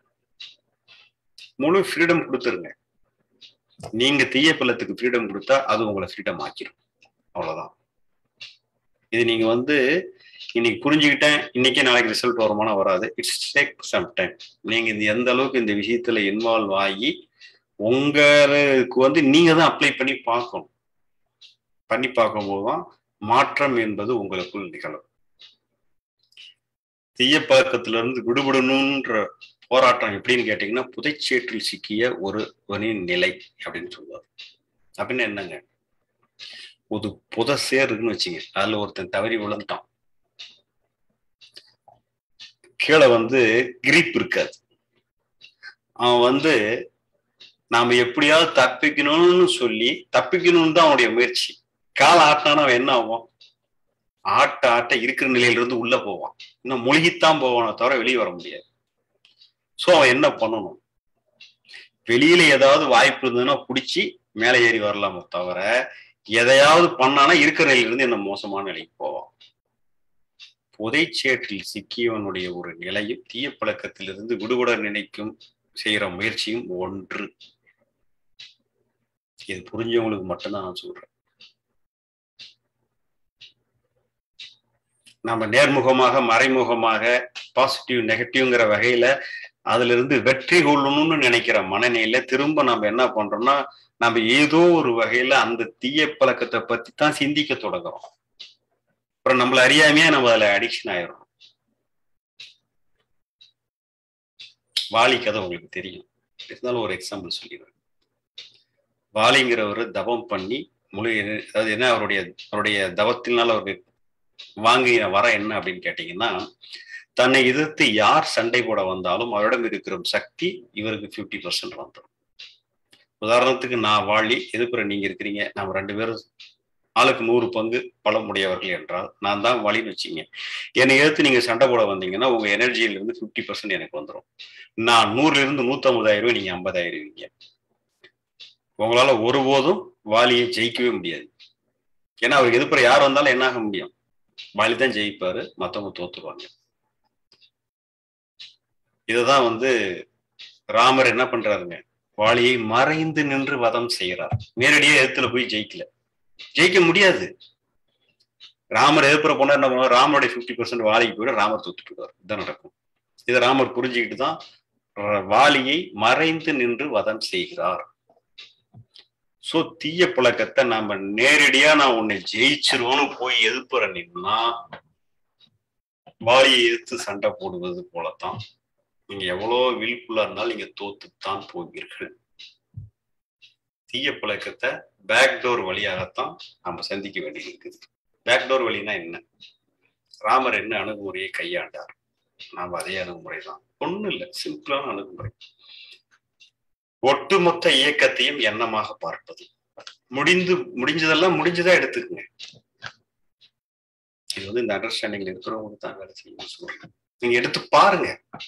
முழு ஃப்ரீடம் கொடுத்துருங்க நீங்க தீய பள்ளத்துக்கு ஃப்ரீடம் கொடுத்தா அது உங்களை ஃப்ரீடம் ஆக்கிரும் அவ்வளவுதான் இது நீங்க வந்து இன்னைக்கு புரிஞ்சுக்கிட்டேன் இன்னைக்கே நாளைக்கு ரிசல்ட் வருமானம் வராது இட்ஸ் டேக் சம் டைம் நீங்க இந்த எந்த அளவுக்கு இந்த விஷயத்துல இன்வால்வ் ஆகி உங்களுக்கு வந்து நீங்க தான் அப்ளை பண்ணி பார்க்கணும் பண்ணி பார்க்கும்போது தான் மாற்றம் என்பது உங்களுக்குள் நிகழும் தீய பழக்கத்துல இருந்து விடுபடணுன்ற போராட்டம் எப்படின்னு கேட்டீங்கன்னா புதைச்சேற்றில் சிக்கிய ஒருவனின் நிலை அப்படின்னு சொல்லுவார் அப்படின்னு என்னங்க ஒரு புத சேர் இருக்குன்னு வச்சுங்க அதுல ஒருத்தன் தவறி விழுந்துட்டான் கீழே வந்து கிரிப் இருக்காது அவன் வந்து நாம எப்படியாவது தப்பிக்கணும்னு சொல்லி தப்பிக்கணும்னு தான் அவனுடைய முயற்சி கால் ஆட்டினானா அவன் என்ன ஆகும் ஆட்ட ஆட்ட இருக்கிற நிலையில இருந்து உள்ள போவான் இன்னும் மூழ்கித்தான் போவானே தவிர வெளியே வர முடியாது சோ அவன் என்ன பண்ணணும் வெளியில ஏதாவது வாய்ப்பு இருந்ததுன்னா பிடிச்சி மேலே ஏறி வரலாமோ தவிர எதையாவது பண்ணானா இருக்கிற நிலையில இருந்து என்ன மோசமான நிலைக்கு போவான் புதைச்சேற்றில் சிக்கியவனுடைய ஒரு நிலையும் தீய பழக்கத்திலிருந்து விடுபட நினைக்கும் செய்யற முயற்சியும் ஒன்று இது புரிஞ்சவங்களுக்கு மட்டும்தான் நான் சொல்றேன் நம்ம நேர்முகமாக மறைமுகமாக பாசிட்டிவ் நெகட்டிவ்ங்கிற வகையில அதுல இருந்து வெற்றி கொள்ளணும்னு நினைக்கிற மனநிலையில திரும்ப நம்ம என்ன பண்றோம்னா நம்ம ஏதோ ஒரு வகையில அந்த தீய பழக்கத்தை பத்தி தான் சிந்திக்க தொடங்குறோம் அப்புறம் நம்மள அறியாமையே நம்ம அதுல அடிக்ஷன் ஆயிரும் வாலி கதை உங்களுக்கு தெரியும் இருந்தாலும் ஒரு எக்ஸாம்பிள் சொல்லிடுறேன் வாலிங்கிறவர் தவம் பண்ணி முழு அதாவது என்ன அவருடைய அவருடைய தவத்தினால அவருக்கு வாங்கின வர என்ன அப்படின்னு கேட்டீங்கன்னா தன்னை எதிர்த்து யார் சண்டை போட வந்தாலும் அவரிடம் இருக்கிற சக்தி இவருக்கு ஃபிஃப்டி பர்சன்ட் வந்துடும் உதாரணத்துக்கு நான் வாழி எதிர்ப்புற நீங்க இருக்கிறீங்க நம்ம ரெண்டு பேரும் ஆளுக்கு நூறு பங்கு பலம் உடையவர்கள் என்றால் நான் தான் வழின்னு வச்சிங்க என்னை எதிர்த்து நீங்க சண்டை போட வந்தீங்கன்னா உங்க எனர்ஜியில இருந்து ஃபிஃப்டி பர்சன்ட் எனக்கு வந்துடும் நான் நூறுல இருந்து நூத்தம்பதாயிரம் நீங்க ஐம்பதாயிருவீங்க உங்களால ஒருபோதும் வாலியை ஜெயிக்கவே முடியாது ஏன்னா அவருக்கு எதிர்ப்புற யார் வந்தாலும் என்ன ஆக முடியும் வாலி தான் ஜெயிப்பாரு மத்தவங்க தோத்துருவாங்க இதுதான் வந்து ராமர் என்ன பண்றாருங்க வாலியை மறைந்து நின்று வதம் செய்யறார் நேரடியா எதிர்த்துல போய் ஜெயிக்கல ஜெயிக்க முடியாது ராமர் எதிர்ப்புற போனா என்ன பண்ணுவார் ராமருடைய பிப்டி பர்சன்ட் வாலிக்கு போயிட ராமர் தோத்து போயிடுவார் இதுதான் நடக்கும் இதை ராமர் புரிஞ்சுக்கிட்டு தான் வாலியை மறைந்து நின்று வதம் செய்கிறார் சோ தீய பழக்கத்தை நாம நேரடியா நான் உன்னை ஜெயிச்சிருவோன்னு போய் எதிர்ப்புற நின்னா வாலியை எதிர்த்து சண்டை போடுவது போலத்தான் நீங்க எவ்வளவு விழிப்புள்ளா இருந்தாலும் நீங்க தோத்துத்தான் போவீர்கள் தீய பழக்கத்தை பேக்டோர் வழியாகத்தான் நம்ம சந்திக்க வேண்டியது இருக்குது பேக்டோர் வழினா என்ன ராமர் என்ன அணுகுமுறையை கையாண்டார் நாம் அதே அணுகுமுறை தான் ஒண்ணும் இல்லை சிம்பிளான அணுகுமுறை ஒட்டுமொத்த இயக்கத்தையும் எண்ணமாக பார்ப்பது முடிந்து முடிஞ்சதெல்லாம் முடிஞ்சதா எடுத்துக்கங்க இது வந்து இந்த அண்டர்ஸ்டாண்டிங்ல இருக்கிறவங்களுக்கு தான் வேலை செய்யணும்னு சொல்றேன் நீங்க எடுத்து பாருங்க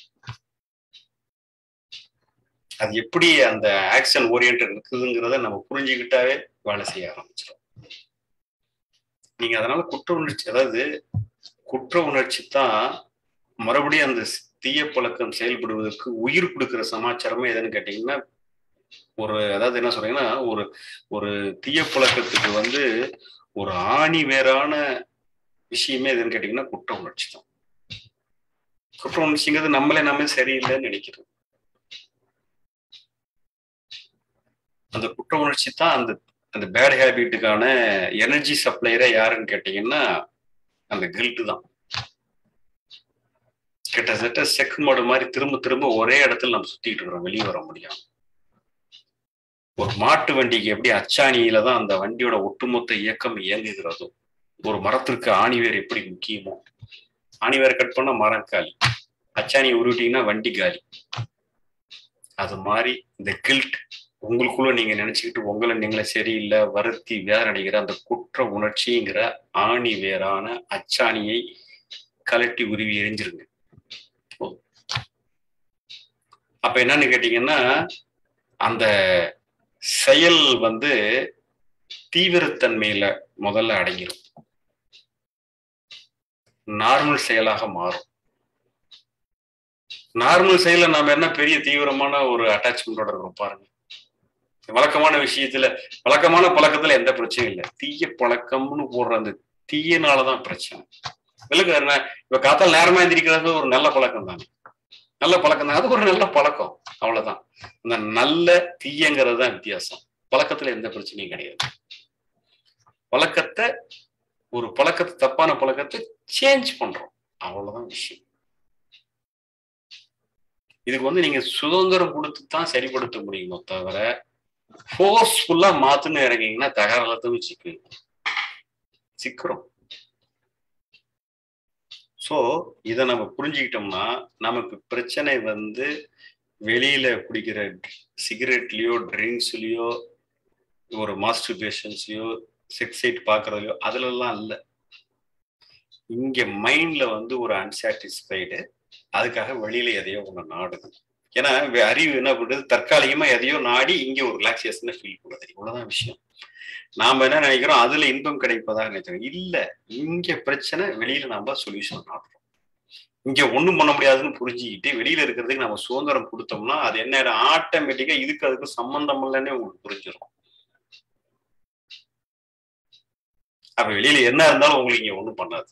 அது எப்படி அந்த ஆக்ஷன் ஓரியன்ட் இருக்குதுங்கிறத நம்ம புரிஞ்சுக்கிட்டாவே வேலை செய்ய ஆரம்பிச்சிடும் நீங்க அதனால குற்ற உணர்ச்சி அதாவது குற்ற உணர்ச்சி தான் மறுபடியும் அந்த தீய பழக்கம் செயல்படுவதற்கு உயிர் கொடுக்கிற சமாச்சாரமே எதுன்னு கேட்டீங்கன்னா ஒரு அதாவது என்ன சொல்றீங்கன்னா ஒரு ஒரு தீய பழக்கத்துக்கு வந்து ஒரு ஆணி வேறான விஷயமே எதுன்னு கேட்டீங்கன்னா குற்ற உணர்ச்சி தான் குற்ற உணர்ச்சிங்கிறது நம்மளே நம்ம சரியில்லைன்னு நினைக்கிறது அந்த குற்ற உணர்ச்சி தான் அந்த அந்த பேட் ஹேபிட்டுக்கான எனர்ஜி சப்ளையரே யாருன்னு கேட்டீங்கன்னா அந்த கில்ட்டு தான் கிட்டத்தட்ட செக் மாடு மாதிரி திரும்ப திரும்ப ஒரே இடத்துல நம்ம சுத்திட்டு இருக்கிறோம் வெளியே வர முடியும் ஒரு மாட்டு வண்டிக்கு எப்படி அச்சாணியில தான் அந்த வண்டியோட ஒட்டுமொத்த இயக்கம் இயங்குகிறதோ ஒரு மரத்திற்கு ஆணிவேர் எப்படி முக்கியமோ ஆணிவேர் கட் பண்ணா மரம் காலி அச்சாணியை உருவிட்டீங்கன்னா வண்டி காலி அது மாதிரி இந்த கில்ட் உங்களுக்குள்ள நீங்க நினைச்சுக்கிட்டு உங்களை நீங்களே சரியில்லை வருத்தி வேதனடைகிற அந்த குற்ற உணர்ச்சிங்கிற ஆணி வேறான அச்சாணியை கலட்டி உருவி எரிஞ்சிருங்க அப்ப என்னன்னு கேட்டீங்கன்னா அந்த செயல் வந்து தீவிரத்தன்மையில முதல்ல அடங்கிடும் நார்மல் செயலாக மாறும் நார்மல் செயல நாம என்ன பெரிய தீவிரமான ஒரு அட்டாச்மெண்டோட இருக்கோம் பாருங்க வழக்கமான விஷயத்துல வழக்கமான பழக்கத்துல எந்த பிரச்சனையும் இல்லை தீய பழக்கம்னு போடுற அந்த தீயனாலதான் பிரச்சனை விலகு என்ன இப்ப காத்தால் நேரமா எந்திரிக்கிறது ஒரு நல்ல பழக்கம் தானே நல்ல பழக்கம் தான் அது ஒரு நல்ல பழக்கம் அவ்வளவுதான் இந்த நல்ல தீயங்கிறது தான் வித்தியாசம் பழக்கத்துல எந்த பிரச்சனையும் கிடையாது பழக்கத்தை ஒரு பழக்கத்தை தப்பான பழக்கத்தை சேஞ்ச் பண்றோம் அவ்வளவுதான் விஷயம் இதுக்கு வந்து நீங்க சுதந்திரம் கொடுத்து தான் சரிப்படுத்த முடியுமோ தவிர ஃபோர்ஸ்ஃபுல்லா மாத்துன்னு இறங்கிங்கன்னா தகராலத்தும் சிக்கு சிக்கிறோம் ஸோ இதை நம்ம புரிஞ்சுக்கிட்டோம்னா நமக்கு பிரச்சனை வந்து வெளியில குடிக்கிற சிகரெட்லயோ ட்ரிங்க்ஸ்லயோ ஒரு மாஸ்டர் பேஷன்ஸ்லயோ செக்ஸைட் பார்க்கறதுலையோ அதுலலாம் இல்லை இங்க மைண்ட்ல வந்து ஒரு அன்சாட்டிஸ்ஃபைடு அதுக்காக வெளியில எதையோ ஒண்ணு நாடுது ஏன்னா அறிவு என்ன பண்றது தற்காலிகமா எதையோ நாடி இங்க ஒரு ரிலாக்ஸேஷனை ஃபீல் பண்ணுறது இவ்வளவுதான் விஷயம் நாம என்ன நினைக்கிறோம் அதுல இன்பம் கிடைப்பதாக நினைக்கிறோம் இல்ல இங்க பிரச்சனை வெளியில நாம சொல்யூஷன் நாடுறோம் இங்க ஒண்ணும் பண்ண முடியாதுன்னு புரிஞ்சுக்கிட்டு வெளியில இருக்கிறதுக்கு நம்ம சுதந்திரம் கொடுத்தோம்னா அது என்ன ஆட்டோமேட்டிக்கா இதுக்கு அதுக்கு சம்பந்தம் இல்லைன்னே உங்களுக்கு புரிஞ்சிடும் அப்ப வெளியில என்ன இருந்தாலும் உங்களுக்கு இங்க ஒண்ணும் பண்ணாது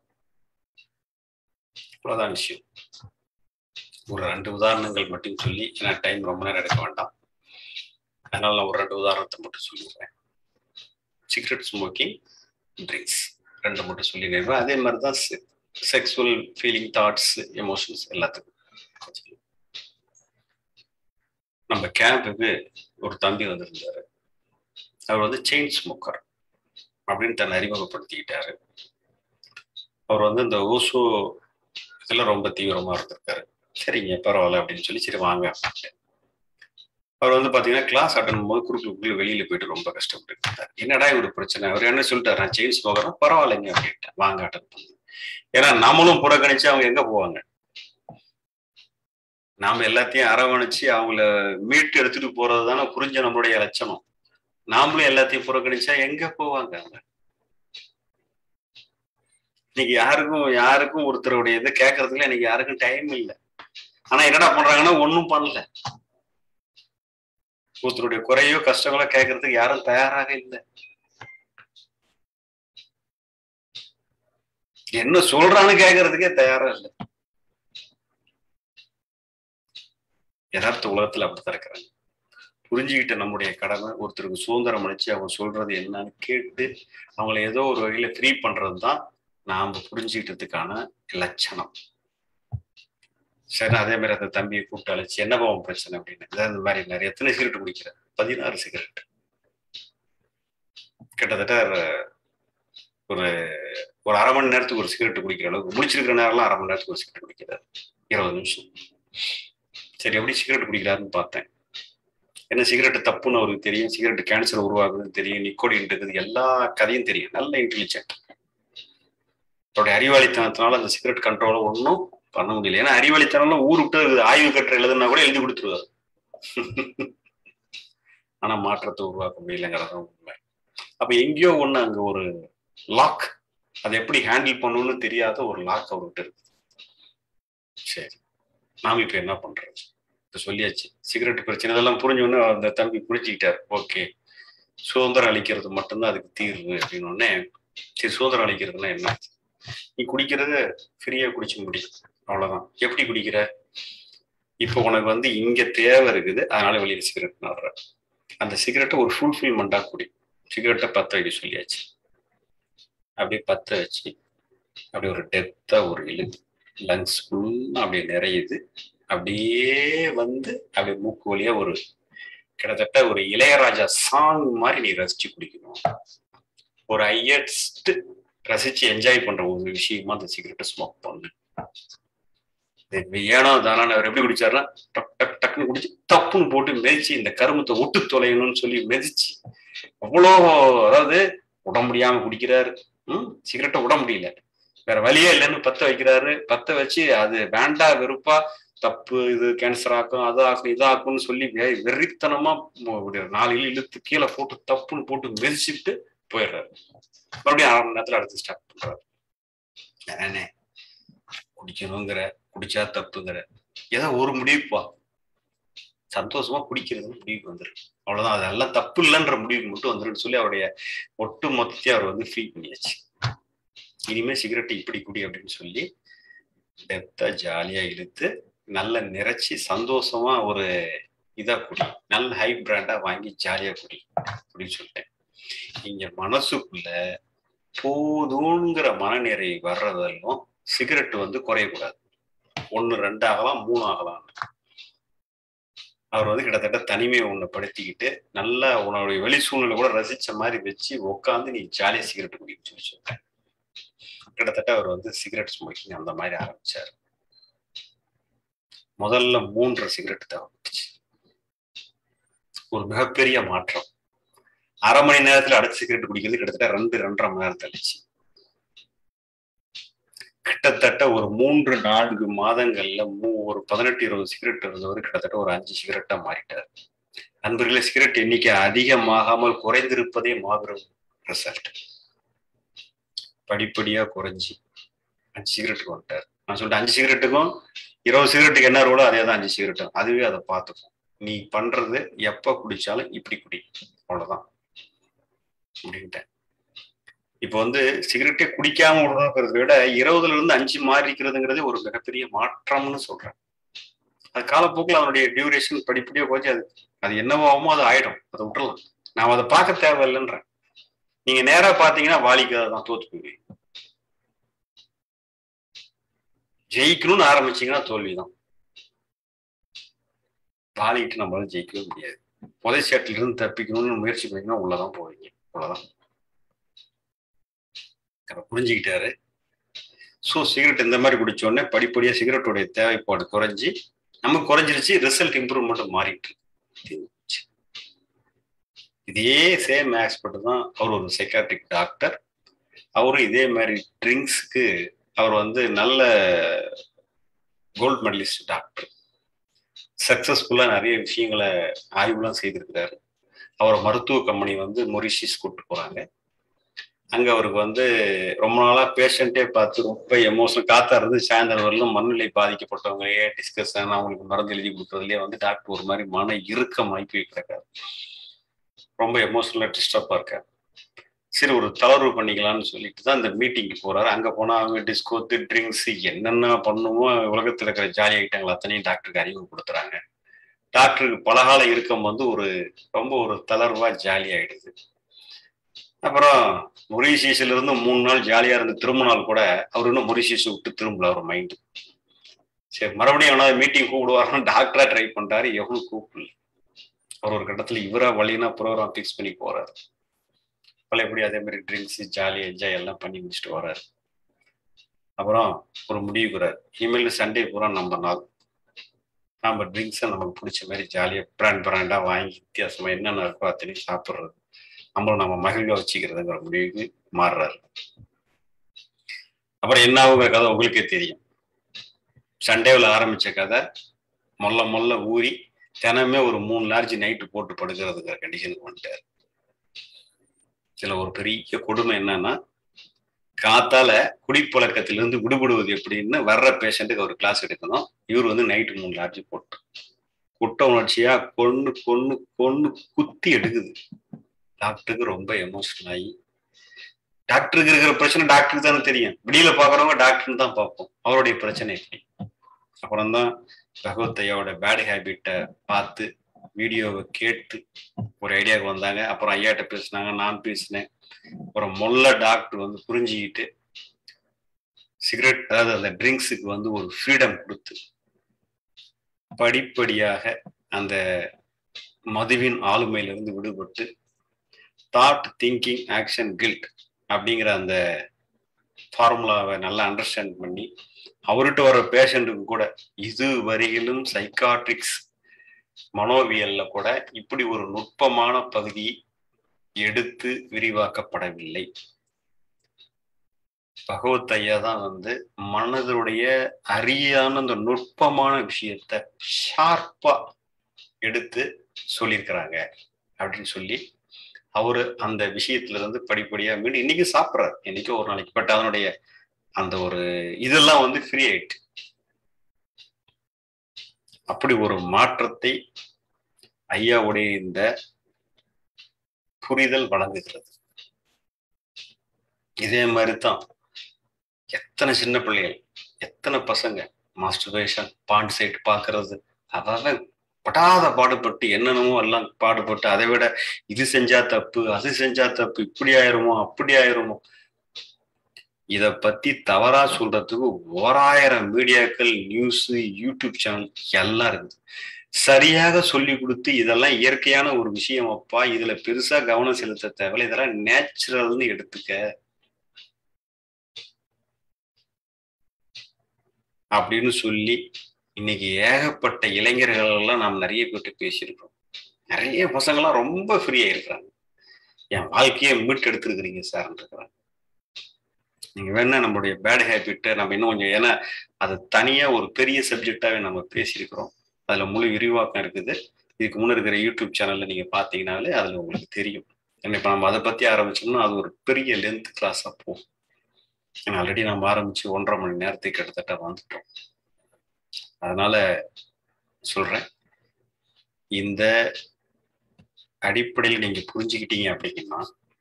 இவ்வளவுதான் விஷயம் ஒரு ரெண்டு உதாரணங்கள் மட்டும் சொல்லி ஏன்னா டைம் ரொம்ப நேரம் எடுக்க வேண்டாம் அதனால நான் ஒரு ரெண்டு உதாரணத்தை மட்டும் சொல்லிடுறேன் சிகரெட் ஸ்மோக்கிங் ட்ரிங்க்ஸ் ரெண்டு மட்டும் சொல்லிடுறேன் அதே மாதிரி தான் செக்ஸுவல் ஃபீலிங் தாட்ஸ் எமோஷன்ஸ் எல்லாத்துக்கும் நம்ம கேம்புக்கு ஒரு தம்பி வந்திருந்தாரு அவர் வந்து செயின் ஸ்மோக்கர் அப்படின்னு தன்னை அறிமுகப்படுத்திக்கிட்டாரு அவர் வந்து இந்த ஓசோ இதெல்லாம் ரொம்ப தீவிரமா இருந்திருக்காரு சரிங்க பரவாயில்ல அப்படின்னு சொல்லி சரி வாங்க அப்படின்ட்டு அவர் வந்து பாத்தீங்கன்னா கிளாஸ் அட்டன் போது குறுக்குள்ள வெளியில போயிட்டு ரொம்ப கஷ்டப்பட்டு இருந்தார் என்னடா இவரு பிரச்சனை அவர் என்ன சொல்லிட்டாரு நான் செயின் ஸ்மோக்கர் பரவாயில்லைங்க அப்படின்ட்டு வாங்க அட்டன் பண்ணு ஏன்னா நம்மளும் புறக்கணிச்சு அவங்க எங்க போவாங்க நாம எல்லாத்தையும் அரவணைச்சு அவங்கள மீட்டு எடுத்துட்டு போறது தானே புரிஞ்ச நம்மளுடைய லட்சணம் நாமளும் எல்லாத்தையும் புறக்கணிச்சா எங்க போவாங்க அவங்க இன்னைக்கு யாருக்கும் யாருக்கும் ஒருத்தருடைய இதை கேட்கறதுக்குல இன்னைக்கு யாருக்கும் டைம் இல்லை ஆனா என்னடா பண்றாங்கன்னா ஒன்னும் பண்ணல ஒருத்தருடைய குறையோ கஷ்டங்களோ கேட்கறதுக்கு யாரும் தயாராக இல்லை என்ன சொல்றான்னு கேட்கறதுக்கே தயாரா இல்லை யதார்த்த உலகத்துல அப்படித்தான் இருக்கிறாங்க புரிஞ்சுக்கிட்ட நம்முடைய கடமை ஒருத்தருக்கு சுதந்திரம் அளிச்சு அவங்க சொல்றது என்னன்னு கேட்டு அவங்கள ஏதோ ஒரு வகையில ஃப்ரீ பண்றது தான் நாம புரிஞ்சுக்கிட்டதுக்கான லட்சணம் சரி அதே மாதிரி அந்த தம்பியை கூப்பிட்டு அழைச்சு என்ன போவோம் பிரச்சனை அப்படின்னு இந்த மாதிரி நிறைய எத்தனை சிகரெட் குடிக்கிற பதினாறு சிகரெட் கிட்டத்தட்ட ஒரு ஒரு அரை மணி நேரத்துக்கு ஒரு சிகரெட் குடிக்கிற அளவுக்கு முடிச்சிருக்கிற நேரம்லாம் அரை மணி நேரத்துக்கு ஒரு சிகரெட் குடிக்கிறாரு இருபது நிமிஷம் சரி எப்படி சிகரெட் குடிக்கிறாருன்னு பார்த்தேன் என்ன சிகரெட் தப்புன்னு அவருக்கு தெரியும் சிகரெட் கேன்சர் உருவாகுதுன்னு தெரியும் நிக்கோடின் இருக்குது எல்லா கதையும் தெரியும் நல்ல இன்டெலிஜென்ட் அவருடைய அறிவாளித்தனத்தினால அந்த சிகரெட் கண்ட்ரோலை ஒன்றும் பண்ண முடியல ஏன்னா அறிவாளித்தனம் ஊர் விட்டு ஆய்வு கட்டுற எழுதுனா கூட எழுதி கொடுத்துருவாரு ஆனா மாற்றத்தை உருவாக்க முடியலங்கிறது உண்மை அப்ப எங்கேயோ ஒண்ணு அங்க ஒரு லாக் அதை எப்படி ஹேண்டில் பண்ணணும்னு தெரியாத ஒரு லாக் அவர்கிட்ட இருக்கு சரி நாம இப்ப என்ன பண்றது இப்ப சொல்லியாச்சு சிகரெட் பிரச்சனை இதெல்லாம் புரிஞ்சோடனே அந்த தம்பி புரிஞ்சுக்கிட்டார் ஓகே சுதந்திரம் அளிக்கிறது மட்டும்தான் அதுக்கு தீர்வு அப்படின்னு உடனே சரி சுதந்திரம் அளிக்கிறதுனா என்ன நீ குடிக்கிறது ஃப்ரீயா குடிச்சு முடியும் அவ்வளவுதான் எப்படி குடிக்கிற இப்போ உனக்கு வந்து இங்க தேவை இருக்குது அதனால வெளியில சிகரெட் நடுற அந்த சிகரெட்டை ஒரு ஃபுல்ஃபில்மெண்டா குடி சிகரெட்டை பத்த வைக்க சொல்லியாச்சு அப்படியே பத்த வச்சு அப்படியே ஒரு டெப்தா ஒரு இழு லங்ஸ் ஃபுல்லா அப்படியே நிறையுது அப்படியே வந்து அப்படியே மூக்கு வழியா ஒரு கிட்டத்தட்ட ஒரு இளையராஜா சாங் மாதிரி நீ ரசிச்சு குடிக்கணும் ஒரு ஹையஸ்ட் ரசிச்சு என்ஜாய் பண்ற ஒரு விஷயமா அந்த சிகரெட்டை ஸ்மோக் பண்ணு ஏனோ தானே அவர் எப்படி குடிச்சாருன்னா டக் டக் டக்குன்னு குடிச்சு தப்புன்னு போட்டு மெதிச்சு இந்த கருமத்தை ஒட்டு தொலையணும்னு சொல்லி மெதிச்சு அவ்வளோ அதாவது உட முடியாம குடிக்கிறாரு ம் சிகரெட்டை விட முடியல வேற வழியே இல்லைன்னு பத்த வைக்கிறாரு பத்த வச்சு அது வேண்டா வெறுப்பா தப்பு இது கேன்சர் ஆக்கும் அது ஆக்கும் இது ஆக்கும்னு சொல்லி வெறித்தனமா நாலு இழுத்து கீழே போட்டு தப்புன்னு போட்டு மெதிச்சுட்டு போயிடுறாரு மறுபடியும் அரை மணி நேரத்துல அடுத்து ஸ்டார்ட் பண்றாரு என்ன குடிக்கணுங்கிற குடிச்சா தப்புங்கிற ஏதோ ஒரு முடிவுப்பா சந்தோஷமா குடிக்கிறதுன்னு முடிவுக்கு வந்துரு அவ்வளவுதான் அதெல்லாம் தப்பு இல்லைன்ற முடிவுக்கு மட்டும் வந்துருன்னு சொல்லி அவருடைய ஒட்டு மொத்தத்தையும் அவர் வந்து ஃபீல் பண்ணியாச்சு இனிமே சிகரெட் இப்படி குடி அப்படின்னு சொல்லி டெப்தா ஜாலியா இழுத்து நல்ல நிறைச்சி சந்தோஷமா ஒரு இதா குடி நல்ல ஹை பிராண்டா வாங்கி ஜாலியா குடி அப்படின்னு சொல்லிட்டேன் இங்க மனசுக்குள்ள போதுங்கிற மனநிறை வர்றதெல்லாம் சிகரெட் வந்து குறையக்கூடாது ஒன்னு ரெண்டு ஆகலாம் மூணு ஆகலாம் அவர் வந்து கிட்டத்தட்ட தனிமையை உன்னை படுத்திக்கிட்டு நல்லா உன்னுடைய வெளி சூழ்நிலை கூட ரசிச்ச மாதிரி வச்சு உட்காந்து நீ ஜாலியா சிகரெட் குடிக்க சொல்லி சொல்றேன் கிட்டத்தட்ட அவர் வந்து சிகரெட் ஸ்மோக்கிங் அந்த மாதிரி ஆரம்பிச்சார் முதல்ல மூன்று சிகரெட் தேவைப்பட்டுச்சு ஒரு மிகப்பெரிய மாற்றம் அரை மணி நேரத்துல அடுத்த சிகரெட் குடிக்கிறது கிட்டத்தட்ட ரெண்டு ரெண்டரை மணி நேரம் தள்ளிச்சு கிட்டத்தட்ட ஒரு மூன்று நான்கு மாதங்கள்ல மூ ஒரு பதினெட்டு இருபது சிகரெட் இருந்தவர் கிட்டத்தட்ட ஒரு அஞ்சு சிகரெட்டா மாறிட்டார் நண்பர்களே சிகரெட் எண்ணிக்கை அதிகமாகாமல் குறைந்திருப்பதே மாபெரும் ரிசல்ட் படிப்படியா குறைஞ்சி அஞ்சு சிகரெட்டுக்கு வந்துட்டார் நான் சொல்லிட்டு அஞ்சு சிகரெட்டுக்கும் இருபது சிகரெட்டுக்கு என்ன ரோலோ அதே தான் அஞ்சு சிகரெட்டும் அதுவே அதை பார்த்துக்கும் நீ பண்றது எப்ப குடிச்சாலும் இப்படி குடி அவ்வளவுதான் அப்படின்ட்டேன் இப்போ வந்து சிகரெட்டே குடிக்காம விடணுங்கிறத விட இருபதுல இருந்து அஞ்சு மாறிக்கிறதுங்கிறதே ஒரு மிகப்பெரிய மாற்றம்னு சொல்றேன் அது காலப்போக்கில் அதனுடைய டியூரேஷன் படிப்படியா போச்சு அது அது என்னவாகுமோ அது ஆயிடும் அதை விட்டுறலாம் நான் அதை பார்க்க தேவையில்லைன்றேன் நீங்க நேரா பாத்தீங்கன்னா வாலிக்காக தான் தோத்து போயிருவீங்க ஜெயிக்கணும்னு ஆரம்பிச்சீங்கன்னா தோல்விதான் வாலிட்டு நம்மளால ஜெயிக்கவே முடியாது முதல் சேட்டில இருந்து தப்பிக்கணும்னு முயற்சி பண்ணீங்கன்னா உள்ளதான் போவீங்க அவ்வளவுதான் புரிஞ்சுக்கிட்டாரு ஸோ சிகரெட் இந்த மாதிரி குடிச்ச உடனே படிப்படியா சிகரெட்டோடைய தேவைப்பாடு குறைஞ்சி நமக்கு குறைஞ்சிருச்சு ரிசல்ட் இம்ப்ரூவ்மெண்ட் மாறிட்டு இதே சேம் ஆஸ்பெக்ட் தான் அவர் ஒரு சைக்காட்ரிக் டாக்டர் அவரும் இதே மாதிரி ட்ரிங்க்ஸ்க்கு அவர் வந்து நல்ல கோல்ட் மெடலிஸ்ட் டாக்டர் சக்சஸ்ஃபுல்லாக நிறைய விஷயங்களை ஆய்வுலாம் செய்திருக்கிறாரு அவர் மருத்துவ கம்பெனி வந்து மொரிஷியஸ் கூப்பிட்டு போறாங்க அங்க அவருக்கு வந்து ரொம்ப நாளா பேஷண்ட்டே பார்த்து ரொம்ப எமோஷனல் காத்தா இருந்து சாயந்தரம் வரலும் மனநிலை பாதிக்கப்பட்டவங்களே டிஸ்கஷன் அவங்களுக்கு மருந்து எழுதி கொடுக்கறதுலயே வந்து டாக்டர் ஒரு மாதிரி மன இறுக்கமாகி போய் கிடக்காரு ரொம்ப எமோஷனலா டிஸ்டர்பா இருக்காரு சரி ஒரு தளர்வு பண்ணிக்கலாம்னு சொல்லிட்டு தான் இந்த மீட்டிங்க்கு போறாரு அங்க போனா அவங்க டிஸ்கோத்து ட்ரிங்க்ஸ் என்னென்ன பண்ணுமோ உலகத்துல இருக்கிற ஜாலி ஐட்டங்கள் அத்தனையும் டாக்டருக்கு அறிமுகப்படுத்துறாங்க டாக்டருக்கு பலகால இருக்கம் வந்து ஒரு ரொம்ப ஒரு தளர்வா ஜாலி ஆயிடுது அப்புறம் மொரிஷியஸ்ல இருந்து மூணு நாள் ஜாலியா இருந்து திரும்ப நாள் கூட அவர் இன்னும் மொரிஷியஸ் விட்டு திரும்பல அவர் மைண்டு சரி மறுபடியும் எவனாவது மீட்டிங் கூப்பிடுவாருன்னு டாக்டரா ட்ரை பண்றாரு எவனும் கூப்பிடல அவர் ஒரு கட்டத்துல இவரா வழினா ப்ரோக்ராம் ஃபிக்ஸ் பண்ணி போறாரு பல எப்படி அதே மாதிரி ட்ரிங்க்ஸ் ஜாலி என்ஜாய் எல்லாம் பண்ணி முடிச்சுட்டு வர்றாரு அப்புறம் ஒரு முடிவுக்குறாரு இனிமேல் சண்டே பூரா நம்ம நாள் நம்ம ட்ரிங்க்ஸை நமக்கு பிடிச்ச மாதிரி ஜாலியாக பிராண்ட் பிராண்டாக வாங்கி வித்தியாசமாக என்னென்ன இருக்கோ அத்தனையும் சாப்பிட்றது நம்மளை நம்ம மகிழ்வா வச்சுக்கிறதுங்கிற முடிவுக்கு மாறுறாரு அப்புறம் என்ன ஆகுங்கிற கதை உங்களுக்கே தெரியும் சண்டேவில் ஆரம்பிச்ச கதை மொல்ல மொல்ல ஊறி தினமே ஒரு மூணு லார்ஜ் நைட்டு போட்டு படுக்கிறதுங்கிற கண்டிஷனுக்கு வந்துட்டார் இதுல ஒரு பெரிய கொடுமை என்னன்னா காத்தால குடிப்பழக்கத்திலிருந்து விடுபடுவது எப்படின்னு வர்ற பேஷண்ட்டுக்கு ஒரு கிளாஸ் எடுக்கணும் இவர் வந்து நைட்டு மூணு லார்ஜ் போட்டு குட்ட உணர்ச்சியா கொன்னு கொன்னு கொன்னு குத்தி எடுக்குது டாக்டருக்கு ரொம்ப எமோஷனல் ஆகி டாக்டருக்கு இருக்கிற பிரச்சனை டாக்டருக்கு தானே தெரியும் வெளியில பாக்குறவங்க டாக்டர்னு தான் பார்ப்போம் அவருடைய பிரச்சனை எப்படி அப்புறம் தான் பகவத் ஐயாவோட பேட் ஹேபிட்டை பார்த்து வீடியோவை கேட்டு ஒரு ஐடியாவுக்கு வந்தாங்க அப்புறம் ஐயாட்ட பேசினாங்க நான் பேசினேன் அப்புறம் மொல்ல டாக்டர் வந்து புரிஞ்சுக்கிட்டு சிகரெட் அதாவது அந்த ட்ரிங்க்ஸுக்கு வந்து ஒரு ஃப்ரீடம் கொடுத்து படிப்படியாக அந்த மதுவின் ஆளுமையிலிருந்து விடுபட்டு தாட் திங்கிங் ஆக்ஷன் கில்ட் அப்படிங்கிற அந்த ஃபார்முலாவை நல்லா அண்டர்ஸ்டாண்ட் பண்ணி அவர்கிட்ட வர பேஷண்ட்டுக்கு கூட இது வரையிலும் சைக்காட்ரிக்ஸ் மனோவியல்ல கூட இப்படி ஒரு நுட்பமான பகுதி எடுத்து விரிவாக்கப்படவில்லை பகவத் ஐயா தான் வந்து மனதுடைய அரியான அந்த நுட்பமான விஷயத்த ஷார்ப்பா எடுத்து சொல்லியிருக்கிறாங்க அப்படின்னு சொல்லி அவரு அந்த விஷயத்துல இருந்து படிப்படியா மீண்டும் இன்னைக்கு சாப்பிட்றாரு இன்னைக்கு ஒரு நாளைக்கு பட் அதனுடைய அந்த ஒரு இதெல்லாம் வந்து ஃப்ரீ ஆயிட்டு அப்படி ஒரு மாற்றத்தை ஐயாவுடைய இந்த புரிதல் வழங்குகிறது இதே மாதிரி தான் எத்தனை சின்ன பிள்ளைகள் எத்தனை பசங்க மாஸ்டர்பேஷன் பாண்ட் சைட் பார்க்கறது அதான் படாத பாடுபட்டு என்னென்னமோ எல்லாம் பாடுபட்டு அதை விட இது செஞ்சா தப்பு அது செஞ்சா தப்பு இப்படி ஆயிருமோ அப்படி ஆயிருமோ இத பத்தி தவறா சொல்றதுக்கு ஓராயிரம் மீடியாக்கள் நியூஸ் யூடியூப் சேனல் எல்லாம் இருக்குது சரியாக சொல்லி கொடுத்து இதெல்லாம் இயற்கையான ஒரு விஷயம் அப்பா இதுல பெருசா கவனம் செலுத்த தேவையில்ல இதெல்லாம் நேச்சுரல்னு எடுத்துக்க அப்படின்னு சொல்லி இன்னைக்கு ஏகப்பட்ட இளைஞர்கள் எல்லாம் நாம் நிறைய பேர்ட்டு பேசியிருக்கோம் நிறைய பசங்கள்லாம் ரொம்ப ஃப்ரீயா இருக்கிறாங்க என் வாழ்க்கையை மீட்டு எடுத்துருக்கிறீங்க சார் இருக்கிறாங்க நீங்க வேணா நம்மளுடைய பேட் ஹேபிட்டை நம்ம இன்னும் கொஞ்சம் ஏன்னா அது தனியா ஒரு பெரிய சப்ஜெக்டாவே நம்ம பேசியிருக்கிறோம் அதுல முழு விரிவாக்கம் இருக்குது இதுக்கு முன்ன இருக்கிற யூடியூப் சேனல்ல நீங்க பாத்தீங்கன்னாலே அதுல உங்களுக்கு தெரியும் ஏன்னா இப்ப நம்ம அதை பத்தி ஆரம்பிச்சோம்னா அது ஒரு பெரிய லென்த் கிளாஸா போகும் ஏன்னா ஆல்ரெடி நம்ம ஆரம்பிச்சு ஒன்றரை மணி நேரத்துக்கு கிட்டத்தட்ட வந்துட்டோம் அதனால சொல்றேன் இந்த அடிப்படையில் நீங்க புரிஞ்சுக்கிட்டீங்க அப்படின்னா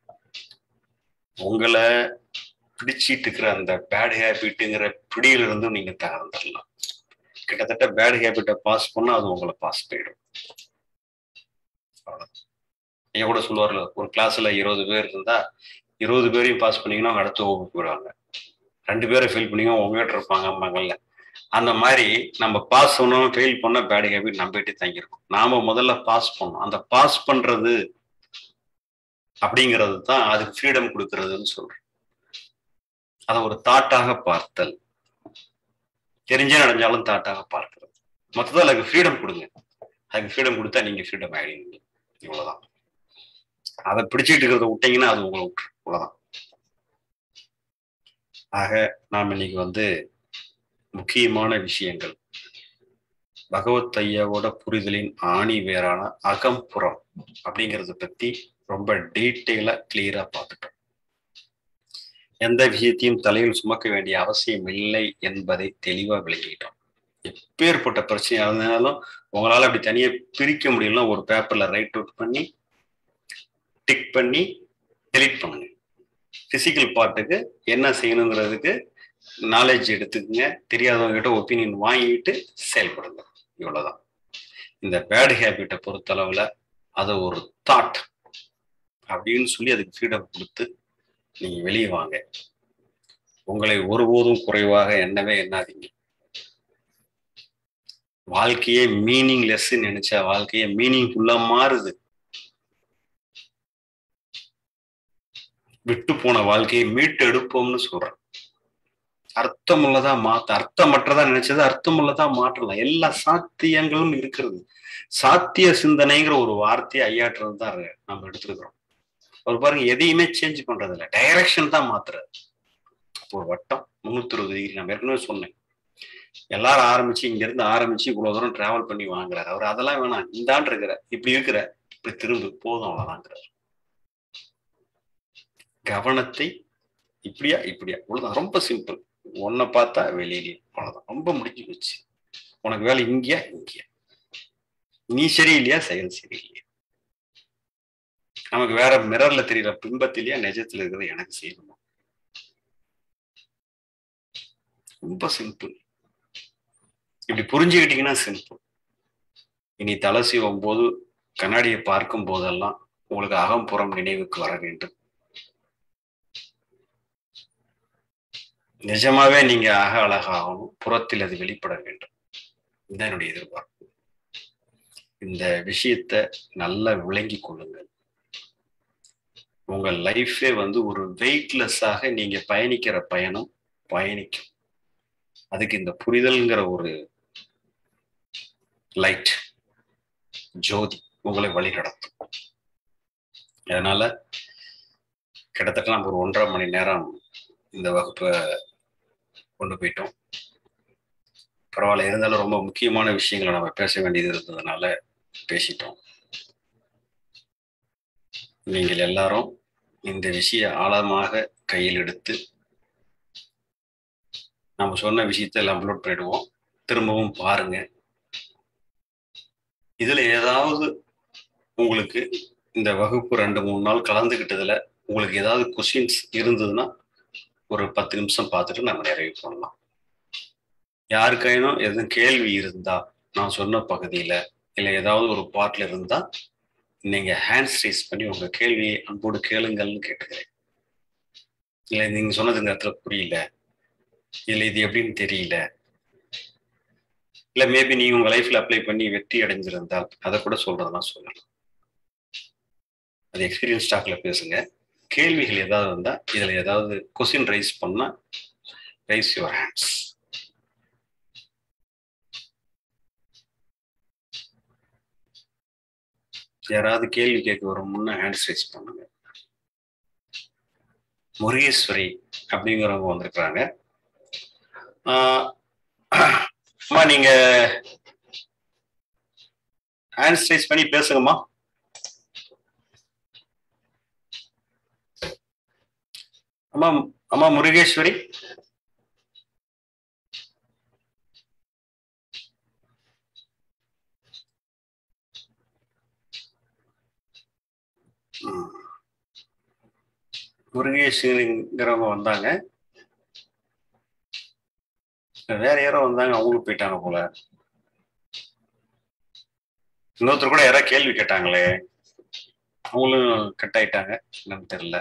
உங்களை பிடிச்சிட்டு இருக்கிற அந்த பேட் ஹேபிட்டுங்கிற பிடியில இருந்தும் நீங்க தகர்ந்துடலாம் கிட்டத்தட்ட பேட் ஹேபிட்டை பாஸ் பண்ணா அது உங்களை பாஸ் போயிடும் என் கூட சொல்லுவார்ல ஒரு கிளாஸ்ல இருபது பேர் இருந்தா இருபது பேரையும் பாஸ் பண்ணீங்கன்னா அவங்க அடுத்த வகுப்பு போயிடுவாங்க ரெண்டு பேரை ஃபெயில் பண்ணீங்கன்னா உங்ககிட்ட இருப்பாங்க மகள்ல அந்த மாதிரி நம்ம பாஸ் பண்ணோம் ஃபெயில் பண்ண பேட் ஹேபிட் நம்பிட்டு தங்கியிருக்கோம் நாம முதல்ல பாஸ் பண்ணோம் அந்த பாஸ் பண்றது அப்படிங்கிறது தான் அதுக்கு ஃப்ரீடம் கொடுக்கறதுன்னு சொல்றேன் அதை ஒரு தாட்டாக பார்த்தல் தெரிஞ்சே நடந்தாலும் தாட்டாக பார்க்கிறது மொத்தத்தில் அதுக்கு ஃப்ரீடம் கொடுங்க அதுக்கு ஃப்ரீடம் கொடுத்தா நீங்க ஃப்ரீடம் ஆயிடுவீங்க இவ்வளவுதான் அதை பிடிச்சிட்டு இருக்கிறத விட்டீங்கன்னா அது உங்களை விட்டுரு இவ்வளவுதான் ஆக நாம் இன்னைக்கு வந்து முக்கியமான விஷயங்கள் பகவத் ஐயாவோட புரிதலின் ஆணி வேறான அகம்புறம் அப்படிங்கறத பத்தி ரொம்ப டீட்டெயிலா கிளியரா பார்த்துட்டோம் எந்த விஷயத்தையும் தலையில் சுமக்க வேண்டிய அவசியம் இல்லை என்பதை தெளிவா விளங்கிட்டோம் எப்பேற்பட்ட பிரச்சனை இருந்தாலும் உங்களால அப்படி தனியா பிரிக்க முடியலன்னா ஒரு பேப்பர்ல ரைட் அவுட் பண்ணி டிக் பண்ணி டெலிட் பண்ணுங்க பிசிக்கல் பார்ட்டுக்கு என்ன செய்யணுங்கிறதுக்கு நாலேஜ் எடுத்துக்கங்க தெரியாதவங்க கிட்ட ஒப்பீனியன் வாங்கிட்டு செயல்படுங்க இவ்வளவுதான் இந்த பேட் ஹேபிட்டை பொறுத்தளவுல அது ஒரு தாட் அப்படின்னு சொல்லி அதுக்கு ஃப்ரீடம் கொடுத்து நீங்க வெளியே வாங்க உங்களை ஒருபோதும் குறைவாக எண்ணவே எண்ணாதீங்க வாழ்க்கையே மீனிங்லெஸ் நினைச்சா வாழ்க்கையே மீனிங்ஃபுல்லா மாறுது விட்டு போன வாழ்க்கையை மீட்டு எடுப்போம்னு சொல்றேன் அர்த்தமுள்ளதா மாத்த அர்த்தமற்றதா நினைச்சது அர்த்தமுள்ளதா மாற்றலாம் எல்லா சாத்தியங்களும் இருக்கிறது சாத்திய சிந்தனைங்கிற ஒரு வார்த்தையை ஐயாற்றுறது தான் நம்ம எடுத்துருக்கிறோம் ஒரு பாருங்க எதையுமே சேஞ்ச் பண்றது இல்லை டைரக்ஷன் தான் மாத்துறது ஒரு வட்டம் முன்னூத்தி இருபது டிகிரி நான் ஏற்கனவே சொன்னேன் எல்லாரும் ஆரம்பிச்சு இங்க இருந்து ஆரம்பிச்சு இவ்வளவு தூரம் டிராவல் பண்ணி வாங்குறாரு அவர் அதெல்லாம் வேணாம் இந்தாண்டு இருக்கிற இப்படி இருக்கிற இப்படி திரும்ப போதும் அவ்வளவுதாங்கிறார் கவனத்தை இப்படியா இப்படியா இவ்வளவுதான் ரொம்ப சிம்பிள் உன்னை பார்த்தா வெளியிலேயே அவ்வளவுதான் ரொம்ப முடிஞ்சு போச்சு உனக்கு வேலை இங்கேயா இங்கேயா நீ சரியில்லையா செயல் சரியில்லையா நமக்கு வேற மிரர்ல தெரியற பிம்பத்திலேயே நிஜத்துல இருக்கிறது எனக்கு செய்யணுமா ரொம்ப சிம்பிள் இப்படி புரிஞ்சுக்கிட்டீங்கன்னா சிம்பிள் இனி தலை சீவும் போது கண்ணாடியை பார்க்கும் போதெல்லாம் உங்களுக்கு அகம்புறம் நினைவுக்கு வர வேண்டும் நிஜமாவே நீங்க அக அழகாகணும் புறத்தில் அது வெளிப்பட வேண்டும் இதுதான் என்னுடைய எதிர்பார்ப்பு இந்த விஷயத்த நல்லா விளங்கி கொள்ளுங்கள் உங்க லைஃபே வந்து ஒரு வெயிட்லெஸ்ஸாக நீங்க பயணிக்கிற பயணம் பயணிக்கும் அதுக்கு இந்த புரிதல்ங்கிற ஒரு லைட் ஜோதி உங்களை வழி நடத்தும் அதனால கிட்டத்தட்ட நம்ம ஒரு ஒன்றரை மணி நேரம் இந்த வகுப்பை கொண்டு போயிட்டோம் பரவாயில்ல இருந்தாலும் ரொம்ப முக்கியமான விஷயங்களை நம்ம பேச வேண்டியது இருந்ததுனால பேசிட்டோம் நீங்கள் எல்லாரும் இந்த விஷய ஆழமாக கையில் எடுத்து நம்ம சொன்ன விஷயத்தை எல்லாம் அப்லோட் பண்ணிடுவோம் திரும்பவும் பாருங்க இதுல ஏதாவது உங்களுக்கு இந்த வகுப்பு ரெண்டு மூணு நாள் கலந்துக்கிட்டதுல உங்களுக்கு ஏதாவது கொஸ்டின்ஸ் இருந்ததுன்னா ஒரு பத்து நிமிஷம் பார்த்துட்டு நம்ம நிறைவு பண்ணலாம் யாருக்காயினும் எதுவும் கேள்வி இருந்தா நான் சொன்ன பகுதியில இல்லை ஏதாவது ஒரு பார்ட்ல இருந்தா நீங்க ஹேண்ட்ஸ் ரைஸ் பண்ணி உங்க கேள்வியை அன்போடு கேளுங்கள்னு கேட்டுக்கிறேன் இல்லை நீங்க சொன்னது இந்த இடத்துல புரியல இல்லை இது எப்படின்னு தெரியல இல்லை மேபி நீங்க உங்க லைஃப்ல அப்ளை பண்ணி வெற்றி அடைஞ்சிருந்தால் அதை கூட சொல்றதுனா சொல்லலாம் அது எக்ஸ்பீரியன்ஸ் ஸ்டாக்ல பேசுங்க கேள்விகள் ஏதாவது இருந்தா இதுல ஏதாவது கொஸ்டின் ரைஸ் பண்ணா ரைஸ் யுவர் ஹேண்ட்ஸ் யாராவது கேள்வி கேட்க வரும் முன்ன ஹேண்ட்ஸ் ரைஸ் பண்ணுங்க முருகேஸ்வரி அப்படிங்கிறவங்க வந்திருக்கிறாங்க அம்மா நீங்க ஹேண்ட்ஸ் ரைஸ் பண்ணி பேசுங்கம்மா அம்மா அம்மா முருகேஸ்வரி முருகேஸ்வரிங்கிறவங்க வந்தாங்க வேற யாரோ வந்தாங்க அவங்களும் போயிட்டாங்க போல இன்னொருத்தர் கூட யாராவது கேள்வி கேட்டாங்களே அவங்களும் கட் ஆயிட்டாங்க என்னன்னு தெரியல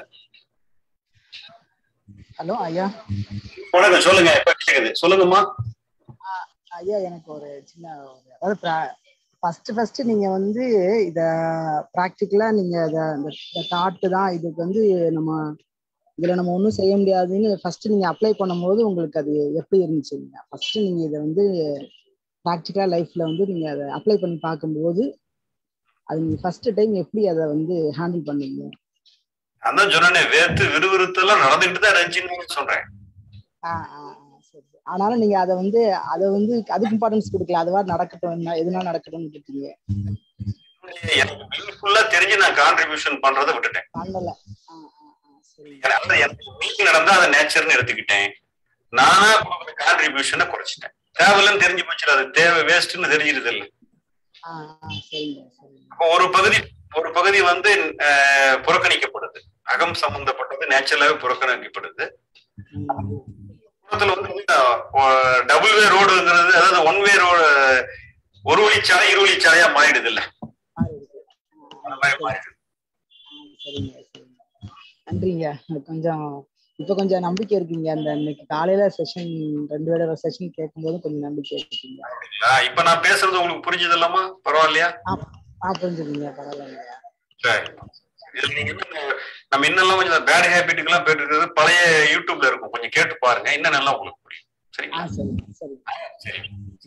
ஹலோ ஐயா வணக்கம் சொல்லுங்க இப்ப கேக்குது சொல்லுங்கம்மா ஐயா எனக்கு ஒரு சின்ன ஒரு அதாவது ஃபர்ஸ்ட் ஃபர்ஸ்ட் நீங்க வந்து இத ப்ராக்டிக்கலா நீங்க இத இந்த தாட்டு தான் இதுக்கு வந்து நம்ம இதுல நம்ம ஒன்றும் செய்ய முடியாதுன்னு ஃபர்ஸ்ட் நீங்க அப்ளை பண்ணும்போது உங்களுக்கு அது எப்படி இருந்துச்சுங்க ஃபர்ஸ்ட் நீங்க இதை வந்து ப்ராக்டிக்கலா லைஃப்ல வந்து நீங்க அதை அப்ளை பண்ணி பார்க்கும்போது அது நீங்க ஃபர்ஸ்ட் டைம் எப்படி அதை வந்து ஹேண்டில் பண்ணீங்க அதான் சொன்னேன் வேர்த்து விறுவிறுத்து எல்லாம் நடந்துட்டு தான் இருந்துச்சுன்னு சொல்றேன் சரி ஆனாலும் நீங்க அதை வந்து அதை வந்து அதுக்கு இம்பார்ட்டன்ஸ் கொடுக்கல அதுவா நடக்கட்டும் என்ன எதுனா நடக்கட்டும்னு இருக்கீங்க எனக்கு மீனிங்ஃபுல்லா தெரிஞ்சு நான் கான்ட்ரிபியூஷன் பண்றதை விட்டுட்டேன் பண்ணல சரி மீட்டிங் நடந்தா அதை நேச்சர்னு எடுத்துக்கிட்டேன் நானா கொடுக்குற கான்ட்ரிபியூஷனை குறைச்சிட்டேன் தேவையில்லைன்னு தெரிஞ்சு போச்சு அது தேவை வேஸ்ட்னு தெரிஞ்சிருது இல்ல சரிங்க சரிங்க அப்போ ஒரு பகுதி ஒரு பகுதி வந்து புறக்கணிக்கப்படுது அகம் சம்பந்தப்பட்டது நேச்சுரலாவே புறக்கணிக்கப்படுது புறத்துல வந்து டபுள் வே ரோடுங்கிறது அதாவது ஒன் வே ரோடு ஒரு வழிச்சாலை இரு வழிச்சாலையா மாறிடுது இல்ல அந்த மாதிரி மாறிடுது சரிங்க சரிங்க நன்றிங்க கொஞ்சம் இப்ப கொஞ்சம் நம்பிக்கை இருக்குங்க அந்த இன்னைக்கு காலையில செஷன் ரெண்டு தடவை செஷன் கேட்கும்போது கொஞ்சம் நம்பிக்கை இருக்குங்க இப்ப நான் பேசுறது உங்களுக்கு புரிஞ்சது இல்லாமா பரவாயில்லையா ஆ புரிஞ்சுதுங்க பரவாயில்லைங்க சரி இதுல நீங்க என்ன- நம்ம இன்னெல்லாம் கொஞ்சம் பேட் ஹேபிட்டுக்கு எல்லாம் போயிட்டு இருக்கிறது பழைய யூடியூப்ல இருக்கும் கொஞ்சம் கேட்டு பாருங்க இன்னும் நல்லா உங்களுக்கு புரியும் ஆ சரிங்களா சரி சரி சரி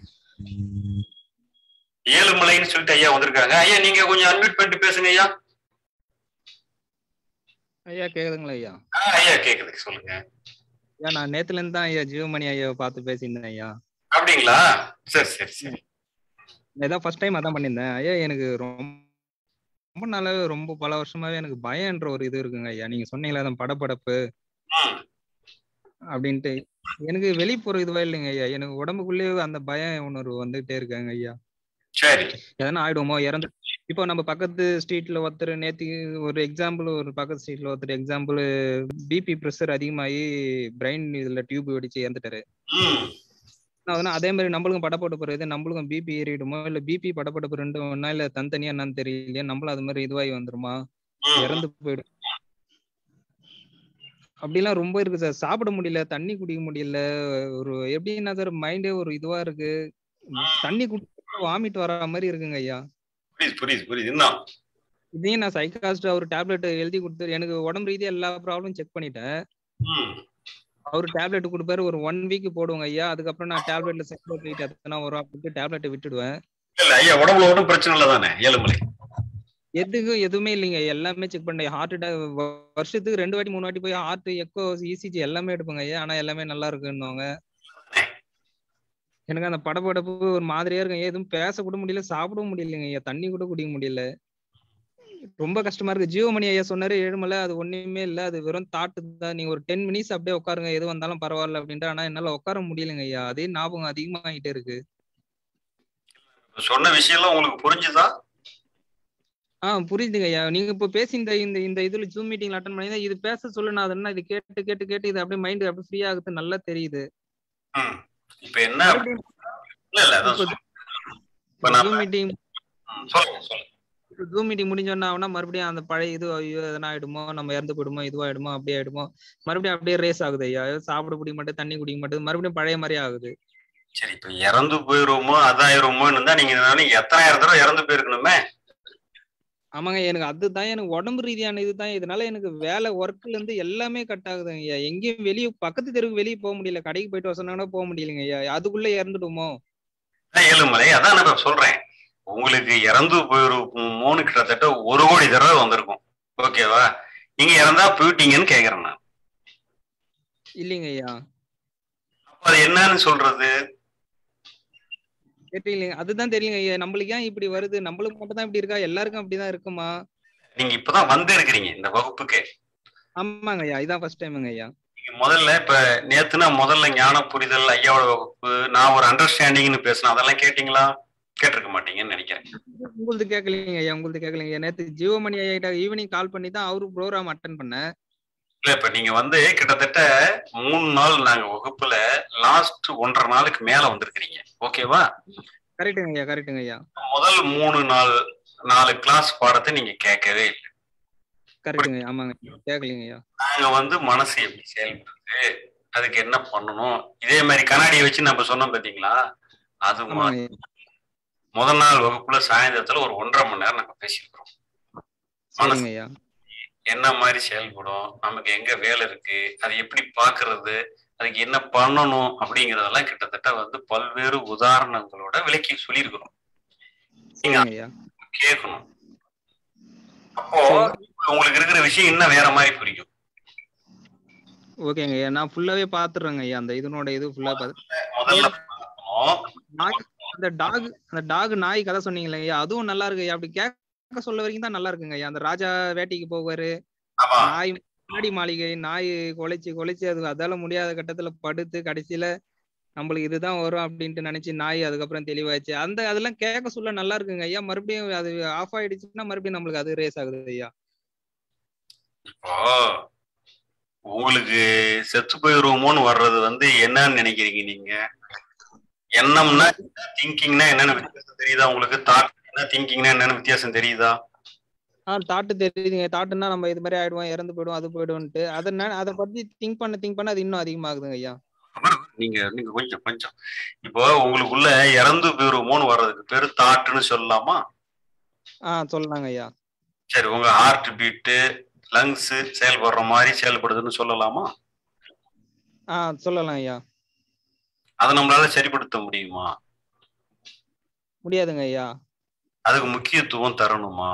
ஏழுமலைன்னு சொல்லிட்டு ஐயா வந்திருக்காங்க ஐயா நீங்க கொஞ்சம் அன்மியூட் பண்ணிட்டு பேசுங்க ஐயா ஐயா கேக்குதுங்களா ஐயா ஆ, ஐயா கேக்குது சொல்லுங்க ஐயா நான் நேத்துல இருந்து தான் ஐயா ஜீவமணி ஐயாவை பார்த்து பேசியிருந்தேன் ஐயா அப்படிங்களா சரி சரி சரி இதான் ஃபர்ஸ்ட் டைம் அதான் பண்ணியிருந்தேன் ஐயா எனக்கு ரொம்ப ரொம்ப நாளாவே ரொம்ப பல வருஷமாவே எனக்கு பயம்ன்ற ஒரு இது இருக்குங்க ஐயா நீங்க சொன்னீங்களா அந்த படபடப்பு ம், அப்படின்ட்டு எனக்கு வெளிப்புற இதுவா இல்லைங்க ஐயா எனக்கு உடம்புக்குள்ளேயே அந்த பய உணர்வு வந்துகிட்டே இருக்காங்க ஐயா சரி எதனா ஆயிடுமோ இறந்து இப்போ நம்ம பக்கத்து ஸ்ட்ரீட்ல ஒருத்தர் நேத்தி ஒரு எக்ஸாம்பிள் ஒரு பக்கத்து ஸ்ட்ரீட்ல ஒருத்தர் எக்ஸாம்பிள் பிபி ப்ரெஷர் அதிகமாகி பிரெயின் இதுல டியூப் வெடிச்சு இறந்துட்டாரு ம், அதனால அதே மாதிரி நம்மளுக்கும் படப்பட்டு போறது நம்மளுக்கும் பிபி ஏறிடுமோ இல்ல பிபி படப்பட்டு ரெண்டும் ஒண்ணா இல்ல தனித்தனியா என்னன்னு தெரியலையா நம்மளும் அது மாதிரி இதுவாகி வந்துருமா ம். இறந்து போயிடும் அப்படிலாம் ரொம்ப இருக்கு சார் சாப்பிட முடியல தண்ணி குடிக்க முடியல ஒரு எப்படின்னா சார் மைண்டே ஒரு இதுவா இருக்கு தண்ணி குடிச்சா வாமிட் வர மாதிரி இருக்குங்க ஐயா புரியுது புரியுது புரியுது இன்னும் இதையும் நான் சைக்காஸ்ட் அவர் டேப்லெட் எழுதி கொடுத்தாரு எனக்கு உடம்பு ரீதியா எல்லா ப்ராப்ளம் செக் பண்ணிட்டேன் ம், அவர் டேப்லெட் கொடுப்பாரு ஒரு ஒன் வீக் போடுவாங்க ஐயா அதுக்கப்புறம் நான் டேப்லெட்ல சைக்கிள் போயிட்டு எத்தனை வரும் அப்படின்ட்டு டேப்லெட்டை விட்டுடுவேன் இல்ல ஐயா உடம்புல ஒன்றும் பிரச்சனை இல்லை தானே ஏழுமலை எதுக்கும் எதுவுமே இல்லைங்க எல்லாமே செக் பண்ணேன் ஹார்ட் அட்டாக் வருஷத்துக்கு ரெண்டு வாட்டி மூணு வாட்டி போய் ஹார்ட் எக்கோ இசிஜி எல்லாமே எடுப்பாங்க ஐயா ஆனா எல்லாமே நல்லா இருக்குன்னுவாங்க எனக்கு அந்த படபடப்பு ஒரு மாதிரியா இருக்கும் எதுவும் பேசக்கூட முடியல சாப்பிடவும் முடியலைங்க ஐயா தண்ணி கூட குடிக்க முடியல ரொம்ப கஷ்டமா இருக்கு ஜீவமணி ஐயா சொன்னாரு ஏழுமலை அது ஒண்ணுமே இல்ல அது வெறும் தாட்டு தான் நீங்க ஒரு டென் மினிட்ஸ் அப்படியே உட்காருங்க எது வந்தாலும் பரவாயில்ல அப்படின்ட்டு ஆனா என்னால உட்கார முடியலங்க ஐயா அதே ஞாபகம் அதிகமாகிட்டே இருக்கு சொன்ன விஷயம் எல்லாம் உங்களுக்கு புரிஞ்சுதா ஆ புரியுதுங்க ஐயா நீங்க இப்போ பேசி இந்த இந்த இந்த இதுல ஜூம் மீட்டிங்ல அட்டன் பண்ணி இது பேச சொல்ல நான் என்ன இது கேட்டு கேட்டு கேட்டு இது அப்படியே மைண்ட் அப்படியே ஃப்ரீ ஆகுது நல்லா தெரியுது ம். இப்ப என்ன இல்ல இல்ல அதான் சொல்றேன். இப்ப நான் ஜூம் மீட்டிங் ம், சொல்லுங்க சொல்லுங்க ஜூம் மீட்டிங் முடிஞ்சோன்னா அவனா மறுபடியும் அந்த பழைய இது ஐயோ எதனா ஆயிடுமோ நம்ம இறந்து போயிடுமோ இதுவாயிடுமோ அப்படியே ஆயிடுமோ மறுபடியும் அப்படியே ரேஸ் ஆகுது ஐயா சாப்பிட குடிக்க மாட்டேன் தண்ணி குடிக்க மாட்டேன் மறுபடியும் பழைய மாதிரி ஆகுது சரி இப்ப இறந்து போயிருவோமோ அதாயிருமோன்னு தான் நீங்க நாளைக்கு எத்தனாயிரம் தடவை இறந்து போயிருக்கணுமே ஆமாங்க எனக்கு அதுதான் எனக்கு உடம்பு ரீதியான இதுதான் இதனால எனக்கு வேலை ஒர்க்ல இருந்து எல்லாமே கட் ஆகுதுங்க ஐயா எங்கேயும் வெளியே பக்கத்து தெருவுக்கு வெளியே போக முடியல கடைக்கு போயிட்டு வர சொன்னா கூட போக முடியலங்க ஐயா அதுக்குள்ள இறந்துடுமோ அதான் ஏழுமலை அதான் நான் இப்ப சொல்றேன் உங்களுக்கு இறந்து போயிருமோன்னு கிட்டத்தட்ட ஒரு கோடி தடவை வந்திருக்கும் ஓகேவா நீங்க இறந்தா போயிட்டீங்கன்னு கேக்குறேன் நான் இல்லைங்க ஐயா அப்ப அது என்னன்னு சொல்றது தெரியலைங்க அதுதான் தெரியலங்க ஐயா நம்மளுக்கு ஏன் இப்படி வருது நம்மளுக்கு மட்டும் தான் இப்படி இருக்கா எல்லாருக்கும் அப்படிதான் இருக்குமா நீங்க இப்பதான் வந்து இருக்கிறீங்க இந்த வகுப்புக்கு ஆமாங்க ஐயா இதான் ஃபர்ஸ்ட் டைமுங்க ஐயா நீங்க முதல்ல இப்ப நேத்துனா முதல்ல ஞான புரிதல் ஐயாவோட வகுப்பு நான் ஒரு அண்டர்ஸ்டாண்டிங்னு பேசினேன் அதெல்லாம் கேட்டீங்களா கேட்டிருக்க மாட்டீங்கன்னு நினைக்கிறேன் உங்களுது கேட்கலீங்க ஐயா உங்களுது கேட்கலீங்க ஐயா நேத்து ஜீவமணி ஐயா ஈவினிங் கால் பண்ணி தான் அவரு ப்ரோக்ராம் அட்டன் பண்ணேன் இல்ல இப்ப நீங்க வந்து கிட்டத்தட்ட மூணு நாள் நாங்க வகுப்புல லாஸ்ட் ஒன்றரை நாளுக்கு மேல வந்திருக்கிறீங்க ஓகேவா கரெக்டுங்க ஐயா கரெக்டுங்க ஐயா முதல் மூணு நாள் நாலு கிளாஸ் பாடத்தை நீங்க கேட்கவே இல்லை கரெக்டுங்க ஐயா ஆமாங்க கேட்கலீங்க ஐயா நாங்க வந்து மனசு எப்படி செயல்படுது அதுக்கு என்ன பண்ணணும் இதே மாதிரி கண்ணாடியை வச்சு நம்ம சொன்னோம் பாத்தீங்களா அது மாதிரி ஆமாங்க ஐயா முதல் நாள் வகுப்புல சாயந்தரத்துல ஒரு ஒன்றரை மணி நேரம் நாங்க பேசியிருக்கிறோம் சரிங்க ஐயா என்ன மாதிரி செயல்படும் நமக்கு எங்க வேலை இருக்கு அது எப்படி பாக்குறது அதுக்கு என்ன பண்ணணும் அப்படிங்கறதெல்லாம் கிட்டத்தட்ட வந்து பல்வேறு உதாரணங்களோட விளக்கி சொல்லியிருக்கிறோம் சரிங்க ஐயா கேட்கணும் அப்போ உங்களுக்கு இருக்கிற விஷயம் இன்னும் வேற மாதிரி புரியும் ஓகேங்க ஐயா நான் ஃபுல்லாவே பாத்துறேங்க ஐயா அந்த இதனோட இது ஃபுல்லா பாத்து முதல்ல பார்க்கணும். நாய் அந்த டாக் அந்த டாக் நாய் கதை சொன்னீங்களே ஐயா அதுவும் நல்லா இருக்கு ஐயா அப்படி கேட்க சொல்ல வரைக்கும் தான் நல்லா இருக்குங்க ஐயா அந்த ராஜா வேட்டைக்கு போவாரு ஆமா நாய் மாடி மாளிகை நாய் குலைச்சு குலைச்சு அது அதால முடியாத கட்டத்துல படுத்து கடைசியில நம்மளுக்கு இதுதான் வரும் அப்படின்ட்டு நினைச்சு நாய் அதுக்கப்புறம் தெளிவாச்சு அந்த அதெல்லாம் கேட்க சொல்ல நல்லா இருக்குங்க ஐயா மறுபடியும் அது ஆஃப் ஆயிடுச்சுன்னா மறுபடியும் நம்மளுக்கு அது ரேஸ் ஆகுது ஐயா இப்போ உங்களுக்கு செத்து போயிருவோமோன்னு வர்றது வந்து என்னன்னு நினைக்கிறீங்க நீங்க எண்ணம்னா திங்கிங்னா என்னன்னு வித்தியாசம் தெரியுதா உங்களுக்கு தாட் என்ன திங்கிங்னா என்னன்னு வித்தியாசம் தெரியுதா ஆ தாட்டு தெரியுதுங்க தாட்டுன்னா நம்ம இது மாதிரி ஆயிடுவோம் இறந்து போயிடுவோம் அது போயிடுவோன்ட்டு அதை நெ- அதை பத்தி திங்க் பண்ண திங்க் பண்ண அது இன்னும் அதிகமாகுதுங்க ஐயா நீங்க நீங்க கொஞ்சம் கொஞ்சம் இப்போ உங்களுக்குள்ள இறந்து போயிருவோமோன்னு வர்றதுக்கு பேரு தாட்டுன்னு சொல்லலாமா ஆ சொல்லலாங்க ஐயா சரி உங்க ஹார்ட் பீட்டு லங்ஸ் செயல்படுற மாதிரி செயல்படுதுன்னு சொல்லலாமா ஆ சொல்லலாம் ஐயா அதை நம்மளால சரிப்படுத்த முடியுமா முடியாதுங்க ஐயா அதுக்கு முக்கியத்துவம் தரணுமா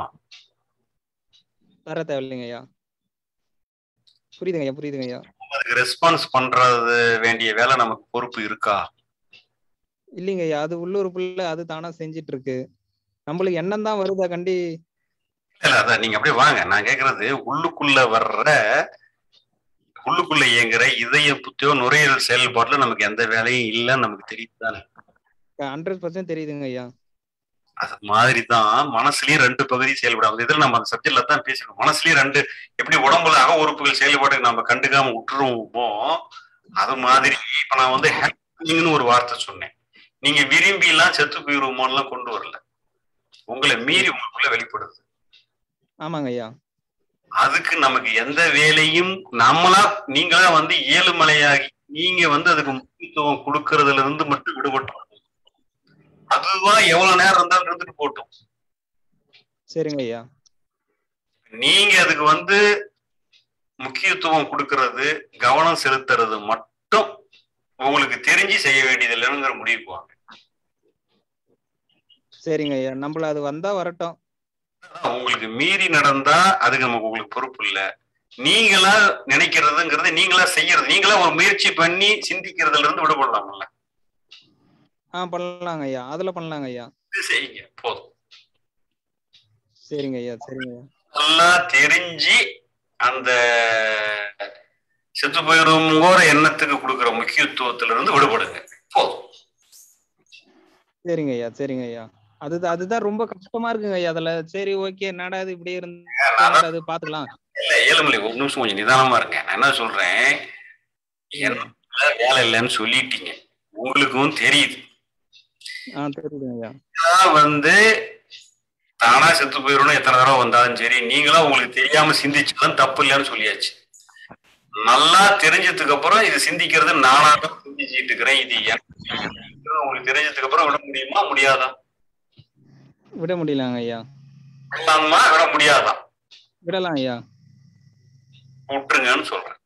தர தேவையில்லைங்க ஐயா புரியுதுங்க ஐயா புரியுதுங்க ஐயா அதுக்கு ரெஸ்பான்ஸ் பண்றது வேண்டிய வேலை நமக்கு பொறுப்பு இருக்கா இல்லைங்க ஐயா அது உள்ளூருக்குள்ள அது தானா செஞ்சிட்டு இருக்கு நம்மளுக்கு எண்ணம் தான் வருதா கண்டி இல்ல அதான் நீங்க அப்படியே வாங்க நான் கேக்குறது உள்ளுக்குள்ள வர்ற உள்ளுக்குள்ள இயங்குற இதய புத்தியோ நுரையீரல் செயல்பாட்டுல நமக்கு எந்த வேலையும் இல்லைன்னு நமக்கு தெரியுது தானே ஹண்ட்ரட் பர்சன்ட் தெரியுதுங்க ஐயா அது மாதிரி தான் மனசுலயும் ரெண்டு பகுதி செயல்படும் அந்த இதுல நம்ம அந்த சப்ஜெக்ட்ல தான் பேசணும் மனசுலயும் ரெண்டு எப்படி உடம்புல அக உறுப்புகள் செயல்பாட்டுக்கு நம்ம கண்டுக்காம விட்டுருவோமோ அது மாதிரி இப்ப நான் வந்து ஹேப்பிங்னு ஒரு வார்த்தை சொன்னேன் நீங்க விரும்பி எல்லாம் செத்து போயிருவோமோலாம் கொண்டு வரல உங்களை மீறி உங்களுக்குள்ள வெளிப்படுது ஆமாங்க ஐயா அதுக்கு நமக்கு எந்த வேலையும் நம்மளா நீங்களா வந்து ஏழுமலையாகி நீங்க வந்து அதுக்கு முக்கியத்துவம் கொடுக்கறதுல இருந்து மட்டும் விடுபட்டோம் அதுவா எவ்வளவு நேரம் இருந்தாலும் இருந்துட்டு போட்டோம் சரிங்க ஐயா நீங்க அதுக்கு வந்து முக்கியத்துவம் கொடுக்கறது கவனம் செலுத்துறது மட்டும் உங்களுக்கு தெரிஞ்சு செய்ய வேண்டியது இல்லைங்கிற முடிவுக்கு வாங்க சரிங்க ஐயா நம்மள அது வந்தா வரட்டும் உங்களுக்கு மீறி நடந்தா அதுக்கு நமக்கு உங்களுக்கு பொறுப்பு இல்ல நீங்களா நினைக்கிறதுங்கிறது நீங்களா செய்யறது நீங்களா ஒரு முயற்சி பண்ணி சிந்திக்கிறதுல இருந்து விடுபடலாம்ல ஆ பண்ணலாங்க ஐயா அதுல பண்ணலாங்க ஐயா இது செய்யுங்க போதும் சரிங்க ஐயா சரிங்க ஐயா நல்லா தெரிஞ்சு அந்த செத்து போயிருவோங்கிற எண்ணத்துக்கு கொடுக்குற முக்கியத்துவத்துல இருந்து விடுபடுங்க போதும் சரிங்க ஐயா சரிங்க ஐயா அது அதுதான் ரொம்ப கஷ்டமா இருக்குங்க ஐயா அதுல சரி ஓகே என்னடா இது இப்படியே இருந்து அது பாத்துக்கலாம் இல்ல ஏழுமலை ஒரு நிமிஷம் கொஞ்சம் நிதானமா இருங்க நான் என்ன சொல்றேன் எனக்கு வேலை இல்லைன்னு சொல்லிட்டீங்க உங்களுக்கும் தெரியுது ஆ தெரியுதுங்க ஐயா நான் வந்து தானா செத்து போயிடணும் எத்தனை தடவை வந்தாலும் சரி நீங்களா உங்களுக்கு தெரியாம சிந்திச்சாலும் தப்பு இல்லைன்னு சொல்லியாச்சு நல்லா தெரிஞ்சதுக்கு அப்புறம் இது சிந்திக்கிறது நானா தான் சிந்திச்சுட்டு இருக்கிறேன் இது எனக்கு உங்களுக்கு தெரிஞ்சதுக்கு அப்புறம் விட முடியுமா முடியாதா விட முடியலங்க ஐயா விடலாமா விட முடியாதா விடலாம் ஐயா விட்டுருங்கன்னு சொல்றேன்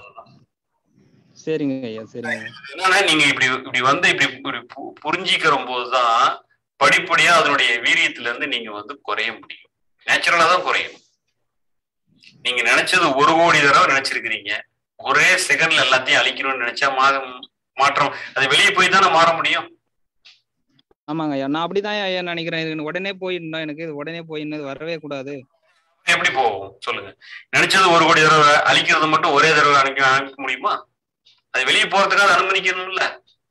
சரிங்க ஐயா சரிங்க ஐயா என்னன்னா நீங்க இப்படி இப்படி வந்து இப்படி இப்படி பு- புரிஞ்சிக்கிற போதுதான் படிப்படியா அதனுடைய வீரியத்துல இருந்து நீங்க வந்து குறைய முடியும் நேச்சுரலா தான் குறையும் நீங்க நினைச்சது ஒரு கோடி தடவை நினைச்சிருக்கிறீங்க ஒரே செகண்ட்ல எல்லாத்தையும் அழிக்கணும்னு நினைச்சா மா- மாற்றம் அது வெளியே போய் தானே மாற முடியும் ஆமாங்க ஐயா நான் அப்படிதான் ஐயா நினைக்கிறேன் இது உடனே போயிடணும் எனக்கு இது உடனே போயிடணும் வரவே கூடாது எப்படி போகும் சொல்லுங்க நினைச்சது ஒரு கோடி தடவை அழிக்கிறது மட்டும் ஒரே தடவை அனுப்பி அனுப்ப முடியுமா அது வெளியே போறதுக்காக அனுமதிக்கணும்ல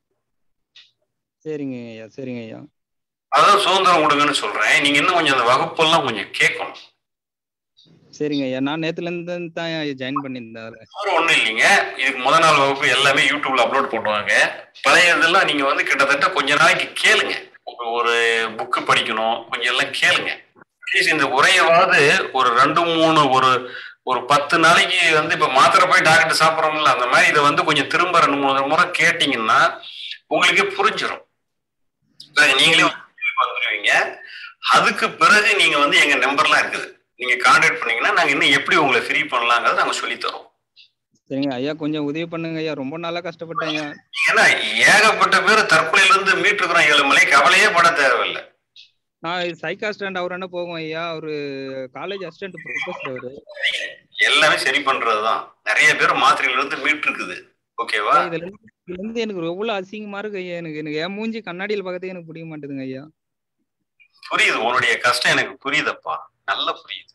சரிங்க ஐயா சரிங்க ஐயா அதான் சுதந்திரம் கொடுங்கன்னு சொல்றேன் நீங்க இன்னும் கொஞ்சம் அந்த வகுப்பெல்லாம் கொஞ்சம் கேட்கணும் சரிங்க ஐயா நான் நேத்துல இருந்து தான் ஜாயின் பண்ணியிருந்தேன் அதுல ஒரு ஒண்ணும் இல்லைங்க இதுக்கு முத நாள் வகுப்பு எல்லாமே யூடியூப்ல அப்லோட் பண்ணுவாங்க பழைய இதெல்லாம் நீங்க வந்து கிட்டத்தட்ட கொஞ்ச நாளைக்கு கேளுங்க ஒரு- ஒரு புக்கு படிக்கணும் கொஞ்சம் எல்லாம் கேளுங்க அட்லீஸ்ட் இந்த உரையவாவது ஒரு ரெண்டு மூணு ஒரு ஒரு பத்து நாளைக்கு வந்து இப்ப மாத்திரை போய் டாக்டர் சாப்பிட்றோம்ல அந்த மாதிரி இதை வந்து கொஞ்சம் திரும்ப ரெண்டு மூணு முறை கேட்டீங்கன்னா உங்களுக்கே புரிஞ்சிடும் அதாவது நீங்களே வந்துருவீங்க அதுக்கு பிறகு நீங்க வந்து எங்க நம்பர்லாம் இருக்குது நீங்க கான்டாக்ட் பண்ணீங்கன்னா நாங்க இன்னும் எப்படி உங்களை ஃப்ரீ பண்ணலாங்கிறத நாங்க சொல்லித் தரோம் சரிங்க ஐயா கொஞ்சம் உதவி பண்ணுங்க ஐயா ரொம்ப நாளா கஷ்டப்பட்டேன் ஐயா ஏன்னா ஏகப்பட்ட பேர் தற்கொலையில இருந்து மீட்டுருக்கிறோம் ஏழு மலை கவலையே பட தேவையில்லை நான் சைக்காஸ்டன்ட் அவர் என்ன போகும் ஐயா அவரு காலேஜ் அசிஸ்டன்ட் ப்ரொஃபஸர் அவரு எல்லாமே சரி பண்றதுதான் நிறைய பேர் மாத்திரையில இருந்து மீட்டு இருக்குது ஓகேவா இதுல இருந்து இதுல இருந்து எனக்கு எவ்வளவு அசிங்கமா இருக்கு ஐயா எனக்கு எனக்கு என் மூஞ்சி கண்ணாடியில் பார்க்கறதுக்கு எனக்கு பிடிக்க மாட்டேதுங்க ஐயா புரியுது உன்னுடைய கஷ்டம் எனக்கு புரியுதப்பா நல்லா புரியுது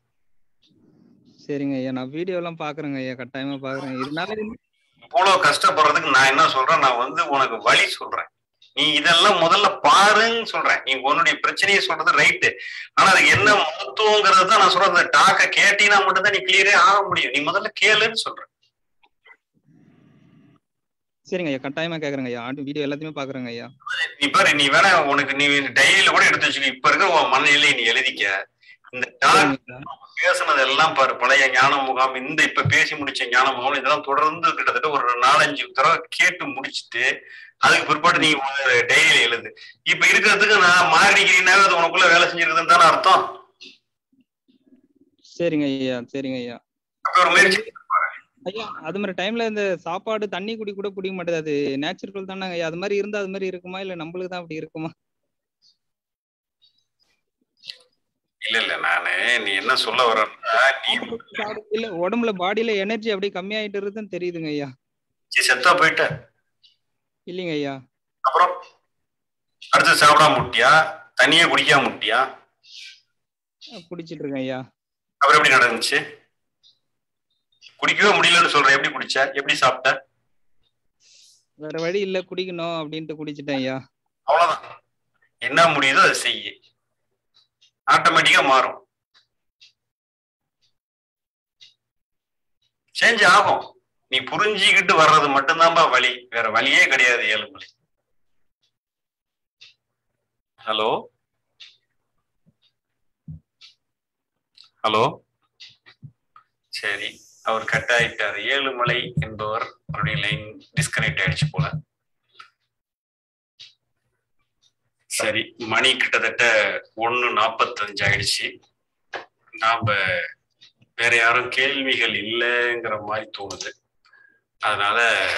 சரிங்க ஐயா நான் வீடியோ எல்லாம் பாக்குறேங்க ஐயா கட்டாயமா பாக்குறேன் இதனால இவ்வளவு கஷ்டப்படுறதுக்கு நான் என்ன சொல்றேன் நான் வந்து உனக்கு வழி சொல்றேன் நீ இதெல்லாம் முதல்ல பாருன்னு சொல்றேன் நீ உன்னுடைய பிரச்சனையை சொல்றது ரைட்டு ஆனா அதுக்கு என்ன மருத்துவங்கிறது தான் நான் சொல்றேன் அந்த டாக்க கேட்டீங்கன்னா மட்டும் தான் நீ கிளியரே ஆக முடியும் நீ முதல்ல கேளுன்னு சொல்றேன் சரிங்க ஐயா கட்டாயமா கேக்குறேங்க ஐயா ஆண்டு வீடியோ எல்லாத்தையுமே பாக்குறேங்க ஐயா நீ பாரு நீ வேணா உனக்கு நீ டைரியில கூட எடுத்து வச்சுக்க இப்ப இருக்க உன் மனநிலை நீ எழுதிக்க இந்த டாக் சரிங்க ஐயா. பேசுனது எல்லாம் பாரு பழைய ஞான முகாம் இந்த இப்ப பேசி முடிச்ச ஞான முகாம் இதெல்லாம் தொடர்ந்து கிட்டத்தட்ட ஒரு நாலஞ்சு தடவை கேட்டு முடிச்சுட்டு அதுக்கு பிற்பாடு நீ டைரியில எழுது இப்ப இருக்கிறதுக்கு நான் மாறிக்கிறீனாவே அது உனக்குள்ள வேலை செஞ்சிருக்குதுன்னு தானே அர்த்தம் சரிங்க ஐயா சரிங்க ஐயா அப்ப ஒரு முயற்சி ஐயா அது மாதிரி டைம்ல இந்த சாப்பாடு தண்ணி குடி கூட பிடிக்க மாட்டேது அது நேச்சுரல் தானே ஐயா அது மாதிரி இருந்தா அது மாதிரி இருக்குமா இல்ல நம்மளுக்கு தான் அப்படி இருக்குமா இல்ல இல்ல நானு நீ என்ன சொல்ல வரன்னா நீ இல்ல உடம்புல பாடியில எனர்ஜி அப்படியே கம்மியாயிட்டு இருக்குதுன்னு தெரியுதுங்க ஐயா செத்தா போயிட்ட இல்லைங்க ஐயா அப்புறம் அடுத்து சாப்பிடாம முட்டியா தண்ணியே குடிக்காம முட்டியா குடிச்சிட்டு இருக்கேன் ஐயா அப்புறம் எப்படி நடந்துச்சு குடிக்கவே முடியலன்னு சொல்ற எப்படி குடிச்ச எப்படி சாப்பிட்ட வேற வழி இல்ல குடிக்கணும் அப்படின்ட்டு குடிச்சிட்டேன் ஐயா அவ்வளவுதான் என்ன முடியுதோ அதை செய்யு ஆட்டோமேட்டிக்கா மாறும் சேஞ்ச் ஆகும் நீ புரிஞ்சுக்கிட்டு வர்றது மட்டும்தான்பா வழி வேற வழியே கிடையாது ஏழுமலை ஹலோ ஹலோ சரி அவர் கட் ஆயிட்டாரு ஏழுமலை என்பவர் அவருடைய லைன் டிஸ்கனெக்ட் ஆயிடுச்சு போல சரி மணி கிட்டத்தட்ட ஒன்னு நாப்பத்தஞ்சு ஆயிடுச்சு நாம வேற யாரும் கேள்விகள் இல்லைங்கிற மாதிரி தோணுது அதனால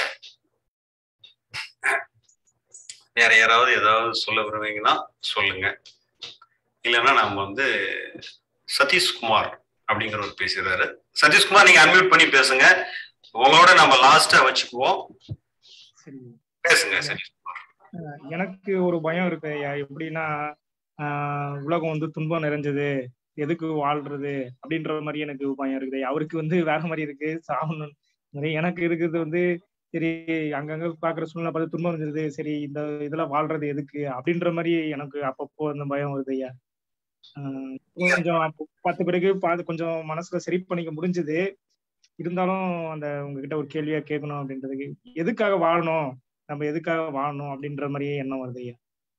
வேற யாராவது ஏதாவது சொல்ல விரும்புவீங்கன்னா சொல்லுங்க இல்லைன்னா நாம வந்து சதீஷ்குமார் அப்படிங்கிறவர் பேசுறாரு சதீஷ்குமார் நீங்க அன்மியூட் பண்ணி பேசுங்க உங்களோட நம்ம லாஸ்டா வச்சுக்குவோம் சரி பேசுங்க சதீஷ்குமார் அஹ் எனக்கு ஒரு பயம் இருக்கு ஐயா எப்படின்னா ஆஹ் உலகம் வந்து துன்பம் நிறைஞ்சது எதுக்கு வாழ்றது அப்படின்ற மாதிரி எனக்கு பயம் இருக்குது அவருக்கு வந்து வேற மாதிரி இருக்கு சாகணும் மாதிரி எனக்கு இருக்குது வந்து சரி அங்கங்க பாக்குற சூழ்நிலை பார்த்து துன்பம் இருந்தது சரி இந்த இதுல வாழ்றது எதுக்கு அப்படின்ற மாதிரி எனக்கு அப்பப்போ அந்த பயம் வருது ஐயா ஆஹ் கொஞ்சம் அப்போ பார்த்த பிறகு பார்த்து கொஞ்சம் மனசுல சரி பண்ணிக்க முடிஞ்சது இருந்தாலும் அந்த உங்ககிட்ட ஒரு கேள்வியா கேட்கணும் அப்படின்றதுக்கு எதுக்காக வாழணும் நம்ம எதுக்காக வாழணும் அப்படின்ற மாதிரியே எண்ணம் வருது ஐயா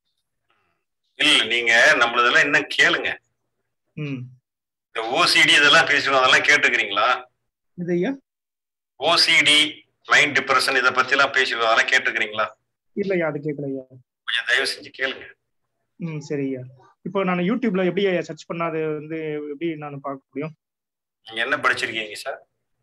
இல்ல நீங்க நம்மளதெல்லாம் என்ன கேளுங்க ம் இந்த ஓசிடி இதெல்லாம் பேசுவோம் அதெல்லாம் கேட்டுக்கிறீங்களா இது ஐயா ஓசிடி மைண்ட் டிப்ரெஷன் இதை பத்தி எல்லாம் பேசிடுவோம் அதெல்லாம் கேட்டுக்கிறீங்களா இல்லையா அது கேட்கல ஐயா கொஞ்சம் தயவு செஞ்சு கேளுங்க ம் சரி ஐயா இப்போ நான் யூடியூப்ல எப்படி ஐயா சர்ச் பண்ணா அது வந்து எப்படி நான் பார்க்க முடியும் நீங்க என்ன படிச்சிருக்கீங்க சார்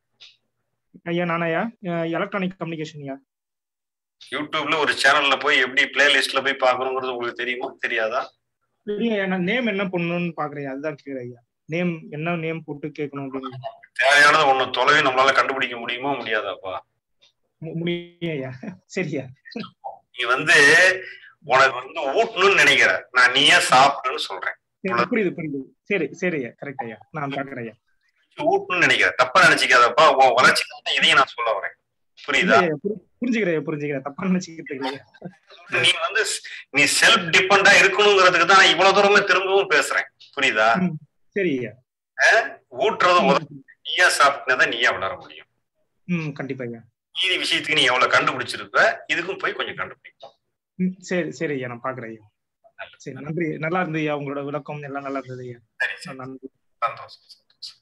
ஐயா நான் ஐயா எலக்ட்ரானிக் கம்யூனிகேஷன் ஐயா யூடியூப்ல ஒரு சேனல்ல போய் எப்படி பிளேலிஸ்ட்ல போய் பார்க்கணுங்கிறது உங்களுக்கு தெரியுமா தெரியாதா இல்லையா ஐயா நான் நேம் என்ன பண்ணணும்னு பாக்குறேன் அதுதான் கேக்குறேன் ஐயா நேம் என்ன நேம் போட்டு கேட்கணும் அப்படின்னு தேவையானது ஒண்ணு தொலைவே நம்மளால கண்டுபிடிக்க முடியுமா முடியாதாப்பா மு- முடியும் ஐயா சரியா நீ வந்து உனக்கு வந்து ஊட்டணும்னு நினைக்கிற நான் நீயே சாப்பிடுன்னு சொல்றேன் சரி, புரியுது புரியுது சரி சரி ஐயா கரெக்ட் ஐயா நான் பாக்குறேன் ஐயா ஊட்டணும்னு நினைக்கிற தப்பா நினைச்சுக்காதப்பா உன் வளர்ச்சிக்கு தான் இதையும் நான் சொல்ல வரேன் புரியுதா இல்ல ஐயா, புரி- புரிஞ்சுக்கிறேன் ஐயா, புரிஞ்சுக்கிறேன் தப்பா நினைச்சுக்கிட்டு இல்லையா நீ வந்து நீ செல்ஃப் டிபெண்டா இருக்கணுங்கிறதுக்கு தான் நான் இவ்வளவு தூரமே திரும்பவும் பேசுறேன் புரியுதா சரி ஐயா ஊட்டுறது உதவி நீயா சாப்பிட்டுனதான் நீயா வளர முடியும் ம் கண்டிப்பா ஐயா மீதி விஷயத்துக்கு நீ எவ்வளவு கண்டுபிடிச்சிருப்ப இதுக்கும் போய் கொஞ்சம் கண்டுபிடிக்கும் ம், சரி சரி ஐயா நான் பாக்குறேன் ஐயா சரி நன்றி நல்லா இருந்தது ஐயா உங்களோட விளக்கம் எல்லாம் நல்லா இருந்தது ஐயா சரி சரி நன்றி சந்தோஷம் சந்தோஷம்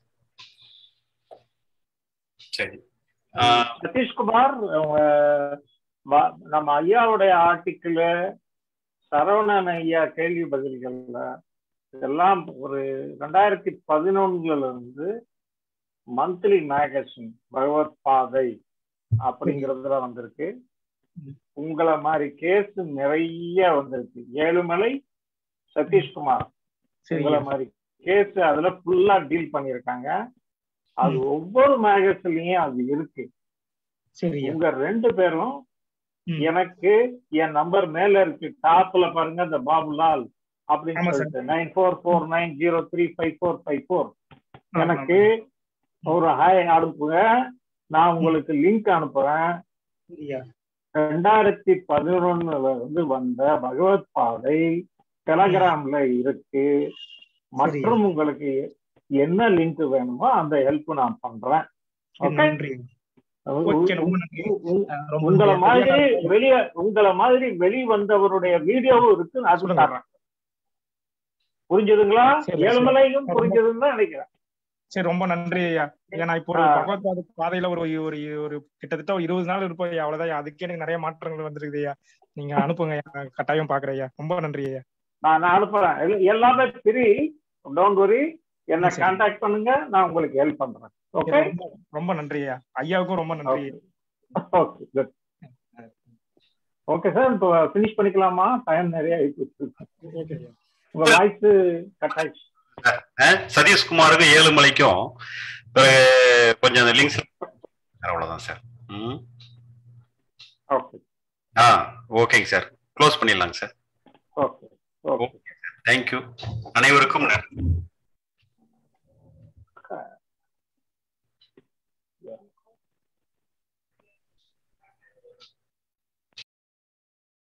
சரி ஆஹ் சதீஷ்குமார் உங்க வ- நம்ம ஐயாவுடைய ஆர்டிக்கிள் சரவணன் ஐயா கேள்வி பதில்கள்ல இதெல்லாம் ஒரு ரெண்டாயிரத்தி பதினொன்னுல இருந்து மந்த்லி மேகசின் பகவத் பாதை அப்படிங்கறதுல வந்திருக்கு உங்களை மாதிரி கேஸ் நிறைய வந்திருக்கு ஏழுமலை சதீஷ்குமார் சரி உங்களை மாதிரி கேஸ் அதுல ஃபுல்லா டீல் பண்ணியிருக்காங்க அது ஒவ்வொரு மேகசின்லயும் அது இருக்கு சரி ஐயா உங்க ரெண்டு பேரும் ம். எனக்கு என் நம்பர் மேல இருக்கு டாப்ல பாருங்க இந்த பாபுலால் அப்படின்னு ஆமா சார். சொல்லிட்டு nine four four nine zero three five four five four ஆமா, எனக்கு ஒரு ஹாய் அனுப்புங்க நான் உங்களுக்கு லிங்க் அனுப்புறேன் சரி ஐயா ரெண்டாயிரத்தி பதினொன்னுல இருந்து வந்த பகவத் பாதை டெலகிராம்ல இருக்கு மற்றும் உங்களுக்கு என்ன லிங்க் வேணுமோ அந்த ஹெல்ப் நான் பண்றேன் சரி, Okay. நன்றி ஓகே ரொம்ப நன்றி உ- அஹ் ரொம்ப உங்களை நன்றி. மாதிரி வெளிய உங்களை மாதிரி வெளி வந்தவருடைய வீடியோவும் இருக்கு நான் அது சொல்லுங்க. தர்றேன் புரிஞ்சதுங்களா சரி, சரி. ஏழுமலையும் ரொம்ப- புரிஞ்சதுன்னு தான் நினைக்கிறேன் சரி ரொம்ப நன்றி ஐயா ஏன்னா இப்போ ஒரு ஆ. பகவத் பாதை பாதையில ஒரு ஒரு ஒரு கிட்டத்தட்ட ஒரு இருபது நாள் இருப்போம் ஐயா அவ்வளவுதான் ஐயா. அதுக்கே எனக்கு நிறைய மாற்றங்கள் வந்திருக்குது ஐயா நீங்க அனுப்புங்க ஐயா நான் கட்டாயம் பாக்குறேன் ஐயா ரொம்ப நன்றி ஐயா நான் நான் அனுப்புறேன் எல்~ எல்லாமே ஃப்ரீ டோன்ட் வரி என்ன சரி. கான்டாக்ட் பண்ணுங்க நான் உங்களுக்கு ஹெல்ப் பண்றேன் ஓகே ரொம்ப ரொம்ப நன்றி ஐயா ஐயாவுக்கும் ரொம்ப நன்றி ஓகே குட் ஓகே சார் இப்போ ஃபினிஷ் பண்ணிக்கலாமா டைம் நிறைய ஆயிடுச்சு ஓகே ஐயா உங்க வாய்ஸ் கட் ஆயிடுச்சு அஹ், சதீஷ்குமாருக்கும் ஏழுமலைக்கும் பிறகு கொஞ்சம் அந்த லிங்க்ஸ் அவ்வளவுதான் சார் ம் ஓகே ஆ ஓகேங்க சார் க்ளோஸ் பண்ணிடலாங்க சார் ஓகே ஓகே தேங்க்யூ அனைவருக்கும் நன்றி